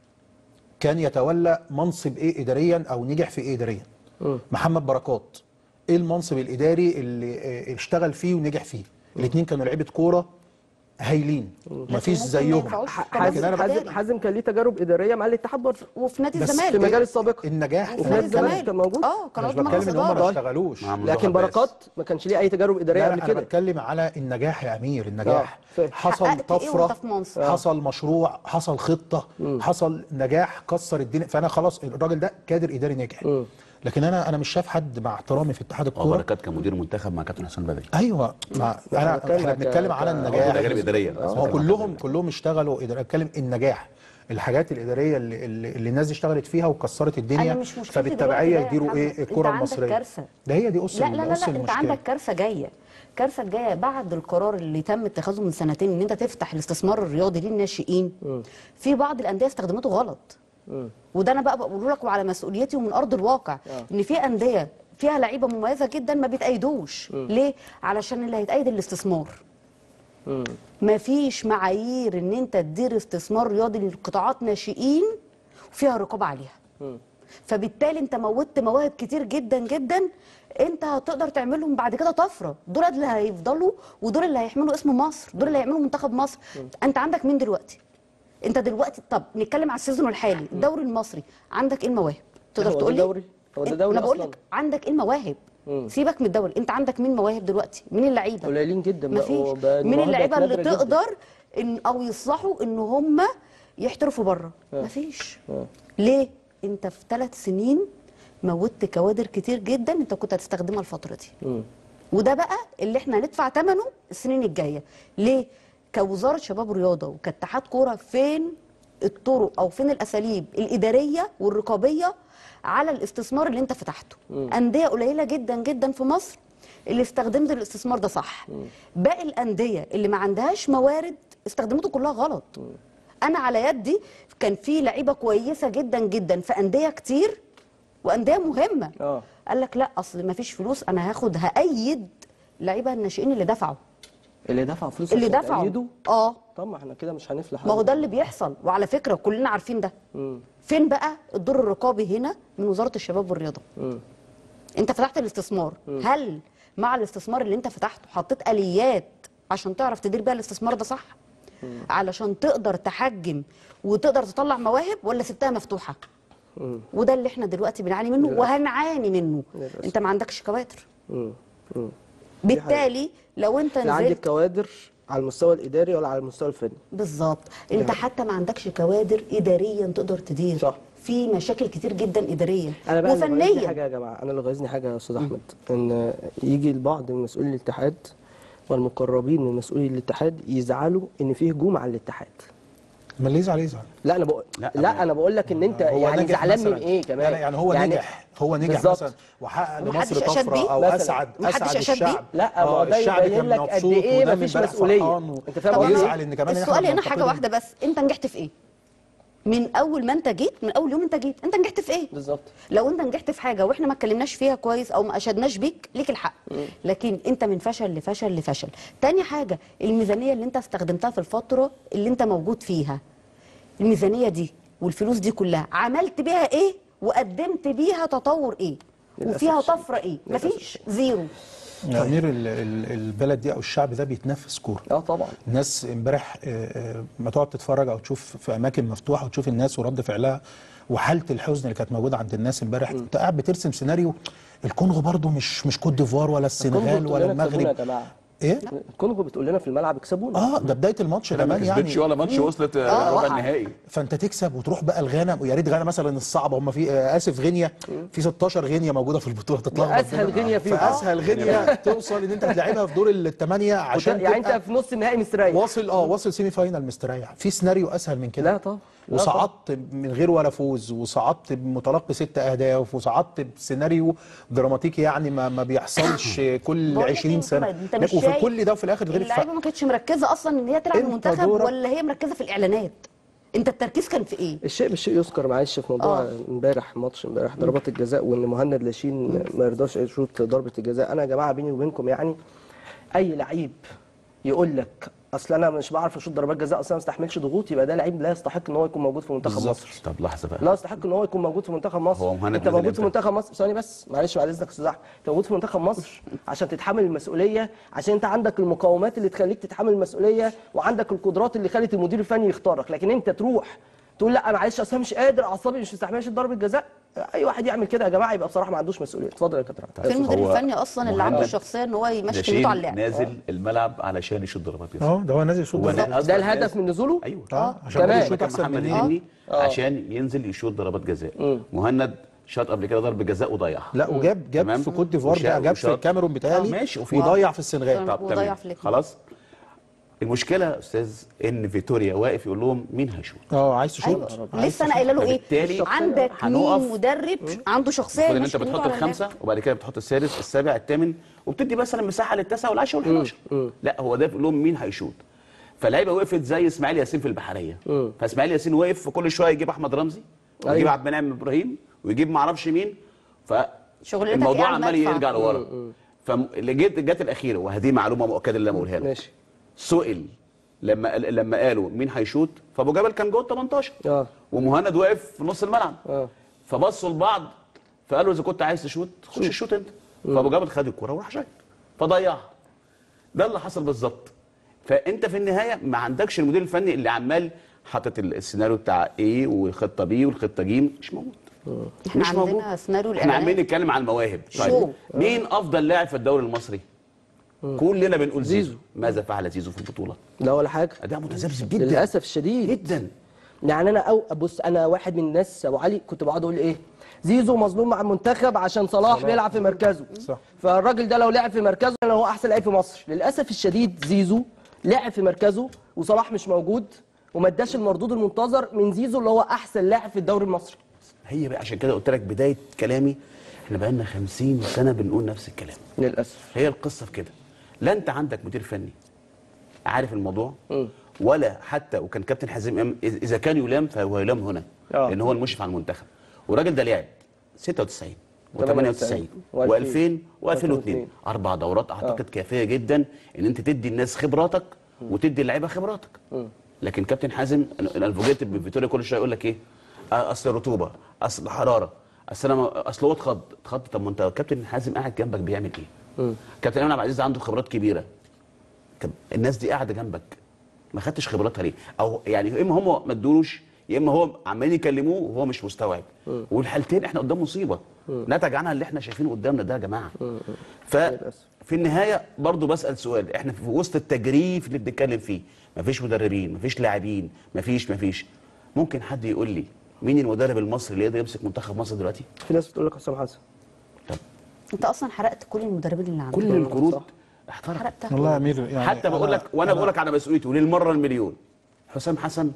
كان يتولى منصب ايه اداريا او نجح في ايه اداريا محمد بركات ايه المنصب الاداري اللي آه، اشتغل فيه ونجح فيه الاثنين كانوا لعيبه كوره هايلين مفيش ممكن ما زيهم ينفعوش في لكن حازم انا حازم إداري. حازم كان ليه تجارب اداريه مع الاتحاد برضه وفي نادي بس الزمالك في مجال السابق النجاح وفي وفي نادي نادي الزمالك الزمالك كان موجود اه كان انا مش عضو مجلس بتكلم ان هم ما اداره اشتغلوش مع مصطفى لكن عباس. بركات ما كانش ليه اي تجارب اداريه لا لا قبل انا كده بتكلم على النجاح يا امير النجاح آه، فاهم. حصل حققت إيه طفره وأنت في منصب؟ حصل مشروع حصل خطه حصل نجاح كسر الدنيا فانا خلاص الراجل ده كادر اداري ناجح لكن انا انا مش شايف حد مع احترامي في اتحاد هو الكوره بركات كان مدير منتخب مع كابتن حسام بدري ايوه ما انا بتكلم احنا ك- بنتكلم على ك- النجاح تجارب إدارية. هو كلهم كلهم اشتغلوا اداري اتكلم النجاح الحاجات الاداريه اللي, اللي, اللي الناس دي اشتغلت فيها وكسرت الدنيا انا مش مشكلتي فبالتبعيه دلوقتي ده يا يديروا محمد. ايه أنت الكره عندك المصريه كارثة. ده هي دي اس لا لا لا, اس لا انت المشكله عندك كارثه جايه الكارثه الجايه بعد القرار اللي تم اتخاذه من سنتين ان انت تفتح الاستثمار الرياضي للناشئين في بعض الانديه استخدمته غلط وده انا بقى بقوله لك وعلى مسؤوليتي ومن ارض الواقع ان في انديه فيها لعيبه مميزه جدا ما بيتأيدوش ليه علشان اللي هيتأيد الاستثمار مفيش معايير ان انت تدير استثمار رياضي لقطاعات ناشئين وفيها رقابه عليها فبالتالي انت موتت مواهب كتير جدا جدا انت هتقدر تعملهم بعد كده طفره دول اللي هيفضلوا ودول اللي هيحملوا اسم مصر دول اللي هيعملوا منتخب مصر انت عندك مين دلوقتي انت دلوقتي طب نتكلم على السيزون الحالي الدوري المصري عندك ايه المواهب تقدر هو ده تقول لي دوري؟ هو ده انت- دوري انا بقول أصلاً؟ لك عندك ايه المواهب سيبك من الدوري انت عندك مين مواهب دلوقتي مين اللعيبه قليلين جدا بقى، مفيش وبقى مين المواهب اللعيبه بقت اللي نادرة جداً. تقدر ان او يصلحوا ان هم يحترفوا بره مفيش ليه انت في ثلاث سنين موتت كوادر كتير جدا انت كنت هتستخدمها الفتره دي وده بقى اللي احنا هندفع ثمنه السنين الجايه ليه كوزاره شباب ورياضه وكاتحاد كوره فين الطرق او فين الاساليب الاداريه والرقابيه على الاستثمار اللي انت فتحته انديه قليله جدا جدا في مصر اللي استخدمت الاستثمار ده صح باقي الانديه اللي ما عندهاش موارد استخدمته كلها غلط انا على يدي كان في لعيبه كويسه جدا جدا في انديه كتير وانديه مهمه اه قال لك لا اصل ما فيش فلوس انا هاخد هأيد لعيبه الناشئين اللي دفعوا اللي دفع فلوس اللي عشان دفعوا تأيده؟ اه طب ما احنا كده مش هنفلح ما هو ده اللي بيحصل وعلى فكره كلنا عارفين ده فين بقى الدور الرقابي هنا من وزاره الشباب والرياضه انت فتحت الاستثمار هل مع الاستثمار اللي انت فتحته حطيت اليات عشان تعرف تدير بيها الاستثمار ده صح علشان تقدر تحجم وتقدر تطلع مواهب ولا سبتها مفتوحه وده اللي احنا دلوقتي بنعاني منه وهنعاني منه للأسف. انت ما عندكش كوادر مم. مم. بالتالي لو انت لا عندك نزلت كوادر على المستوى الاداري ولا على المستوى الفني بالظبط انت حتى ما عندكش كوادر اداريا تقدر تدير صح. في مشاكل كتير جدا اداريا انا بقى اللي غيظني وفنيا حاجه يا جماعه انا اللي غيظني حاجه يا استاذ احمد ان يجي البعض من مسؤولي الاتحاد والمقربين من مسؤولي الاتحاد يزعلوا ان في هجوم على الاتحاد ما اللي يزعل يزعل لا انا بقول لا، لا, أنا- انا بقول لك ان انت هو يعني نجح زعلان من مثلاً. ايه كمان لا لا يعني هو نجح هو نجح بالظبط. مثلا وحقق ومحدش لمصر أشاد بيه؟ طفره او مثلاً. اسعد محدش اسعد أشاد بيه؟ الشعب لا، ما هو آه، ده الشعب يبين كان لك قد مبسوط إيه ونام مفيش امبارح مسؤولية. فرحان و- أنت فاهم طب قصدي؟ ويزعل ان كمان السؤال إحنا هنا حاجه بننتقدهم. واحده بس انت نجحت في ايه من اول ما انت جيت من اول يوم انت جيت انت نجحت في ايه بالظبط لو انت نجحت في حاجه واحنا ما اتكلمناش فيها كويس او ما اشدناش بيك ليك الحق لكن انت من فشل لفشل لفشل تاني حاجه الميزانيه اللي انت استخدمتها في الفتره اللي انت موجود فيها الميزانيه دي والفلوس دي كلها عملت بيها ايه وقدمت بيها تطور ايه للأسف وفيها الشديد. طفره ايه للأسف مفيش زيرو يا امير ال- ال- البلد دي او الشعب ده بيتنفس كوره اه طبعا الناس امبارح آه، آه، ما تقعد تتفرج او تشوف في اماكن مفتوحه وتشوف الناس ورد فعلها وحاله الحزن اللي كانت موجوده عند الناس امبارح انت قاعد بترسم سيناريو الكونغو برضو مش مش كوت ديفوار ولا السنغال الكونغو ولا بتقول لنا اكسبونا يا المغرب جماعه ايه الكونغو بتقول لنا في الملعب اكسبونا اه ده بدايه الماتش ما كمان كسبتش يعني ولا ماتش وصلت آه، آه، ربع وقع. النهائي فانت تكسب وتروح بقى الغانا ويا ريت غانا مثلا الصعبه هم في آه، اسف غينيا في 16 غينيا موجوده في البطوله تتلخبط أسهل بينهم. غينيا فيهم. فاسهل غينيا توصل ان انت تلعبها في دور الثمانيه عشان يعني انت تبقى في نص النهائي مستريح واصل اه واصل سيمي فاينال مستريح في سيناريو اسهل من كده لا طبعا لا وصعدت من غير ولا فوز وصعدت بمتلقي ست اهداف وصعدت بسيناريو دراماتيكي يعني ما ما بيحصلش كل بقول لك 20 إيه، سنه محمد، أنت مش وفي شايف كل ده وفي الاخر غير اللعيبه الفرق ما كانتش مركزه اصلا ان هي تلعب أنت المنتخب دورك- ولا هي مركزه في الاعلانات انت التركيز كان في ايه الشيء بالشيء يذكر معلش في موضوع آه. امبارح ماتش امبارح ضربات الجزاء وان مهند لاشين ما يرضاش يشوط ضربه الجزاء انا يا جماعه بيني وبينكم يعني اي لعيب يقول لك اصل انا مش بعرف اشوط ضربات جزاء اصلا ما استحملش ضغوط يبقى ده لعيب لا يستحق ان هو يكون موجود في منتخب بالظبط. مصر طب لحظه بقى لا يستحق ان هو يكون موجود في منتخب مصر هو مهند انت نزل موجود في امتى؟ منتخب مصر ثواني بس معلش بعد اذنك يا استاذ احمد انت موجود في منتخب مصر عشان تتحمل المسؤوليه عشان انت عندك المقومات اللي تخليك تتحمل المسؤوليه وعندك القدرات اللي خلت المدير الفني يختارك لكن انت تروح تقول لا معلش اصل أنا مش قادر اعصابي مش مستحملش ضربه جزاء اي واحد يعمل كده يا جماعه يبقى بصراحه ما عندوش مسؤوليه اتفضل يا كابتن في المدير هو الفني اصلا اللي عنده مهند الشخصيه ان هو يمشي لاشين كلمته على اللعب نازل الملعب علشان يشوط ضربات جزاء اه ده هو نازل يشوط هو بالظبط. أصلاً ده الهدف نازل- من نزوله ايوه اه عشان كمان. كده يشوط كان احسن محمد مني هاني عشان ينزل يشوط ضربات جزاء مهند شاط قبل كده ضربه جزاء وضيعها لا وجاب جاب تمام. في كوت ديفوار وشا- ده جاب في وشاط. الكاميرون آه، بتاعي ماشي، وفي- وضيع في السنغال طب وضيع تمام في الاتنين. خلاص المشكله يا استاذ ان فيتوريا واقف يقول لهم مين هيشوط اه عايز تشوط ايوه عايز لسه انا قايله له ايه فبالتالي عندك هنقف. مين مدرب عنده شخصيه المفروض ان يمشي انت كلمته بتحط على اللعب. الخمسه وبعد كده بتحط السادس السابع الثامن وبتدي مثلا مساحه للتاسع والعاشر وال11 لا هو ده بيقول لهم مين هيشوط فاللعيبه وقفت زي اسماعيل ياسين في البحريه فاسماعيل ياسين وقف وكل شويه يجيب احمد رمزي ويجيب أيوة. عبد المنعم ابراهيم ويجيب ما اعرفش مين شغلتك إيه فالموضوع على عمال المدفع؟ يرجع لورا فاللي جت جت الاخيره وهذه معلومه مؤكده اللي انا بقولها لك ماشي سئل لما قال- لما قالوا مين هيشوط فابو جبل كان جوه ال 18 اه ومهند واقف في نص الملعب اه فبصوا لبعض فقالوا اذا كنت عايز تشوط خش شوط انت فابو جبل خد الكوره وراح شايط فضيعها ده اللي حصل بالظبط فانت في النهايه ما عندكش المدير الفني اللي عمال حاطط ال- السيناريو بتاع ايه والخطه بي والخطه ج مش موجود احنا مش موجود عندنا سيناريو احنا عمالين الاعلانات نتكلم عن المواهب شو. مين افضل لاعب في الدوري المصري كلنا بنقول زيزو زيزو. ماذا فعل زيزو في البطوله لا ولا حاجه اداء متذبذب جدا للاسف الشديد جدا يعني انا او بص انا واحد من الناس ابو علي كنت بقعد اقول ايه زيزو مظلوم مع المنتخب عشان صلاح بيلعب في مركزه صح. فالراجل ده لو لعب في مركزه انا هو احسن لعيب في مصر للاسف الشديد زيزو لعب في مركزه وصلاح مش موجود وما اداش المردود المنتظر من زيزو اللي هو احسن لاعب في الدوري المصري هي بقى عشان كده قلت لك بدايه كلامي احنا بقالنا 50 سنه بنقول نفس الكلام للاسف هي القصه في كده لا انت عندك مدير فني عارف الموضوع ولا حتى وكان كابتن حازم امام إذ- اذا كان يلام فهو يلام هنا آه. لان هو المشرف على المنتخب والراجل ده لعب 96 و98 و2000 و2002 و2002. اربع دورات اعتقد كافيه جدا ان انت تدي الناس خبراتك وتدي اللعيبه خبراتك لكن كابتن حازم أنا- انا فوجئت بفيتوريا كل شويه يقول لك ايه آه، اصل رطوبه اصل حراره اصل انا ما- اصل هو اتخض اتخض طب ما انت كابتن حازم قاعد جنبك بيعمل ايه؟ كابتن ايمن عبد العزيز عنده خبرات كبيره طب الناس دي قاعده جنبك ما خدتش خبراتها ليه؟ او يعني يا اما هم ما ادولوش يا اما هو عمالين يكلموه وهو مش مستوعب والحالتين احنا قدام مصيبه نتج عنها اللي احنا شايفينه قدامنا ده يا جماعه ففي النهايه برضو بسال سؤال احنا في وسط التجريف اللي بنتكلم فيه مفيش مدربين مفيش لاعبين مفيش مفيش ممكن حد يقول لي مين المدرب المصري اللي يقدر يمسك منتخب مصر دلوقتي؟ في ناس بتقول لك حسام حسن انت اصلا حرقت كل المدربين اللي عندك كل الكروت صح. احترق حرقتها والله يا امير يعني حتى بقول أنا- لك وانا أنا- بقول لك على مسؤوليته للمره المليون حسام حسن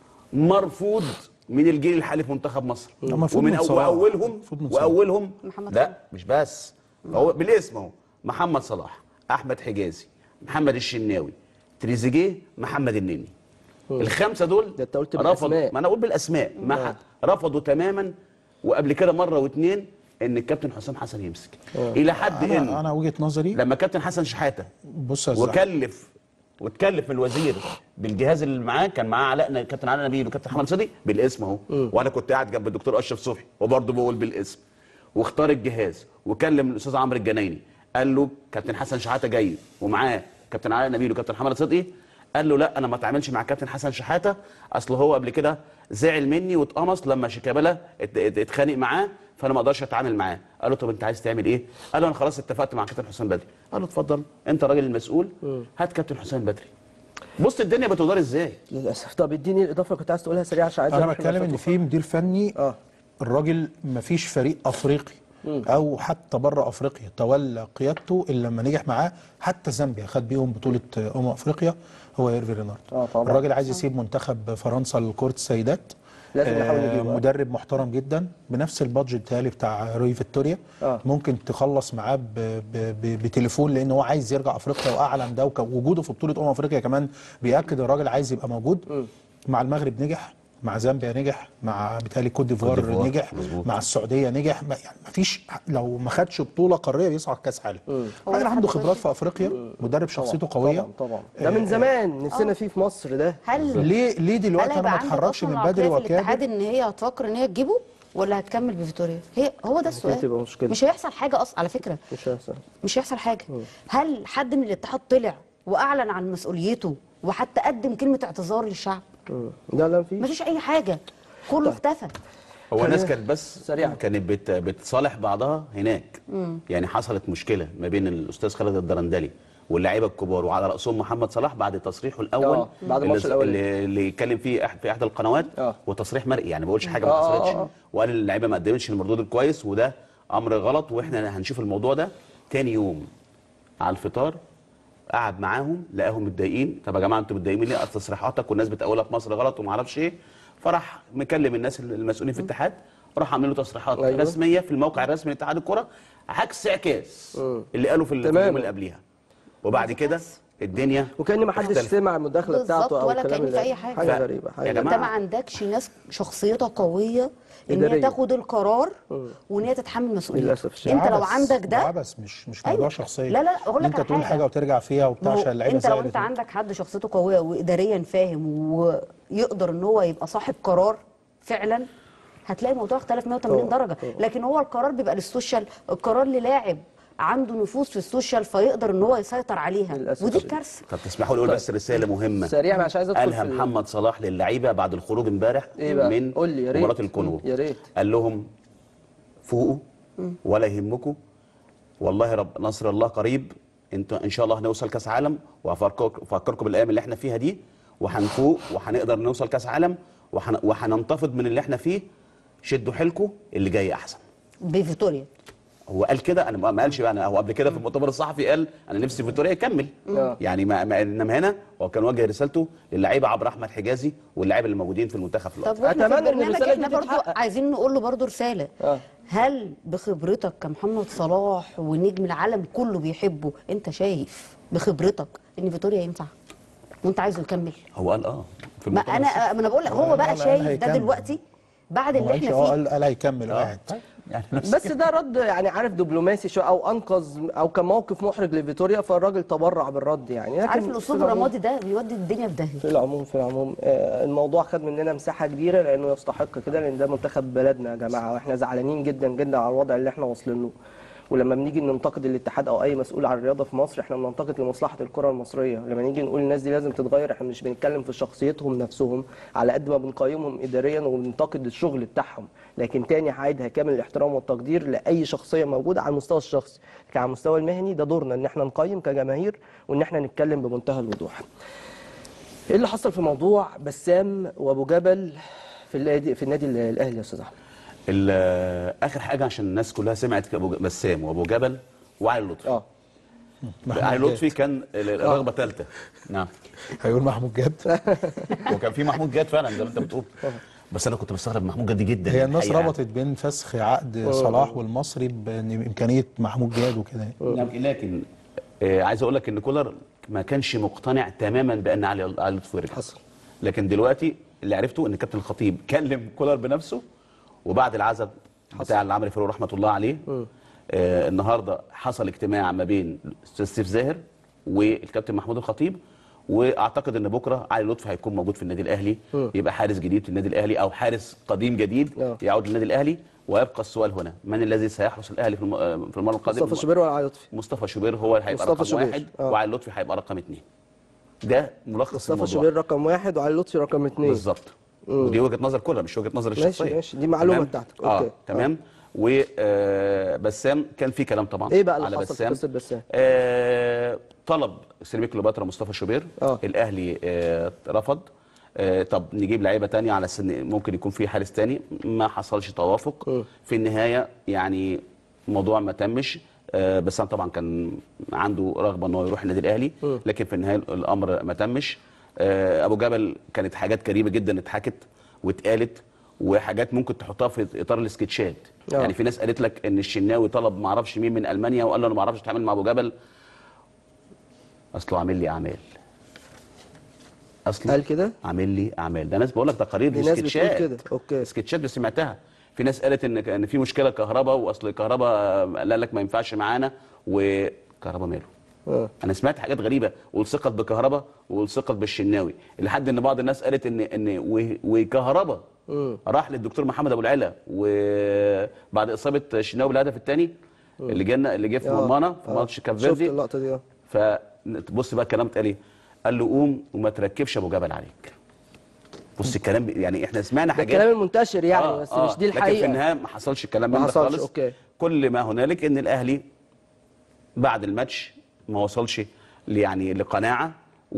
مرفوض من الجيل الحالي في منتخب مصر لا، مرفوض ومن من أو صلاح. واولهم مرفوض من صلاح. واولهم محمد لا صلاح. مش بس هو بالاسم اهو محمد صلاح احمد حجازي محمد الشناوي تريزيجيه محمد النني الخمسه دول ده أنت قلت رفضوا بالأسماء. ما انا اقول بالاسماء ما حد رفضوا تماما وقبل كده مره واثنين ان الكابتن حسام حسن يمسك الى حد ان انا انا وجهه نظري لما كابتن حسن شحاته بص يا زلمة. وكلف وتكلف الوزير بالجهاز اللي معاه كان معاه علاء كابتن علاء نبيل وكابتن محمد صديق بالاسم اهو وانا كنت قاعد جنب الدكتور اشرف صبحي وبرضه بقول بالاسم واختار الجهاز وكلم الاستاذ عمرو الجنايني قال له كابتن حسن شحاته جاي ومعاه كابتن علاء نبيل وكابتن محمد صدقي قال له لا انا ما اتعاملش مع كابتن حسن شحاته اصل هو قبل كده زعل مني واتقمص لما شيكابالا ات- ات- اتخانق معاه فانا ما اقدرش اتعامل معاه قال له طب انت عايز تعمل ايه قال له انا خلاص اتفقت مع كابتن حسام بدري قال له اتفضل انت الراجل المسؤول هات كابتن حسام بدري بص الدنيا بتدار ازاي للاسف طب اديني الاضافه اللي كنت عايز تقولها سريعه عشان عايز انا أروح بتكلم ان الماتشات في مدير فني اه الراجل ما فيش فريق افريقي او حتى بره افريقيا تولى قيادته الا لما نجح معاه حتى زامبيا خد بيهم بطوله امم افريقيا هو ايرفي رينارد آه طبعا. الراجل عايز يسيب منتخب فرنسا لكره السيدات لازم نحاول آه، نجيبه. مدرب محترم جدا بنفس البادجت بتاعي بتاع روي فيكتوريا آه. ممكن تخلص معاه ب- ب- ب- بتليفون لان هو عايز يرجع افريقيا واعلن ده ووجوده في بطوله امم افريقيا كمان بياكد الراجل عايز يبقى موجود مع المغرب نجح مع زامبيا نجح مع بيتهيألي كوت ديفوار كوت ديفوار، نجح مظبوط. مع السعوديه نجح ما يعني مفيش لو ما خدش بطوله قاريه بيصعد كاس عالم هو الراجل عنده لحد خبرات في افريقيا مدرب شخصيته قويه طبعا طبعا ده من زمان نفسنا فيه في مصر ده هل ليه ليه هل دلوقتي انا هيبقى ما عندك اتحركش اصلا من العقلية بدري في الاتحاد وكابر ان هي هتفكر ان هي تجيبه ولا هتكمل بفيتوريا هي هو ده السؤال تبقى مشكلة. مش هيحصل حاجه اصلا على فكره مش هيحصل مش هيحصل حاجه هل حد من الاتحاد طلع واعلن عن مسؤوليته وحتى قدم كلمه اعتذار للشعب مم. لا لا مفيش مفيش اي حاجه كله اختفى هو الناس كانت بس سريعاً. كانت بت بتصالح بعضها هناك يعني حصلت مشكله ما بين الاستاذ خالد الدرندلي واللعيبه الكبار وعلى راسهم محمد صلاح بعد تصريحه الاول آه، بعد الماتش اللي- الأولاني. اللي, اللي اتكلم فيه أح- في احدى القنوات آه. وتصريح مرئي يعني ما بقولش حاجه ما آه، آه، حصلتش آه. وقال اللعيبه ما قدمتش المردود الكويس وده امر غلط واحنا هنشوف الموضوع ده تاني يوم على الفطار قعد معاهم لقاهم متضايقين طب يا جماعه انتوا متضايقين ليه أصل تصريحاتك والناس بتقولها في مصر غلط وما اعرفش ايه فراح مكلم الناس المسؤولين في الاتحاد وراح عامل له تصريحات أيوة. أيوة. رسميه في الموقع الرسمي لاتحاد الكره عكس عكاس اللي قالوا في ال- في تمام. اليوم اللي قبليها وبعد كده الدنيا وكان ما حدش اختلفت. سمع المداخله بالظبط، بتاعته او ولا الكلام كأن في اللي- أي حاجة. حاجه ف- غريبه حاجه يا غريبة. انت جماعة. ما عندكش ناس شخصيتها قويه ان هي إدارية. تاخد القرار وان هي تتحمل مسؤوليته للأسف الشديد. انت لو عبث- عندك ده عبث مش مش موضوع أيوة. شخصيه لا، لا، أقول لك انت على تقول حاجة. حاجه وترجع فيها وبتاع ما هو عشان اللعيبه انت لو زعلت. انت عندك حد شخصيته قويه واداريا فاهم ويقدر ان هو يبقى صاحب قرار فعلا هتلاقي الموضوع اختلف 180 طبعا، درجه لكن هو القرار بيبقى للسوشيال القرار للاعب عنده نفوذ في السوشيال فيقدر ان هو يسيطر عليها للأسف ودي الشديد. الكارثه طب تسمحوا لي اقول بس رساله مهمه سريعا عشان عايز ادخل قالها في ال- محمد صلاح للعيبه بعد الخروج امبارح إيه بقى؟ من قول لي، يا ريت. مباراه الكونغو يا ريت. قال لهم فوقوا ولا يهمكم والله رب نصر الله قريب انت ان شاء الله هنوصل كاس عالم وافكركم افكركم بالايام اللي احنا فيها دي وهنفوق وهنقدر نوصل كاس عالم وهن- وهننتفض من اللي احنا فيه شدوا حيلكم اللي جاي احسن بفيتوريا هو قال كده انا ما ما قالش بقى أنا- هو قبل كده في المؤتمر الصحفي قال انا نفسي فيتوريا يكمل آه. يعني ما ما- انما هنا هو كان وجه رسالته للعيبه عبر احمد حجازي واللعيبه اللي موجودين في المنتخب في الوقت طب واحنا في أتمنى إن البرنامج الرسالة احنا دي برضو تتحقق. عايزين نقول له برضو رساله آه. هل بخبرتك كمحمد صلاح ونجم العالم كله بيحبه انت شايف بخبرتك ان فيتوريا ينفع وانت عايزه يكمل هو قال اه في ما المؤتمر انا ما انا بقول لك هو لا، بقى لا، شايف ده هيكمل. دلوقتي بعد هو اللي قالش احنا اه فيه قال قال هيكمل آه. قاعد يعني نفس بس ده رد يعني عارف دبلوماسي شويه او انقذ او كان موقف محرج لفيتوريا فالراجل تبرع بالرد يعني لكن عارف في الاسلوب العموم- الرمادي ده بيودي الدنيا في داهيه في العموم في العموم آه، الموضوع خد مننا مساحه كبيره لانه يستحق كده لان ده منتخب بلدنا يا جماعه واحنا زعلانين جدا جدا على الوضع اللي احنا واصلين له ولما بنيجي ننتقد الاتحاد او اي مسؤول عن الرياضه في مصر احنا بننتقد لمصلحه الكره المصريه لما نيجي نقول الناس دي لازم تتغير احنا مش بنتكلم في شخصيتهم نفسهم على قد ما بنقيمهم اداريا وبننتقد الشغل بتاعهم لكن تاني هعيدها كامل الاحترام والتقدير لاي شخصيه موجوده على المستوى الشخصي لكن على المستوى المهني ده دورنا ان احنا نقيم كجماهير وان احنا نتكلم بمنتهى الوضوح ايه اللي حصل في موضوع بسام وابو جبل في النادي في النادي الاهلي يا استاذ احمد ال- اخر حاجه عشان الناس كلها سمعت ابو ج- بسام وابو جبل وعلي لطفي اه علي لطفي كان ال- الرغبه ثالثه نعم هيقول محمود جد وكان في محمود جاد فعلا زي ما انت بتقول بس انا كنت مستغرب محمود جاد جدا هي الناس الحقيقة. ربطت بين فسخ عقد صلاح والمصري بامكانيه محمود جاد وكده نعم لكن آه عايز اقول لك ان كولر ما كانش مقتنع تماما بان علي علي لطفي رجع حصل. لكن دلوقتي اللي عرفته ان كابتن الخطيب كلم كولر بنفسه وبعد العزب بتاع العمري فاروق رحمه الله عليه آه النهارده حصل اجتماع ما بين الاستاذ سيف زاهر والكابتن محمود الخطيب واعتقد ان بكره علي لطفي هيكون موجود في النادي الاهلي يبقى حارس جديد في النادي الاهلي او حارس قديم جديد آه. يعود للنادي الاهلي ويبقى السؤال هنا من الذي سيحرس الاهلي في الم- آه، في المره القادمه مصطفى شوبير ولا علي لطفي مصطفى شوبير هو اللي هيبقى مصطفى رقم شوبير، واحد آه. وعلي لطفي هيبقى رقم اثنين ده ملخص مصطفى الموضوع شوبير رقم واحد وعلي لطفي رقم اثنين بالظبط ودي وجهه نظر كلها مش وجهه نظر ماشي، الشخصيه ماشي. دي معلومة تمام؟ بتاعتك. اه أوكي. تمام وبسام كان في كلام طبعا ايه بقى اللي على حصل في بسام قصه بسام؟ آه طلب سيراميك كليوباترا مصطفى شوبير آه. الاهلي آه رفض آه طب نجيب لعيبه تانية على سن ممكن يكون في حارس تاني ما حصلش توافق م. في النهايه يعني الموضوع ما تمش آه بسام طبعا كان عنده رغبه ان هو يروح النادي الاهلي م. لكن في النهايه الامر ما تمش آه ابو جبل كانت حاجات كريمه جدا اتحكت واتقالت وحاجات ممكن تحطها في اطار السكتشات آه. يعني في ناس قالت لك ان الشناوي طلب ما اعرفش مين من المانيا وقال له انا ما اعرفش اتعامل مع ابو جبل اصله عامل لي اعمال اصله قال كده؟ عامل لي اعمال ده ناس بقول لك تقارير دي ناس بتقول سكتشات كده، أوكي. سكتشات بس سمعتها في ناس قالت ان ان في مشكله كهرباء واصل كهرباء قال لك ما ينفعش معانا وكهرباء ماله اه انا سمعت حاجات غريبه والثقت بكهرباء والثقت بالشناوي لحد ان بعض الناس قالت ان ان و- وكهرباء مم. راح للدكتور محمد ابو العلا وبعد اصابه الشناوي بالهدف الثاني اللي جانا اللي جه في آه، مرمانا في آه. ماتش كاب شفت فيردي اللقطه دي اه فبص بقى الكلام اتقال ايه قال له قوم وما تركبش ابو جبل عليك بص الكلام بي- يعني احنا سمعنا ده حاجات الكلام المنتشر يعني آه، بس آه، مش دي لكن في الحقيقه النهايه ما حصلش الكلام ما من ده حصلش، خالص أوكي. كل ما هنالك ان الاهلي بعد الماتش ما وصلش ل- يعني لقناعه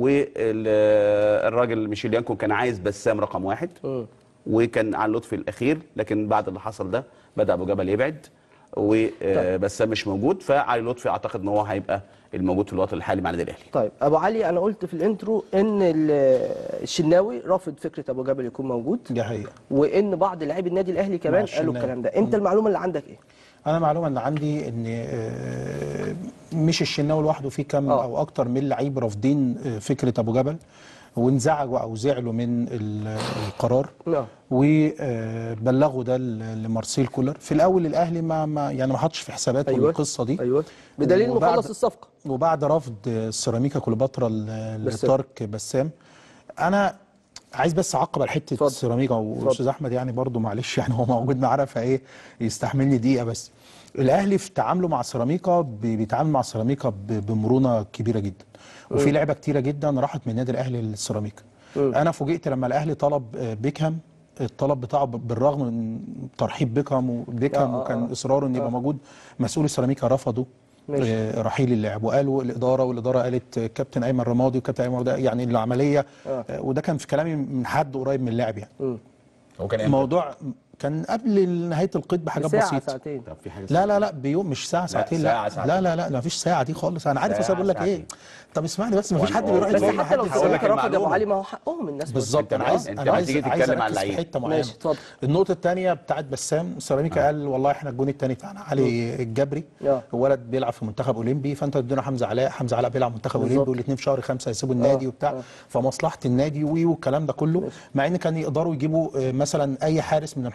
والراجل ميشيل يانكو كان عايز بسام رقم واحد مم. وكان على اللطف الاخير لكن بعد اللي حصل ده بدا ابو جبل يبعد وبسام مش موجود فعلي لطفي اعتقد ان هو هيبقى الموجود في الوقت الحالي مع النادي الاهلي طيب ابو علي انا قلت في الانترو ان ال- الشناوي رافض فكره ابو جبل يكون موجود دي حقيقه وان بعض لاعبي النادي الاهلي كمان قالوا الشناوي. الكلام ده انت المعلومه اللي عندك ايه انا المعلومه اللي عندي ان آه، مش الشناوي لوحده في كام آه. او اكتر من لعيب رافضين آه، فكره ابو جبل وانزعجوا او زعلوا من ال- القرار نعم وبلغوا ده ل- لمارسيل كولر في الاول الاهلي ما, ما يعني ما حطش في حساباته أيوة. القصه دي ايوه بدليل انه وبعد- خلص الصفقه وبعد رفض سيراميكا كليوباترا ل- بسام. لترك بسام انا عايز بس اعقب على حته اتفضل. سيراميكا والاستاذ احمد يعني برضو معلش يعني هو موجود معانا فايه يستحملني دقيقه بس الاهلي في تعامله مع سيراميكا بي- بيتعامل مع سيراميكا ب- بمرونه كبيره جدا وفي لعيبه كتيره جدا راحت من النادي الاهلي للسيراميكا انا فوجئت لما الاهلي طلب آه، بيكهام الطلب بتاعه ب- بالرغم من ترحيب بيكهام وبيكهام آه، آه، وكان آه. اصراره ان يبقى موجود مسؤول السيراميكا رفضوا ماشي. آه، رحيل اللاعب وقالوا الاداره والاداره قالت آه، كابتن ايمن رمادي وكابتن ايمن رمادي يعني العمليه آه. آه، وده كان في كلامي من حد قريب من اللاعب يعني مم. هو كان الموضوع كان قبل نهايه القيد بحاجات ساعه بسيطه ساعتين طب في حاجه لا لا لا بيوم مش ساعه ساعتين لا ساعة، ساعتين. لا لا لا لا مفيش ساعه دي خالص انا عارف بس ساعة، بقول لك ايه ساعتين. طب اسمعني بس مفيش حد وأنا- بيروح بس يتفرج مع حتى لو حد هقول لك سيراميكا رفض ابو المعلومة. علي ما هو حقهم الناس بالظبط انا أنت عايز أنت انا عايز هتيجي عايز تتكلم على اركز في اللعيب. حته معينه ماشي اتفضل النقطة الثانية بتاعت بسام سيراميكا قال والله احنا الجون الثاني بتاعنا علي الجبري آه. ولد بيلعب في منتخب اولمبي فانت تدينا حمزة علاء حمزة علاء بيلعب منتخب بالظبط. اولمبي والاثنين في شهر خمسة هيسيبوا النادي آه، وبتاع آه. فمصلحة النادي وي والكلام ده كله مع ان كان يقدروا يجيبوا آه، مثلا اي حارس من الحراس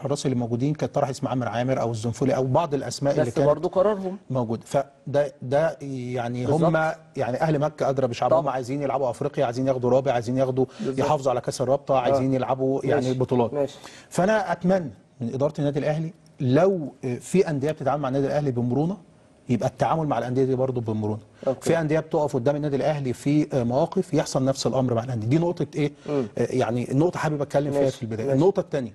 الحراس اللي موجودين كان طرح اسم عامر عامر او الزنفولي او بعض الاسماء اللي بس كانت برضه قرارهم موجود فده ده يعني بالظبط. هم يعني اهل مكه ادرى بشعبهم طبعا. عايزين يلعبوا افريقيا عايزين ياخدوا رابع عايزين ياخدوا بالظبط. يحافظوا على كاس الرابطه عايزين يلعبوا يعني ماشي. بطولات ماشي. فانا اتمنى من اداره النادي الاهلي لو في انديه بتتعامل مع النادي الاهلي بمرونه يبقى التعامل مع الانديه دي برضه بمرونه أوكي. في انديه بتقف قدام النادي الاهلي في مواقف يحصل نفس الامر مع الانديه دي نقطه ايه آه، يعني النقطه حابب اتكلم فيها ماشي. في البدايه ماشي. النقطه الثانيه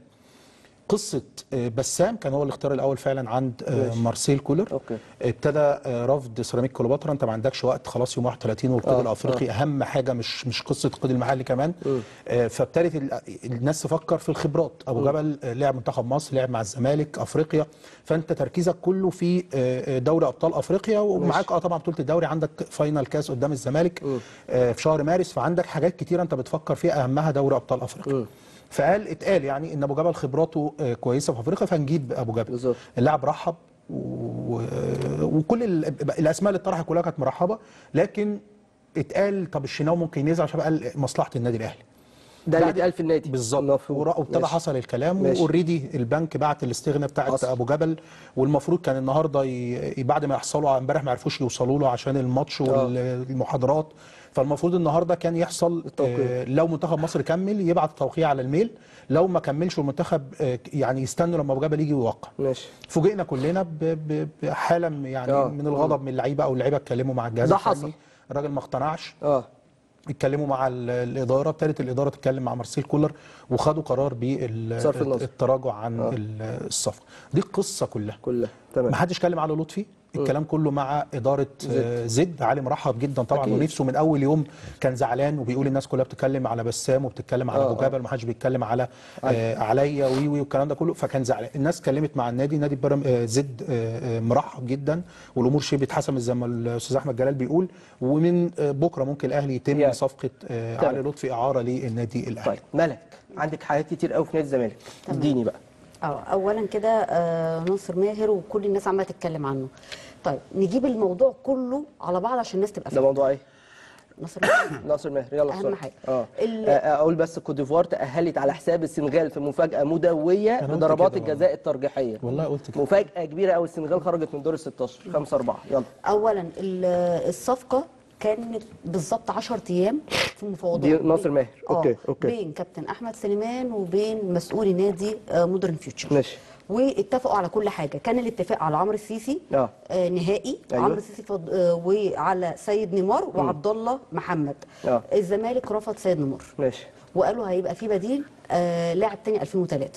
قصه آه، بسام كان هو الاختيار الاول فعلا عند آه، ماشي. مارسيل كولر أوكي. ابتدى آه، رفض سيراميك كليوباترا انت ما عندكش وقت خلاص يوم 31 والقيد آه، الافريقي اهم حاجه مش مش قصه القيد المحلي كمان آه، فابتدت ال- الناس تفكر في الخبرات ابو جبل آه، لعب منتخب مصر لعب مع الزمالك افريقيا فانت تركيزك كله في آه، آه، دوري ابطال افريقيا ومعاك اه طبعا بطوله الدوري عندك فاينل كاس قدام الزمالك آه، في شهر مارس فعندك حاجات كتيره انت بتفكر فيها اهمها دوري ابطال افريقيا فقال اتقال يعني ان ابو جبل خبراته آه، كويسه في افريقيا فنجيب ابو جبل بالظبط. اللاعب رحب و... وكل ال... الاسماء اللي اتطرحت كلها كانت مرحبه لكن اتقال طب الشناوي ممكن ينزل عشان قال مصلحه النادي الاهلي ده اللي بعد- اتقال في النادي بالظبط مفهوم. ورا- وابتدى ماشي. حصل الكلام ماشي. واوريدي البنك بعت الاستغنى بتاعت حصل. ابو جبل والمفروض كان النهارده ي... بعد ما يحصلوا على- امبارح ما عرفوش يوصلوا له عشان الماتش والمحاضرات فالمفروض النهارده كان يحصل التوقيع. آه لو منتخب مصر كمل يبعت التوقيع على الميل لو ما كملش المنتخب آه يعني يستنوا لما ابو جبل يجي يوقع ماشي فوجئنا كلنا ب- ب- بحاله م- يعني آه. من الغضب من اللعيبه او اللعيبه اتكلموا مع الجهاز ده الفني. حصل. الراجل ما اقتنعش اه اتكلموا مع ال- الاداره ابتدت الاداره تتكلم مع مارسيل كولر وخدوا قرار صرف النظر. بالتراجع عن ال- الصفقه دي القصه كلها كلها تمام ما حدش اتكلم على لطفي الكلام كله مع اداره زد, زد. علي مرحب جدا طبعا أكيد. ونفسه من اول يوم كان زعلان وبيقول الناس كلها بتتكلم على بسام وبتتكلم على آه، ابو جبل ما حدش بيتكلم على آه عليا وي وي والكلام ده كله فكان زعلان الناس اتكلمت مع النادي نادي برم آه زد آه آه، مرحب جدا والامور شبه اتحسمت زي ما الاستاذ احمد جلال بيقول ومن آه بكره ممكن الاهلي يتم يعني. صفقه آه تمام. علي لطفي اعاره للنادي الاهلي طيب ملك عندك حاجات كتير قوي في نادي الزمالك تمام. اديني بقى اه اولا كده آه ناصر ماهر وكل الناس عماله تتكلم عنه طيب نجيب الموضوع كله على بعض عشان الناس تبقى ده فاهمه موضوع ايه ناصر ماهر ناصر ماهر يلا أهم بسرعة. حاجة. اه ال- آه، اقول بس كوت ديفوار تاهلت على حساب السنغال في مفاجاه مدويه أنا قلت بضربات كده الجزاء الترجيحيه والله قلت كده مفاجاه كبيره قوي السنغال خرجت من دور ال 16 5 4 يلا اولا ال- الصفقه كانت بالظبط 10 ايام في مفاوضات دي ناصر بين- ماهر. آه، أوكي، أوكي. بين كابتن احمد سليمان وبين مسؤولي نادي آه، مودرن فيوتشر ماشي. واتفقوا على كل حاجه كان الاتفاق على عمرو السيسي آه. آه نهائي أيوة. عمرو السيسي فض... آه وعلى سيد نيمار وعبد الله محمد آه. الزمالك رفض سيد نيمار ماشي وقالوا هيبقى في بديل آه لاعب تاني 2003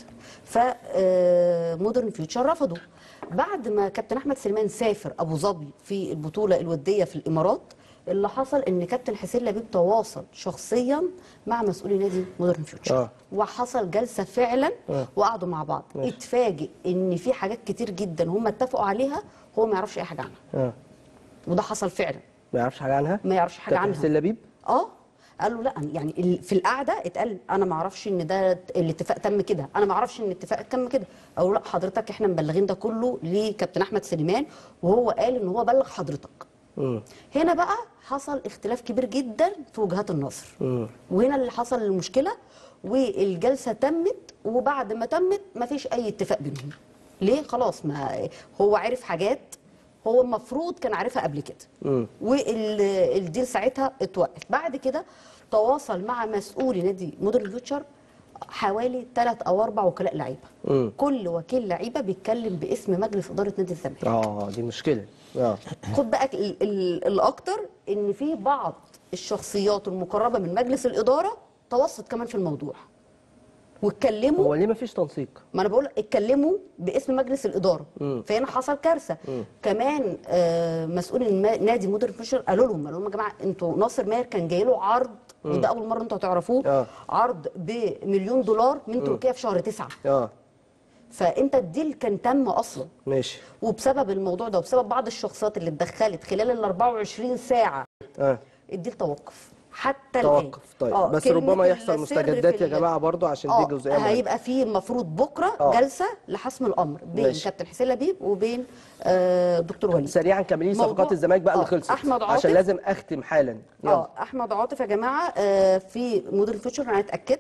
فمودرن فيوتشر رفضوا بعد ما كابتن احمد سليمان سافر ابو ظبي في البطوله الوديه في الامارات اللي حصل ان كابتن حسين لبيب تواصل شخصيا مع مسؤولي نادي مودرن فيوتشر آه. وحصل جلسه فعلا آه. وقعدوا مع بعض ماشي. اتفاجئ ان في حاجات كتير جدا هم اتفقوا عليها هو ما يعرفش اي حاجه عنها اه وده حصل فعلا ما يعرفش حاجه عنها ما يعرفش حاجه كابتن عنها حسين لبيب اه قال له لا يعني ال- في القعده اتقال انا ما اعرفش ان ده الاتفاق تم كده انا ما اعرفش ان الاتفاق تم كده او لا حضرتك احنا مبلغين ده كله لكابتن احمد سليمان وهو قال ان هو بلغ حضرتك مم. هنا بقى حصل اختلاف كبير جدا في وجهات النظر مم. وهنا اللي حصل المشكله والجلسه تمت وبعد ما تمت ما فيش اي اتفاق بينهم ليه خلاص ما هو عرف حاجات هو المفروض كان عارفها قبل كده مم. والديل ساعتها اتوقف بعد كده تواصل مع مسؤولي نادي مودرن فيوتشر حوالي ثلاث او اربع وكلاء لعيبه مم. كل وكيل لعيبه بيتكلم باسم مجلس اداره نادي الزمالك اه دي مشكله اه خد بقى ال- ال- الاكتر ان في بعض الشخصيات المقربه من مجلس الاداره توسط كمان في الموضوع واتكلموا هو ليه ما فيش تنسيق ما انا بقول اتكلموا باسم مجلس الاداره مم. فهنا حصل كارثه كمان آه مسؤول الم- نادي مودرن فيوتشر قالوا لهم قالوا لهم يا جماعه انتوا ناصر ماهر كان جاي له عرض وده اول مره انتوا هتعرفوه آه. عرض بمليون دولار من تركيا في شهر تسعة اه فانت الديل كان تم اصلا ماشي وبسبب الموضوع ده وبسبب بعض الشخصيات اللي اتدخلت خلال ال 24 ساعه اه الديل توقف حتى الان توقف طيب آه، بس كلمة ربما يحصل السر مستجدات في يا ال- جماعه برضو عشان اه دي جزئيه مهمة. هيبقى في المفروض بكره آه. جلسه لحسم الامر بين ماشي. كابتن حسين لبيب وبين آه دكتور وليد سريعا كملي موضوع- صفقات الزمالك بقى اللي آه، خلصت أحمد عشان عاطف. لازم اختم حالا يلا اه احمد عاطف يا جماعه آه في مودرن فيوتشر انا اتاكدت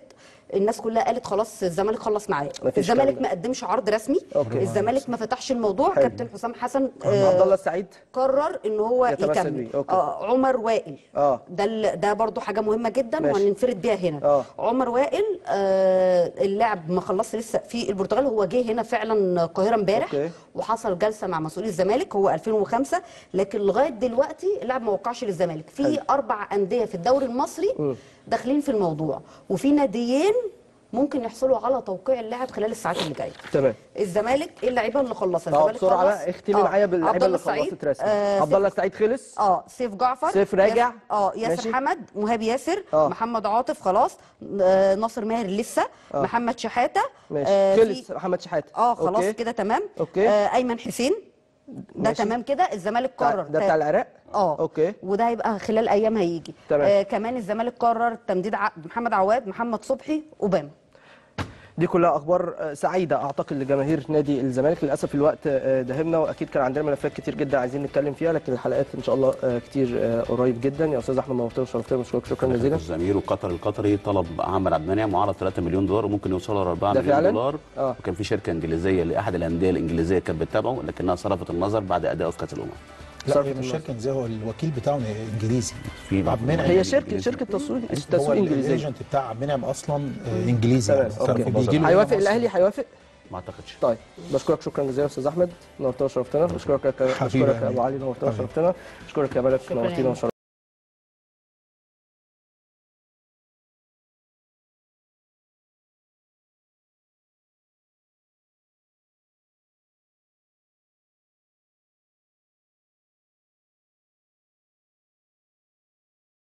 الناس كلها قالت خلاص الزمالك خلص معاه مفيش الزمالك كلام. ما قدمش عرض رسمي أوكي. الزمالك ما فتحش الموضوع حلو. كابتن حسام حسن عبد الله السعيد قرر ان هو يتمثل يكمل بيه. أوكي. آه عمر وائل آه. ده ال- ده برضو حاجه مهمه جدا ماشي. وهننفرد بيها هنا آه. عمر وائل آه اللاعب ما خلصش لسه في البرتغال هو جه هنا فعلا القاهره امبارح أوكي. وحصل جلسه مع مسؤولي الزمالك هو 2005 لكن لغايه دلوقتي اللاعب ما وقعش للزمالك في حلو. اربع انديه في الدوري المصري داخلين في الموضوع وفي ناديين ممكن يحصلوا على توقيع اللاعب خلال الساعات اللي جايه تمام الزمالك ايه اللعيبه اللي خلصها اه الزمالك بسرعه خلص. بقى اختمي آه. معايا عبد باللعيبه الله اللي السعيد، خلصت رسمي آه، عبد الله السعيد خلص اه سيف جعفر سيف راجع. ياس- اه ياسر ماشي. حمد مهاب ياسر آه. محمد عاطف خلاص آه ناصر ماهر لسه آه. محمد شحاته ماشي آه في- خلص محمد شحاته اه خلاص أوكي. كده تمام أوكي. آه ايمن حسين ده ماشي. تمام كده الزمالك بتاع- قرر ده بتاع العراق اه اوكي وده هيبقى خلال ايام هيجي تمام. آه كمان الزمالك قرر تمديد عقد محمد عواد محمد صبحي اوباما دي كلها اخبار آه، سعيده اعتقد لجماهير نادي الزمالك للاسف الوقت آه، داهمنا واكيد كان عندنا ملفات كتير جدا عايزين نتكلم فيها لكن الحلقات ان شاء الله آه، كتير آه، قريب جدا يا استاذ احمد نورتنا وشرفتنا بشكرك شكرا جزيلا الزمير وقطر القطري طلب عمر عبد المنعم وعرض 3 مليون دولار وممكن يوصلوا ل 4 ده مليون فعلاً؟ دولار آه. وكان في شركه انجليزيه لاحد الانديه الانجليزيه كانت بتتابعه لكنها صرفت النظر بعد ادائه في كاس الامم لا صرف هي مش النظر. شركه زي هو الوكيل بتاعه انجليزي في عبد المنعم هي شركه إنجليزي. شركه تسويق هو تسويق انجليزيه الايجنت بتاع عبد المنعم اصلا آه، انجليزي تمام يعني اوكي كان بيجي له هيوافق هنا مصر. الاهلي هيوافق ما اعتقدش طيب بشكرك شكرا جزيلا يا استاذ احمد نورتنا وشرفتنا بشكرك يا حبيبي بشكرك يا يا ابو أمين. علي نورتنا حبيبي. وشرفتنا بشكرك يا ملك شكراً يا نورتنا أمين. وشرفتنا